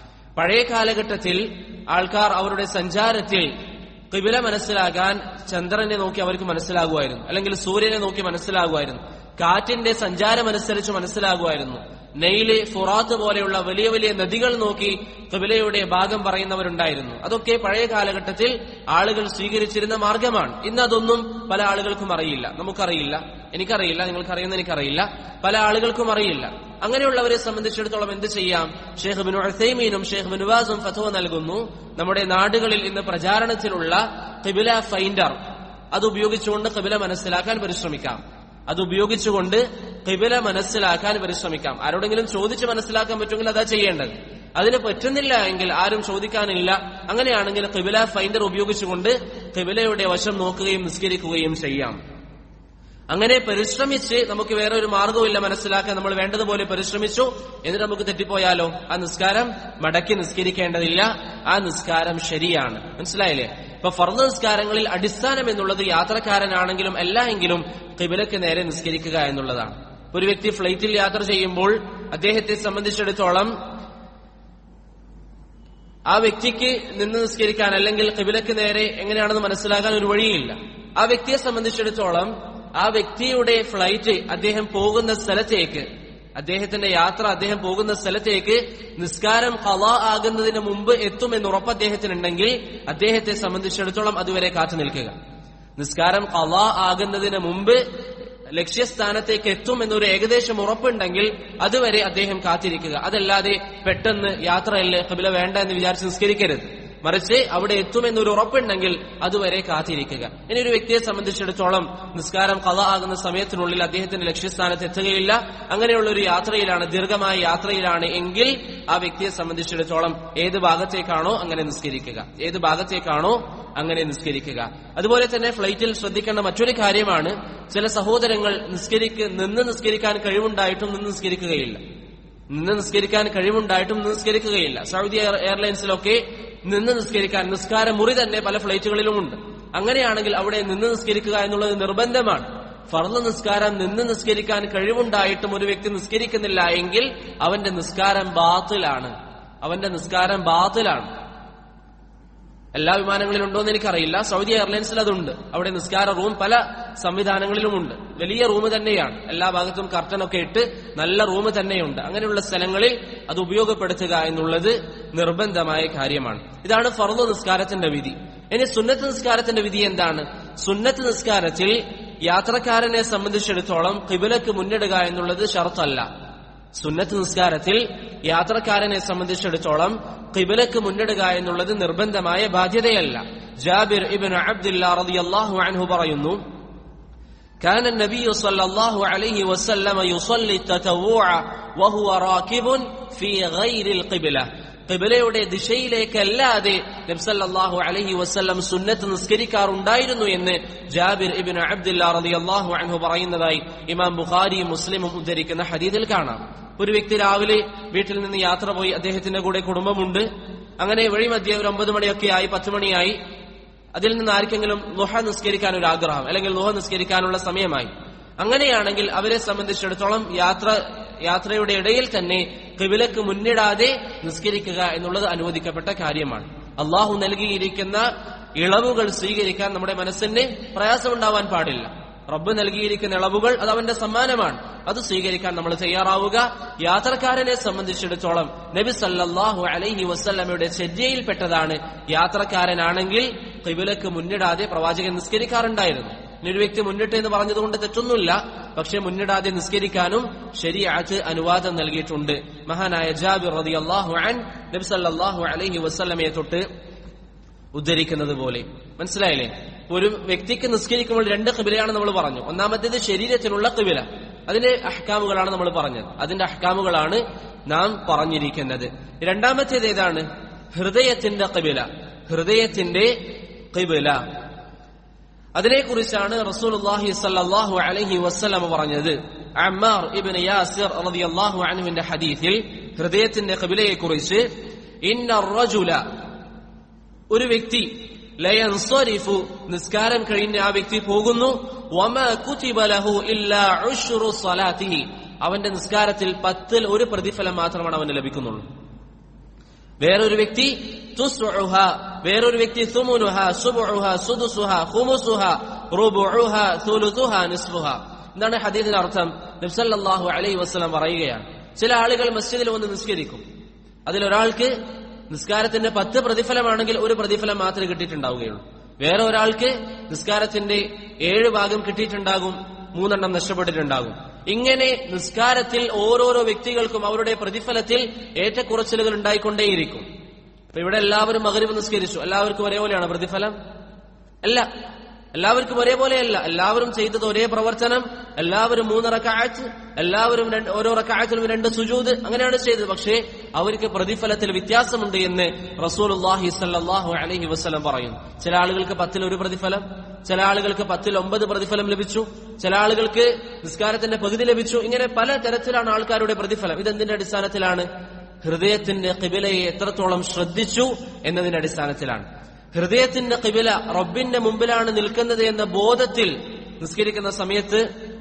A: പഴയ കാലഘട്ടത്തിൽ ആൾക്കാർ അവരുടെ സഞ്ചാരത്തിൽ കിബില മനസ്സിലാകാൻ ചന്ദ്രനെ നോക്കി അവർക്ക് മനസ്സിലാകുമായിരുന്നു അല്ലെങ്കിൽ സൂര്യനെ നോക്കി മനസ്സിലാകുമായിരുന്നു കാറ്റിന്റെ സഞ്ചാരമനുസരിച്ച് മനസ്സിലാകുമായിരുന്നു നെയ്ല് ഫുറാത്ത് പോലെയുള്ള വലിയ വലിയ നദികൾ നോക്കി കിബിലയുടെ ഭാഗം പറയുന്നവരുണ്ടായിരുന്നു അതൊക്കെ പഴയ കാലഘട്ടത്തിൽ ആളുകൾ സ്വീകരിച്ചിരുന്ന മാർഗമാണ് ഇന്ന് അതൊന്നും പല ആളുകൾക്കും അറിയില്ല നമുക്കറിയില്ല എനിക്കറിയില്ല നിങ്ങൾക്കറിയുന്ന എനിക്കറിയില്ല പല ആളുകൾക്കും അറിയില്ല അങ്ങനെയുള്ളവരെ സംബന്ധിച്ചിടത്തോളം എന്ത് ചെയ്യാം ഷേഖ് ബിൻ ഉസൈമീനും ഷേഖ് ബിനുവാസും ഫത്വ നൽകുന്നു നമ്മുടെ നാടുകളിൽ ഇന്ന് പ്രചാരണത്തിലുള്ള കിബില ഫൈൻഡർ അത് ഉപയോഗിച്ചുകൊണ്ട് കിബില മനസ്സിലാക്കാൻ പരിശ്രമിക്കാം അത് ഉപയോഗിച്ചുകൊണ്ട് കിബില മനസ്സിലാക്കാൻ പരിശ്രമിക്കാം ആരോടെങ്കിലും ചോദിച്ച് മനസ്സിലാക്കാൻ പറ്റുമെങ്കിൽ അതാ ചെയ്യേണ്ടത് അതിന് പറ്റുന്നില്ല എങ്കിൽ ആരും ചോദിക്കാനില്ല അങ്ങനെയാണെങ്കിൽ കിബില ഫൈൻഡർ ഉപയോഗിച്ചുകൊണ്ട് കിബിലയുടെ വശം നോക്കുകയും നിസ്കരിക്കുകയും ചെയ്യാം അങ്ങനെ പരിശ്രമിച്ച് നമുക്ക് വേറെ ഒരു മാർഗവുമില്ല മനസ്സിലാക്കാൻ നമ്മൾ വേണ്ടതുപോലെ പരിശ്രമിച്ചു എന്നിട്ട് നമുക്ക് തെറ്റിപ്പോയാലോ ആ നിസ്കാരം മടക്കി നിസ്കരിക്കേണ്ടതില്ല ആ നിസ്കാരം ശരിയാണ് മനസ്സിലായില്ലേ ഇപ്പൊ ഫർദ് നിസ്കാരങ്ങളിൽ അടിസ്ഥാനം എന്നുള്ളത് യാത്രക്കാരനാണെങ്കിലും അല്ല എങ്കിലും കിബിലക്ക് നേരെ നിസ്കരിക്കുക എന്നുള്ളതാണ് ഒരു വ്യക്തി ഫ്ലൈറ്റിൽ യാത്ര ചെയ്യുമ്പോൾ അദ്ദേഹത്തെ സംബന്ധിച്ചിടത്തോളം ആ വ്യക്തിക്ക് നിന്ന് നിസ്കരിക്കാൻ അല്ലെങ്കിൽ കിബിലക്ക് നേരെ എങ്ങനെയാണെന്ന് മനസ്സിലാക്കാൻ ഒരു വഴിയില്ല ആ വ്യക്തിയെ സംബന്ധിച്ചിടത്തോളം ആ വ്യക്തിയുടെ ഫ്ലൈറ്റ് അദ്ദേഹം പോകുന്ന സ്ഥലത്തേക്ക് അദ്ദേഹത്തിന്റെ യാത്ര അദ്ദേഹം പോകുന്ന സ്ഥലത്തേക്ക് നിസ്കാരം കല ആകുന്നതിന് മുമ്പ് എത്തുമെന്ന് ഉറപ്പ് അദ്ദേഹത്തിനുണ്ടെങ്കിൽ അദ്ദേഹത്തെ സംബന്ധിച്ചിടത്തോളം അതുവരെ കാത്തു നിൽക്കുക നിസ്കാരം കല ആകുന്നതിന് മുമ്പ് ലക്ഷ്യസ്ഥാനത്തേക്ക് എത്തും എന്നൊരു ഏകദേശം ഉറപ്പുണ്ടെങ്കിൽ അതുവരെ അദ്ദേഹം കാത്തിരിക്കുക അതല്ലാതെ പെട്ടെന്ന് യാത്രയല്ലേ കബില വേണ്ട എന്ന് വിചാരിച്ച് നിസ്കരിക്കരുത് മറിച്ച് അവിടെ എത്തുമെന്നൊരു ഉറപ്പുണ്ടെങ്കിൽ അതുവരെ കാത്തിരിക്കുക ഇനി ഒരു വ്യക്തിയെ സംബന്ധിച്ചിടത്തോളം നിസ്കാരം കഥ ആകുന്ന സമയത്തിനുള്ളിൽ അദ്ദേഹത്തിന്റെ ലക്ഷ്യസ്ഥാനത്ത് എത്തുകയില്ല അങ്ങനെയുള്ള ഒരു യാത്രയിലാണ് ദീർഘമായ യാത്രയിലാണ് എങ്കിൽ ആ വ്യക്തിയെ സംബന്ധിച്ചിടത്തോളം ഏത് ഭാഗത്തേക്കാണോ അങ്ങനെ നിസ്കരിക്കുക ഏത് ഭാഗത്തേക്കാണോ അങ്ങനെ നിസ്കരിക്കുക അതുപോലെ തന്നെ ഫ്ലൈറ്റിൽ ശ്രദ്ധിക്കേണ്ട മറ്റൊരു കാര്യമാണ് ചില സഹോദരങ്ങൾ നിസ്കരിക്ക നിന്ന് നിസ്കരിക്കാൻ കഴിവുണ്ടായിട്ടും നിന്ന് നിസ്കരിക്കുകയില്ല നിന്ന് നിസ്കരിക്കാൻ കഴിവുണ്ടായിട്ടും നിന്ന് നിസ്കരിക്കുകയില്ല സൗദി എയർ- എയർലൈൻസിലൊക്കെ നിന്ന് നിസ്കരിക്കാൻ നിസ്കാര മുറി തന്നെ പല ഫ്ലൈറ്റുകളിലും ഉണ്ട് അങ്ങനെയാണെങ്കിൽ അവിടെ നിന്ന് നിസ്കരിക്കുക എന്നുള്ളത് നിർബന്ധമാണ് ഫർദ് നിസ്കാരം നിന്ന് നിസ്കരിക്കാൻ കഴിവുണ്ടായിട്ടും ഒരു വ്യക്തി നിസ്കരിക്കുന്നില്ല എങ്കിൽ അവന്റെ നിസ്കാരം ബാത്തിലാണ് അവന്റെ നിസ്കാരം ബാത്തിലാണ് എല്ലാ വിമാനങ്ങളിലും ഉണ്ടോ എന്ന് എനിക്കറിയില്ല സൗദി എയർലൈൻസിൽ അതുണ്ട് അവിടെ നിസ്കാര റൂം പല സംവിധാനങ്ങളിലുമുണ്ട് വലിയ റൂം തന്നെയാണ് എല്ലാ ഭാഗത്തും കർട്ടനൊക്കെ ഇട്ട് നല്ല റൂം തന്നെയുണ്ട് അങ്ങനെയുള്ള സ്ഥലങ്ങളിൽ അത് ഉപയോഗപ്പെടുത്തുക എന്നുള്ളത് നിർബന്ധമായ കാര്യമാണ് ഇതാണ് ഫർദ് നിസ്കാരത്തിന്റെ വിധി ഇനി സുന്നത്ത് നിസ്കാരത്തിന്റെ വിധി എന്താണ് സുന്നത്ത് നിസ്കാരത്തിൽ യാത്രക്കാരനെ സംബന്ധിച്ചിടത്തോളം കിബിലക്ക് മുന്നിടുക എന്നുള്ളത് ഷർത്തല്ല സുന്നത്ത് നിസ്കാരത്തിൽ യാത്രക്കാരനെ സംബന്ധിച്ചിടത്തോളം കിബിലക്ക് മുന്നിടുക എന്നുള്ളത് നിർബന്ധമായ ബാധ്യതയല്ല ജാബിർ ഇബിൻ അബ്ദുല്ല റളിയല്ലാഹു അൻഹു പറയുന്നു كان النبي صلى الله عليه وسلم يصلي التطوع وهو راكب في غير القبلة കിബിലയുടെ ദിശയിലേക്കല്ലാതെ നബ്സല്ലാഹു അലഹി വസ്ല്ലം സുന്നത്ത് നിസ്കരിക്കാറുണ്ടായിരുന്നു എന്ന് ജാബിർ ഇബിൻ അബ്ദുല്ല റളിയല്ലാഹു അൻഹു പറയുന്നതായി ഇമാം ബുഖാരിയും മുസ്ലിമും ഉദ്ധരിക്കുന്ന ഹദീദിൽ കാണാം ഒരു വ്യക്തി രാവിലെ വീട്ടിൽ നിന്ന് യാത്ര പോയി അദ്ദേഹത്തിന്റെ കൂടെ കുടുംബമുണ്ട് അങ്ങനെ വഴി മധ്യ ഒരു ഒമ്പത് മണിയൊക്കെ ആയി പത്ത് മണിയായി അതിൽ നിന്ന് ആർക്കെങ്കിലും ലുഹ നിസ്കരിക്കാൻ ഒരു ആഗ്രഹം അല്ലെങ്കിൽ ലുഹ നിസ്കരിക്കാനുള്ള സമയമായി അങ്ങനെയാണെങ്കിൽ അവരെ സംബന്ധിച്ചിടത്തോളം യാത്ര യാത്രയുടെ ഇടയിൽ തന്നെ കിബിലക്ക് മുന്നിടാതെ നിസ്കരിക്കുക എന്നുള്ളത് അനുവദിക്കപ്പെട്ട കാര്യമാണ് അള്ളാഹു നൽകിയിരിക്കുന്ന ഇളവുകൾ സ്വീകരിക്കാൻ നമ്മുടെ മനസ്സിന് പ്രയാസമുണ്ടാവാൻ പാടില്ല റബ്ബ് നൽകിയിരിക്കുന്ന ഇളവുകൾ അത് അവന്റെ സമ്മാനമാണ് അത് സ്വീകരിക്കാൻ നമ്മൾ തയ്യാറാവുക യാത്രക്കാരനെ സംബന്ധിച്ചിടത്തോളം നബി സല്ലല്ലാഹു അലൈഹി വസല്ലമയുടെ ചര്യയിൽപ്പെട്ടതാണ് യാത്രക്കാരനാണെങ്കിൽ കിബിലക്ക് മുന്നിടാതെ പ്രവാചകൻ നിസ്കരിക്കാറുണ്ടായിരുന്നു ഇനി ഒരു വ്യക്തി മുന്നിട്ട് എന്ന് പറഞ്ഞതുകൊണ്ട് തെറ്റൊന്നുമില്ല പക്ഷെ മുന്നിടാതെ നിസ്കരിക്കാനും ശരിയാറ്റ് അനുവാദം നൽകിയിട്ടുണ്ട് മഹാനായ ജാബിർ റളിയല്ലാഹു അൻ നബി സല്ലല്ലാഹു അലൈഹി വസല്ലമയെ തൊട്ട് ഉദ്ധരിക്കുന്നത് പോലെ മനസ്സിലായില്ലേ ഒരു വ്യക്തിക്ക് നിസ്കരിക്കുമ്പോൾ രണ്ട് കിബിലയാണ് നമ്മൾ പറഞ്ഞു ഒന്നാമത്തേത് ശരീരത്തിനുള്ള കിബില അതിന്റെ അഹ്കാമുകളാണ് നമ്മൾ പറഞ്ഞത് അതിന്റെ അഹ്കാമുകളാണ് നാം പറഞ്ഞിരിക്കുന്നത് രണ്ടാമത്തേത് ഏതാണ് ഹൃദയത്തിന്റെ കിബില ഹൃദയത്തിന്റെ കിബില അതിനെക്കുറിച്ചാണ് റസൂലുള്ളാഹി സല്ലല്ലാഹു അലൈഹി വസല്ലം പറഞ്ഞത് അമ്മാർ ഇബ്നു യാസിർ റളിയല്ലാഹു അൻഹുവിന്റെ ഹദീസിൽ ഹൃദയത്തിന്റെ ഖിബലയെക്കുറിച്ച് ഇന്ന റജുല ഒരു വ്യക്തി ലയൻസരിഫു നിസ്കാരം കഴിഞ്ഞ് ആ വ്യക്തി പോകുന്നു വമാ കുതിബ ലഹു ഇല്ലാ ഉശ്റു സ്വലാത്തിഹി അവന്റെ നിസ്കാരത്തിൽ പത്തിൽ ഒരു പ്രതിഫലം മാത്രമാണ് അവന് ലഭിക്കുന്നുള്ളൂ വേറൊരു വ്യക്തി തുസ്ഉഹ വേറൊരു വ്യക്തി സുമുനുഹ സുബുഹ സുദുസുഹ ഖുമുസുഹ റുബുഹ സുലുസുഹ നിസ്ഫുഹ എന്താണ് ഹദീദിന്റെ അർത്ഥം നബ്സല്ലാഹു അലൈഹി വസ്ലം പറയുകയാണ് ചില ആളുകൾ മസ്ജിദിൽ വന്ന് നിസ്കരിക്കും അതിലൊരാൾക്ക് നിസ്കാരത്തിന്റെ പത്ത് പ്രതിഫലമാണെങ്കിൽ ഒരു പ്രതിഫലം മാത്രമേ കിട്ടിയിട്ടുണ്ടാവുകയുള്ളൂ വേറെ ഒരാൾക്ക് നിസ്കാരത്തിന്റെ ഏഴ് ഭാഗം കിട്ടിയിട്ടുണ്ടാകും മൂന്നെണ്ണം നഷ്ടപ്പെട്ടിട്ടുണ്ടാകും ഇങ്ങനെ നിസ്കാരത്തിൽ ഓരോരോ വ്യക്തികൾക്കും അവരുടെ പ്രതിഫലത്തിൽ ഏറ്റക്കുറച്ചിലുകൾ ഉണ്ടായിക്കൊണ്ടേയിരിക്കും അപ്പൊ ഇവിടെ എല്ലാവരും മകരീവ് നിസ്കരിച്ചു എല്ലാവർക്കും ഒരേപോലെയാണ് പ്രതിഫലം അല്ല എല്ലാവർക്കും ഒരേപോലെയല്ല എല്ലാവരും ചെയ്തത് ഒരേ പ്രവർത്തനം എല്ലാവരും മൂന്ന് റക്കായത്ത് എല്ലാവരും രണ്ട് ഓരോ റക്കായത്തിലും രണ്ട് സുജൂത് അങ്ങനെയാണ് ചെയ്തത് പക്ഷേ അവർക്ക് പ്രതിഫലത്തിൽ വ്യത്യാസമുണ്ട് എന്ന് റസൂലുള്ളാഹി സല്ലല്ലാഹു അലൈഹി വസല്ലം പറയുന്നു ചില ആളുകൾക്ക് പത്തിൽ ഒരു പ്രതിഫലം ചില ആളുകൾക്ക് പത്തിൽ ഒമ്പത് പ്രതിഫലം ലഭിച്ചു ചില ആളുകൾക്ക് നിസ്കാരത്തിന്റെ പകുതി ലഭിച്ചു ഇങ്ങനെ പല തരത്തിലാണ് ആൾക്കാരുടെ പ്രതിഫലം ഇതെന്തിന്റെ അടിസ്ഥാനത്തിലാണ് ഹൃദയത്തിന്റെ കിബിലയെ എത്രത്തോളം ശ്രദ്ധിച്ചു എന്നതിന്റെ അടിസ്ഥാനത്തിലാണ് ഹൃദയത്തിന്റെ കിബില റബ്ബിന്റെ മുമ്പിലാണ് നിൽക്കുന്നത് എന്ന ബോധത്തിൽ നിസ്കരിക്കുന്ന സമയത്ത്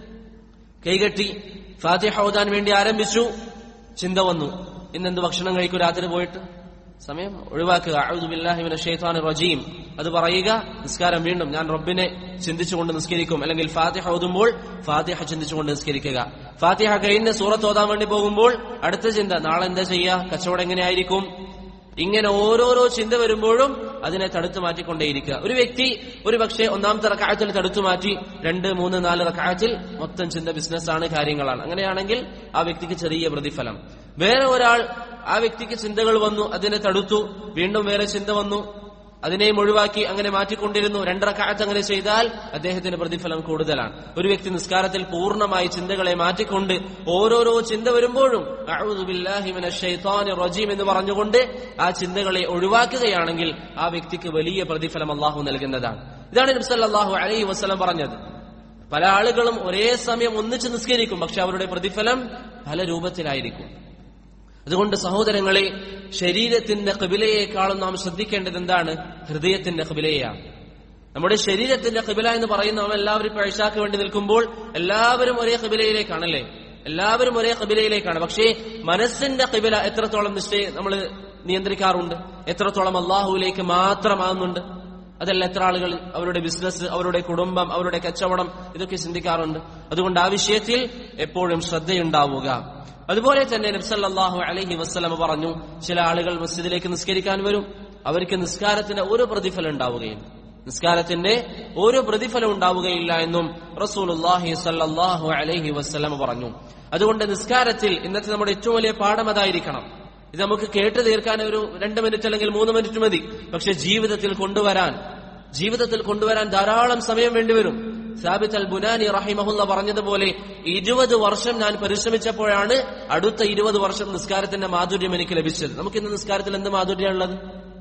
A: കൈകെട്ടി ഫാത്തിഹ ഓതാൻ വേണ്ടി ആരംഭിച്ചു ചിന്ത വന്നു ഇന്നെന്ത് ഭക്ഷണം കഴിക്കൂ രാത്രി പോയിട്ട് സമയം ഒഴിവാക്കുക അഊദു ബില്ലാഹി മിനശ് ശൈത്വാനിർ റജീം അത് പറയുക നിസ്കാരം വീണ്ടും ഞാൻ റബ്ബിനെ ചിന്തിച്ചുകൊണ്ട് നിസ്കരിക്കും അല്ലെങ്കിൽ ഫാത്തിഹ ഓതുമ്പോൾ ഫാത്തിഹ ചിന്തിച്ചുകൊണ്ട് നിസ്കരിക്കുക ഫാത്തിഹ കഴിഞ്ഞ് സൂറത്ത് ഓതാൻ വേണ്ടി പോകുമ്പോൾ അടുത്ത ചിന്ത നാളെ എന്താ ചെയ്യുക കച്ചവടം എങ്ങനെയായിരിക്കും ഇങ്ങനെ ഓരോരോ ചിന്ത വരുമ്പോഴും അതിനെ തടുത്തു മാറ്റിക്കൊണ്ടേയിരിക്കുക ഒരു വ്യക്തി ഒരു പക്ഷേ ഒന്നാമത്തെ റക്കായത്തിൽ തടുത്തു മാറ്റി രണ്ട് മൂന്ന് നാല് റക്കായത്തിൽ മൊത്തം ചിന്ത ബിസിനസ്സാണ് കാര്യങ്ങളാണ് അങ്ങനെയാണെങ്കിൽ ആ വ്യക്തിക്ക് ചെറിയ പ്രതിഫലം വേറെ ഒരാൾ ആ വ്യക്തിക്ക് ചിന്തകൾ വന്നു അതിനെ തടുത്തു വീണ്ടും വേറെ ചിന്ത വന്നു അതിനെയും ഒഴിവാക്കി അങ്ങനെ മാറ്റിക്കൊണ്ടിരുന്നു രണ്ടറക്കാലത്ത് അങ്ങനെ ചെയ്താൽ അദ്ദേഹത്തിന് പ്രതിഫലം കൂടുതലാണ് ഒരു വ്യക്തി നിസ്കാരത്തിൽ പൂർണ്ണമായി ചിന്തകളെ മാറ്റിക്കൊണ്ട് ഓരോരോ ചിന്ത വരുമ്പോഴും അഊദു ബില്ലാഹി മിനശ് ശൈത്വാനിർ റജീം എന്ന് പറഞ്ഞുകൊണ്ട് ആ ചിന്തകളെ ഒഴിവാക്കുകയാണെങ്കിൽ ആ വ്യക്തിക്ക് വലിയ പ്രതിഫലം അള്ളാഹു നൽകുന്നതാണ് ഇതാണ് നബ്സല്ലാഹു അലൈഹി വസ്ലം പറഞ്ഞത് പല ആളുകളും ഒരേ സമയം ഒന്നിച്ച് നിസ്കരിക്കും പക്ഷെ അവരുടെ പ്രതിഫലം പല രൂപത്തിലായിരിക്കും അതുകൊണ്ട് സഹോദരങ്ങളെ ശരീരത്തിന്റെ കബിലയേക്കാളും നാം ശ്രദ്ധിക്കേണ്ടത് എന്താണ് ഹൃദയത്തിന്റെ കബിലയാണ് നമ്മുടെ ശരീരത്തിന്റെ കബില എന്ന് പറയുന്ന നാം എല്ലാവരും പഴശാക്ക് വേണ്ടി നിൽക്കുമ്പോൾ എല്ലാവരും ഒരേ കബിലയിലേക്കാണല്ലേ എല്ലാവരും ഒരേ കബിലയിലേക്കാണ് പക്ഷേ മനസ്സിന്റെ കബില എത്രത്തോളം നിശ്ചയ നമ്മൾ നിയന്ത്രിക്കാറുണ്ട് എത്രത്തോളം അള്ളാഹുവിലേക്ക് മാത്രമാകുന്നുണ്ട് അതല്ല എത്ര ആളുകൾ അവരുടെ ബിസിനസ് അവരുടെ കുടുംബം അവരുടെ കച്ചവടം ഇതൊക്കെ ചിന്തിക്കാറുണ്ട് അതുകൊണ്ട് ആ വിഷയത്തിൽ എപ്പോഴും ശ്രദ്ധയുണ്ടാവുക അതുപോലെ തന്നെ നബ്സല്ലാഹു അലഹി വസ്ലമ പറഞ്ഞു ചില ആളുകൾ മസ്ജിദിലേക്ക് നിസ്കരിക്കാൻ വരും അവർക്ക് നിസ്കാരത്തിന്റെ ഒരു പ്രതിഫലം ഉണ്ടാവുകയില്ല നിസ്കാരത്തിന്റെ ഒരു പ്രതിഫലം ഉണ്ടാവുകയില്ല എന്നും റസൂലുല്ലാഹി സല്ലാഹു അലഹി വസ്ലമ പറഞ്ഞു അതുകൊണ്ട് നിസ്കാരത്തിൽ ഇന്നത്തെ നമ്മുടെ ഏറ്റവും വലിയ പാഠം അതായിരിക്കണം ഇത് നമുക്ക് കേട്ട് തീർക്കാൻ ഒരു രണ്ട് മിനിറ്റ് അല്ലെങ്കിൽ മൂന്ന് മിനിറ്റ് മതി പക്ഷെ ജീവിതത്തിൽ കൊണ്ടുവരാൻ ജീവിതത്തിൽ കൊണ്ടുവരാൻ ധാരാളം സമയം വേണ്ടിവരും സാബിത്ത് അൽ ബുനാനി റഹിമഹുല്ല പറഞ്ഞതുപോലെ ഇരുപത് വർഷം ഞാൻ പരിശ്രമിച്ചപ്പോഴാണ് അടുത്ത ഇരുപത് വർഷം നിസ്കാരത്തിന്റെ മാധുര്യം എനിക്ക് ലഭിച്ചത് നമുക്ക് ഇന്ന് നിസ്കാരത്തിൽ എന്ത് മാധുര്യമുള്ളത്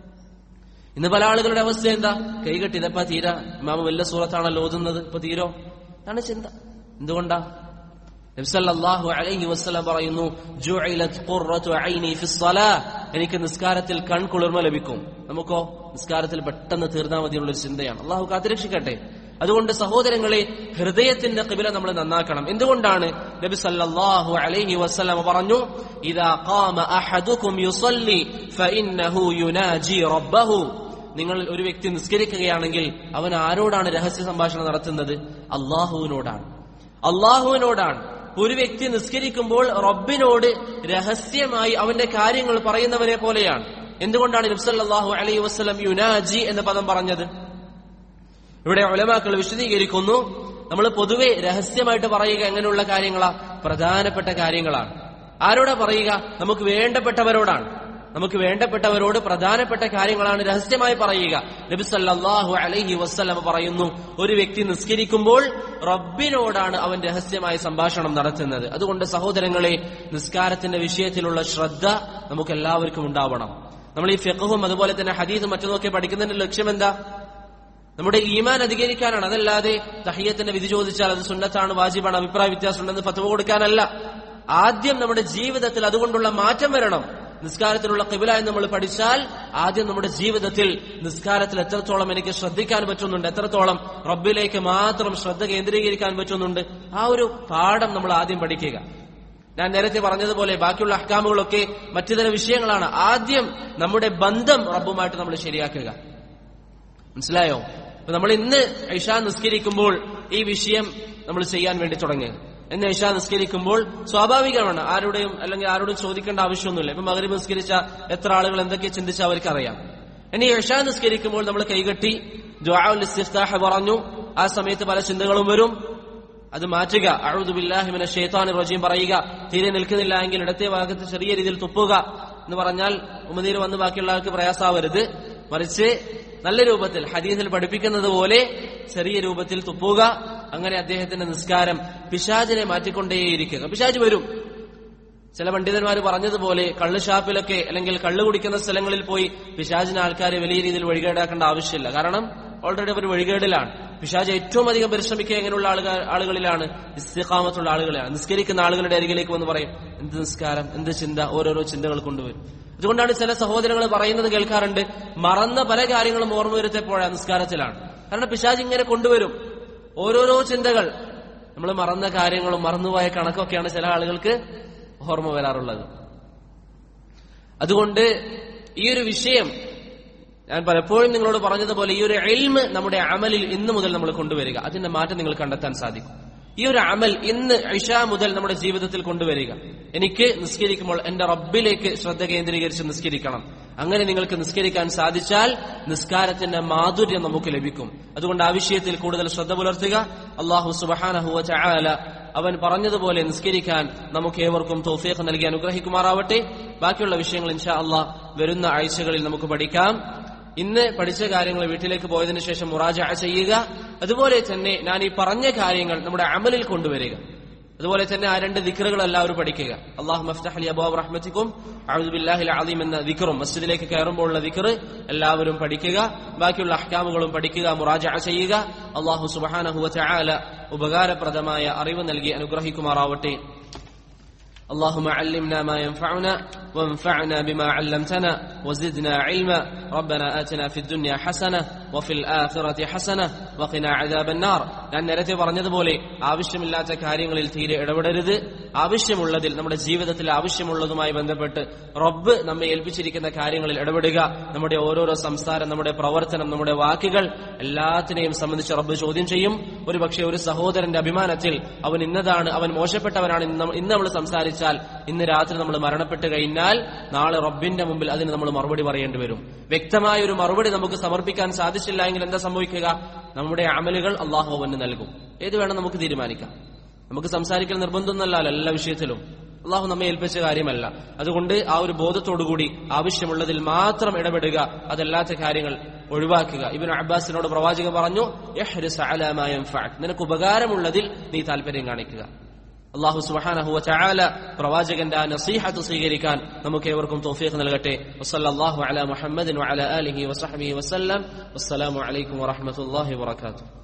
A: ഇന്ന് പല ആളുകളുടെ അവസ്ഥ എന്താ കൈകെട്ടി ഇതപ്പാ തീരാ ഇമാമ വല്ല സൂറത്താണല്ലോ ഓതുന്നത് ഇപ്പൊ തീരോ അതാണ് ചിന്ത എന്തുകൊണ്ടാ നബ്സല്ലാഹു അലൈഹി വസ്ലം പറയുന്നു ജുഇലത് ഖുർറതു ഐനി ഫിസ്സലാ എനിക്ക് നിസ്കാരത്തിൽ കൺകുളിർമ ലഭിക്കും നമുക്കോ നിസ്കാരത്തിൽ പെട്ടെന്ന് തീർന്നാൽ മതിയുള്ള ഒരു ചിന്തയാണ് അള്ളാഹു കാത്തിരക്ഷിക്കട്ടെ അതുകൊണ്ട് സഹോദരങ്ങളെ ഹൃദയത്തിന്റെ കിബില നമ്മൾ നന്നാക്കണം എന്തുകൊണ്ടാണ് നബി സല്ലല്ലാഹു അലൈഹി വസല്ലം പറഞ്ഞു ഇദാ ഖാമ അഹദുകും യുസല്ലി ഫഇന്നഹു യുനാജി റബ്ബഹു നിങ്ങൾ ഒരു വ്യക്തി നിസ്കരിക്കുകയാണെങ്കിൽ അവൻ ആരോടാണ് രഹസ്യ സംഭാഷണം നടത്തുന്നത് അള്ളാഹുവിനോടാണ് അള്ളാഹുവിനോടാണ് ഒരു വ്യക്തി നിസ്കരിക്കുമ്പോൾ റബ്ബിനോട് രഹസ്യമായി അവന്റെ കാര്യങ്ങൾ പറയുന്നവനെ പോലെയാണ് എന്തുകൊണ്ടാണ് നബ്സല്ലാഹു അലൈഹി വസ്ലം യുനാജി എന്ന പദം പറഞ്ഞത് ഇവിടെ ഒലമാക്കൾ വിശദീകരിക്കുന്നു നമ്മൾ പൊതുവെ രഹസ്യമായിട്ട് പറയുക എങ്ങനെയുള്ള കാര്യങ്ങളാ പ്രധാനപ്പെട്ട കാര്യങ്ങളാണ് ആരോടാ പറയുക നമുക്ക് വേണ്ടപ്പെട്ടവരോടാണ് നമുക്ക് വേണ്ടപ്പെട്ടവരോട് പ്രധാനപ്പെട്ട കാര്യങ്ങളാണ് രഹസ്യമായി പറയുക നബി സല്ലല്ലാഹു അലൈഹി വസ്ലം പറയുന്നു ഒരു വ്യക്തി നിസ്കരിക്കുമ്പോൾ റബ്ബിനോടാണ് അവൻ രഹസ്യമായ സംഭാഷണം നടത്തുന്നത് അതുകൊണ്ട് സഹോദരങ്ങളെ നിസ്കാരത്തിന്റെ വിഷയത്തിലുള്ള ശ്രദ്ധ നമുക്ക് എല്ലാവർക്കും ഉണ്ടാവണം നമ്മൾ ഈ ഫിഖഹും അതുപോലെ തന്നെ ഹദീസും മറ്റൊക്കെ പഠിക്കുന്നതിന്റെ ലക്ഷ്യം എന്താ നമ്മുടെ ഈമാൻ അധികരിക്കാനാണ് അതല്ലാതെ തഹിയത്തിന്റെ വിധി ചോദിച്ചാൽ അത് സുന്നത്താണ് വാജിബാണ് അഭിപ്രായ വ്യത്യാസം ഉണ്ടെന്ന് ഫത്വ കൊടുക്കാനല്ല ആദ്യം നമ്മുടെ ജീവിതത്തിൽ അതുകൊണ്ടുള്ള മാറ്റം വരണം നിസ്കാരത്തിലുള്ള കിബില എന്ന് നമ്മൾ പഠിച്ചാൽ ആദ്യം നമ്മുടെ ജീവിതത്തിൽ നിസ്കാരത്തിൽ എത്രത്തോളം എനിക്ക് ശ്രദ്ധിക്കാൻ പറ്റുന്നുണ്ട് എത്രത്തോളം റബ്ബിലേക്ക് മാത്രം ശ്രദ്ധ കേന്ദ്രീകരിക്കാൻ പറ്റുന്നുണ്ട് ആ ഒരു പാഠം നമ്മൾ ആദ്യം പഠിക്കുക ഞാൻ നേരത്തെ പറഞ്ഞതുപോലെ ബാക്കിയുള്ള അഹ്കാമുകളൊക്കെ മറ്റു തരം വിഷയങ്ങളാണ് ആദ്യം നമ്മുടെ ബന്ധം റബ്ബുമായിട്ട് നമ്മൾ ശരിയാക്കുക മനസ്സിലായോ അപ്പൊ നമ്മൾ ഇന്ന് ഐഷ നിസ്കരിക്കുമ്പോൾ ഈ വിഷയം നമ്മൾ ചെയ്യാൻ വേണ്ടി തുടങ്ങുക എന്ന് ഐഷ നിസ്കരിക്കുമ്പോൾ സ്വാഭാവികമാണ് ആരുടെയും അല്ലെങ്കിൽ ആരോടും ചോദിക്കേണ്ട ആവശ്യമൊന്നുമില്ല ഇപ്പൊ മകരീബ് നിസ്കരിച്ച എത്ര ആളുകൾ എന്തൊക്കെ ചിന്തിച്ച അവർക്കറിയാം ഇനി ഐഷ നിസ്കരിക്കുമ്പോൾ നമ്മൾ കൈകെട്ടി ദ്വാഉൽ ഇസ്തിഫ്താഹ് പറഞ്ഞു ആ സമയത്ത് പല ചിന്തകളും വരും അത് മാറ്റുക അഴുദു ബില്ലാഹി മിനശ് ശൈത്താനിർ റജീം പറയുക തീരെ നിൽക്കുന്നില്ല എങ്കിൽ ഇടത്തെ ഭാഗത്ത് ചെറിയ രീതിയിൽ തുപ്പുക എന്ന് പറഞ്ഞാൽ ഉമനീര് വന്ന് ബാക്കിയുള്ള ആൾക്ക് പ്രയാസാവരുത് മറിച്ച് നല്ല രൂപത്തിൽ ഹദീസിൽ പഠിപ്പിക്കുന്നത് പോലെ ചെറിയ രൂപത്തിൽ തുപ്പുക അങ്ങനെ അദ്ദേഹത്തിന്റെ നിസ്കാരം പിശാചിനെ മാറ്റിക്കൊണ്ടേയിരിക്കുക പിശാജ് വരും ചില പണ്ഡിതന്മാർ പറഞ്ഞതുപോലെ കള്ള് ഷാപ്പിലൊക്കെ അല്ലെങ്കിൽ കള്ള് കുടിക്കുന്ന സ്ഥലങ്ങളിൽ പോയി പിശാചിന് ആൾക്കാരെ വലിയ രീതിയിൽ വഴികേടാക്കേണ്ട ആവശ്യമില്ല കാരണം ഓൾറെഡി അവർ വഴികേടിലാണ് പിശാജ് ഏറ്റവും അധികം പരിശ്രമിക്കുക എങ്ങനെയുള്ള ആളുകൾ ആളുകളിലാണ് ഇസ്തിഖാമത്തുള്ള ആളുകളാണ് നിസ്കരിക്കുന്ന ആളുകളുടെ അരികിലേക്ക് വന്ന് പറയും എന്ത് നിസ്കാരം എന്ത് ചിന്ത ഓരോരോ ചിന്തകൾ കൊണ്ടുവരും അതുകൊണ്ടാണ് ചില സഹോദരങ്ങൾ പറയുന്നത് കേൾക്കാറുണ്ട് മറന്ന പല കാര്യങ്ങളും ഓർമ്മ വരുത്തപ്പോഴാണ് നിസ്കാരത്തിലാണ് കാരണം പിശാജ് ഇങ്ങനെ കൊണ്ടുവരും ഓരോരോ ചിന്തകൾ നമ്മൾ മറന്ന കാര്യങ്ങളും മറന്നുപോയ കണക്കൊക്കെയാണ് ചില ആളുകൾക്ക് ഓർമ്മ വരാറുള്ളത് അതുകൊണ്ട് ഈ ഒരു വിഷയം ഞാൻ പലപ്പോഴും നിങ്ങളോട് പറഞ്ഞതുപോലെ ഈ ഒരു എൽമ് നമ്മുടെ അമലിൽ ഇന്ന് മുതൽ നമ്മൾ കൊണ്ടുവരിക അതിന്റെ മാറ്റം നിങ്ങൾ കണ്ടെത്താൻ സാധിക്കും ഈ ഒരു അമൽ ഇന്ന് ഇഷ മുതൽ നമ്മുടെ ജീവിതത്തിൽ കൊണ്ടുവരിക എനിക്ക് നിസ്കരിക്കുമ്പോൾ എന്റെ റബ്ബിലേക്ക് ശ്രദ്ധ കേന്ദ്രീകരിച്ച് നിസ്കരിക്കണം അങ്ങനെ നിങ്ങൾക്ക് നിസ്കരിക്കാൻ സാധിച്ചാൽ നിസ്കാരത്തിന്റെ മാധുര്യം നമുക്ക് ലഭിക്കും അതുകൊണ്ട് ആ വിഷയത്തിൽ കൂടുതൽ ശ്രദ്ധ പുലർത്തുക അള്ളാഹു സുബഹാനഹുവ ചായാല അവൻ പറഞ്ഞതുപോലെ നിസ്കരിക്കാൻ നമുക്ക് ഏവർക്കും തൗഫീഖ് നൽകി അനുഗ്രഹിക്കുമാറാവട്ടെ ബാക്കിയുള്ള വിഷയങ്ങൾ ഇൻഷാ അള്ളാഹ് വരുന്ന ആഴ്ചകളിൽ നമുക്ക് പഠിക്കാം ഇന്ന് പഠിച്ച കാര്യങ്ങൾ വീട്ടിലേക്ക് പോയതിനു ശേഷം മുറാജ ചെയ്യുക അതുപോലെ തന്നെ ഞാൻ ഈ പറഞ്ഞ കാര്യങ്ങൾ നമ്മുടെ അമലിൽ കൊണ്ടുവരിക അതുപോലെ തന്നെ ആ രണ്ട് ദിക്കറുകൾ എല്ലാവരും പഠിക്കുക അള്ളാഹു മഫ്തഹ് അലി അബാബ് റഹ്മത്തിക്കും അഹുബില്ലാഹിൽ അലീം എന്ന ദിക്കറും മസ്ജിദിലേക്ക് കയറുമ്പോഴുള്ള ദിക്കറ് എല്ലാവരും പഠിക്കുക ബാക്കിയുള്ള അഹ്കാമുകളും പഠിക്കുക മുറാജ ചെയ്യുക അള്ളാഹു സുബഹാനഹുവ ചായാല ഉപകാരപ്രദമായ അറിവ് നൽകി അനുഗ്രഹിക്കുമാറാവട്ടെ اللهم علمنا ما ينفعنا وانفعنا بما علمتنا وزدنا علما ربنا آتنا في الدنيا حسنة وفي الآخرة حسنة وقنا عذاب النار ഞാൻ നേരത്തെ പറഞ്ഞതുപോലെ ആവശ്യമില്ലാത്ത കാര്യങ്ങളിൽ തീരെ ഇടപെടരുത് ആവശ്യമുള്ളതിൽ നമ്മുടെ ജീവിതത്തിൽ ആവശ്യമുള്ളതുമായി ബന്ധപ്പെട്ട് റബ്ബ് നമ്മെ ഏൽപ്പിച്ചിരിക്കുന്ന കാര്യങ്ങളിൽ ഇടപെടുക നമ്മുടെ ഓരോരോ സംസാരം നമ്മുടെ പ്രവർത്തനം നമ്മുടെ വാക്കുകൾ എല്ലാത്തിനെയും സംബന്ധിച്ച് റബ്ബ് ചോദ്യം ചെയ്യും ഒരു പക്ഷേ ഒരു സഹോദരന്റെ അഭിമാനത്തിൽ അവൻ ഇന്നതാണ് അവൻ മോശപ്പെട്ടവനാണ് ഇന്ന് ഇന്ന് നമ്മൾ സംസാരിച്ചാൽ ഇന്ന് രാത്രി നമ്മൾ മരണപ്പെട്ട് കഴിഞ്ഞാൽ നാളെ റബ്ബിന്റെ മുമ്പിൽ അതിന് നമ്മൾ മറുപടി പറയേണ്ടി വരും വ്യക്തമായ ഒരു മറുപടി നമുക്ക് സമർപ്പിക്കാൻ സാധിച്ചില്ല എങ്കിൽ എന്താ സംഭവിക്കുക നമ്മുടെ അമലുകൾ അള്ളാഹു അവന് നൽകും ഏത് വേണം നമുക്ക് തീരുമാനിക്കാം നമുക്ക് സംസാരിക്കൽ നിർബന്ധമൊന്നല്ലല്ലോ എല്ലാ വിഷയത്തിലും അള്ളാഹു നമ്മെ ഏൽപ്പിച്ച കാര്യമല്ല അതുകൊണ്ട് ആ ഒരു ബോധത്തോടുകൂടി ആവശ്യമുള്ളതിൽ മാത്രം ഇടപെടുക അതല്ലാത്ത കാര്യങ്ങൾ ഒഴിവാക്കുക ഇബിൻ അബ്ബാസിനോട് പ്രവാചകൻ പറഞ്ഞു "ഇഹ്രിസ് അലാ മാ യൻഫഅക്." നിനക്ക് ഉപകാരമുള്ളതിൽ നീ താല്പര്യം കാണിക്കുക അള്ളാഹു സുബഹാനഹു ചായാല പ്രവാചകന്റെ ആ നസീഹത്ത് സ്വീകരിക്കാൻ നമുക്ക് ഏവർക്കും തൗഫീഖ് നൽകട്ടെ വസല്ലല്ലാഹു അലാ മുഹമ്മദിൻ വഅലാ ആലിഹി വസഹ്ബിഹി വസല്ലം വസ്സലാമു അലൈക്കും വറഹ്മത്തുള്ളാഹി വബറകാതുഹു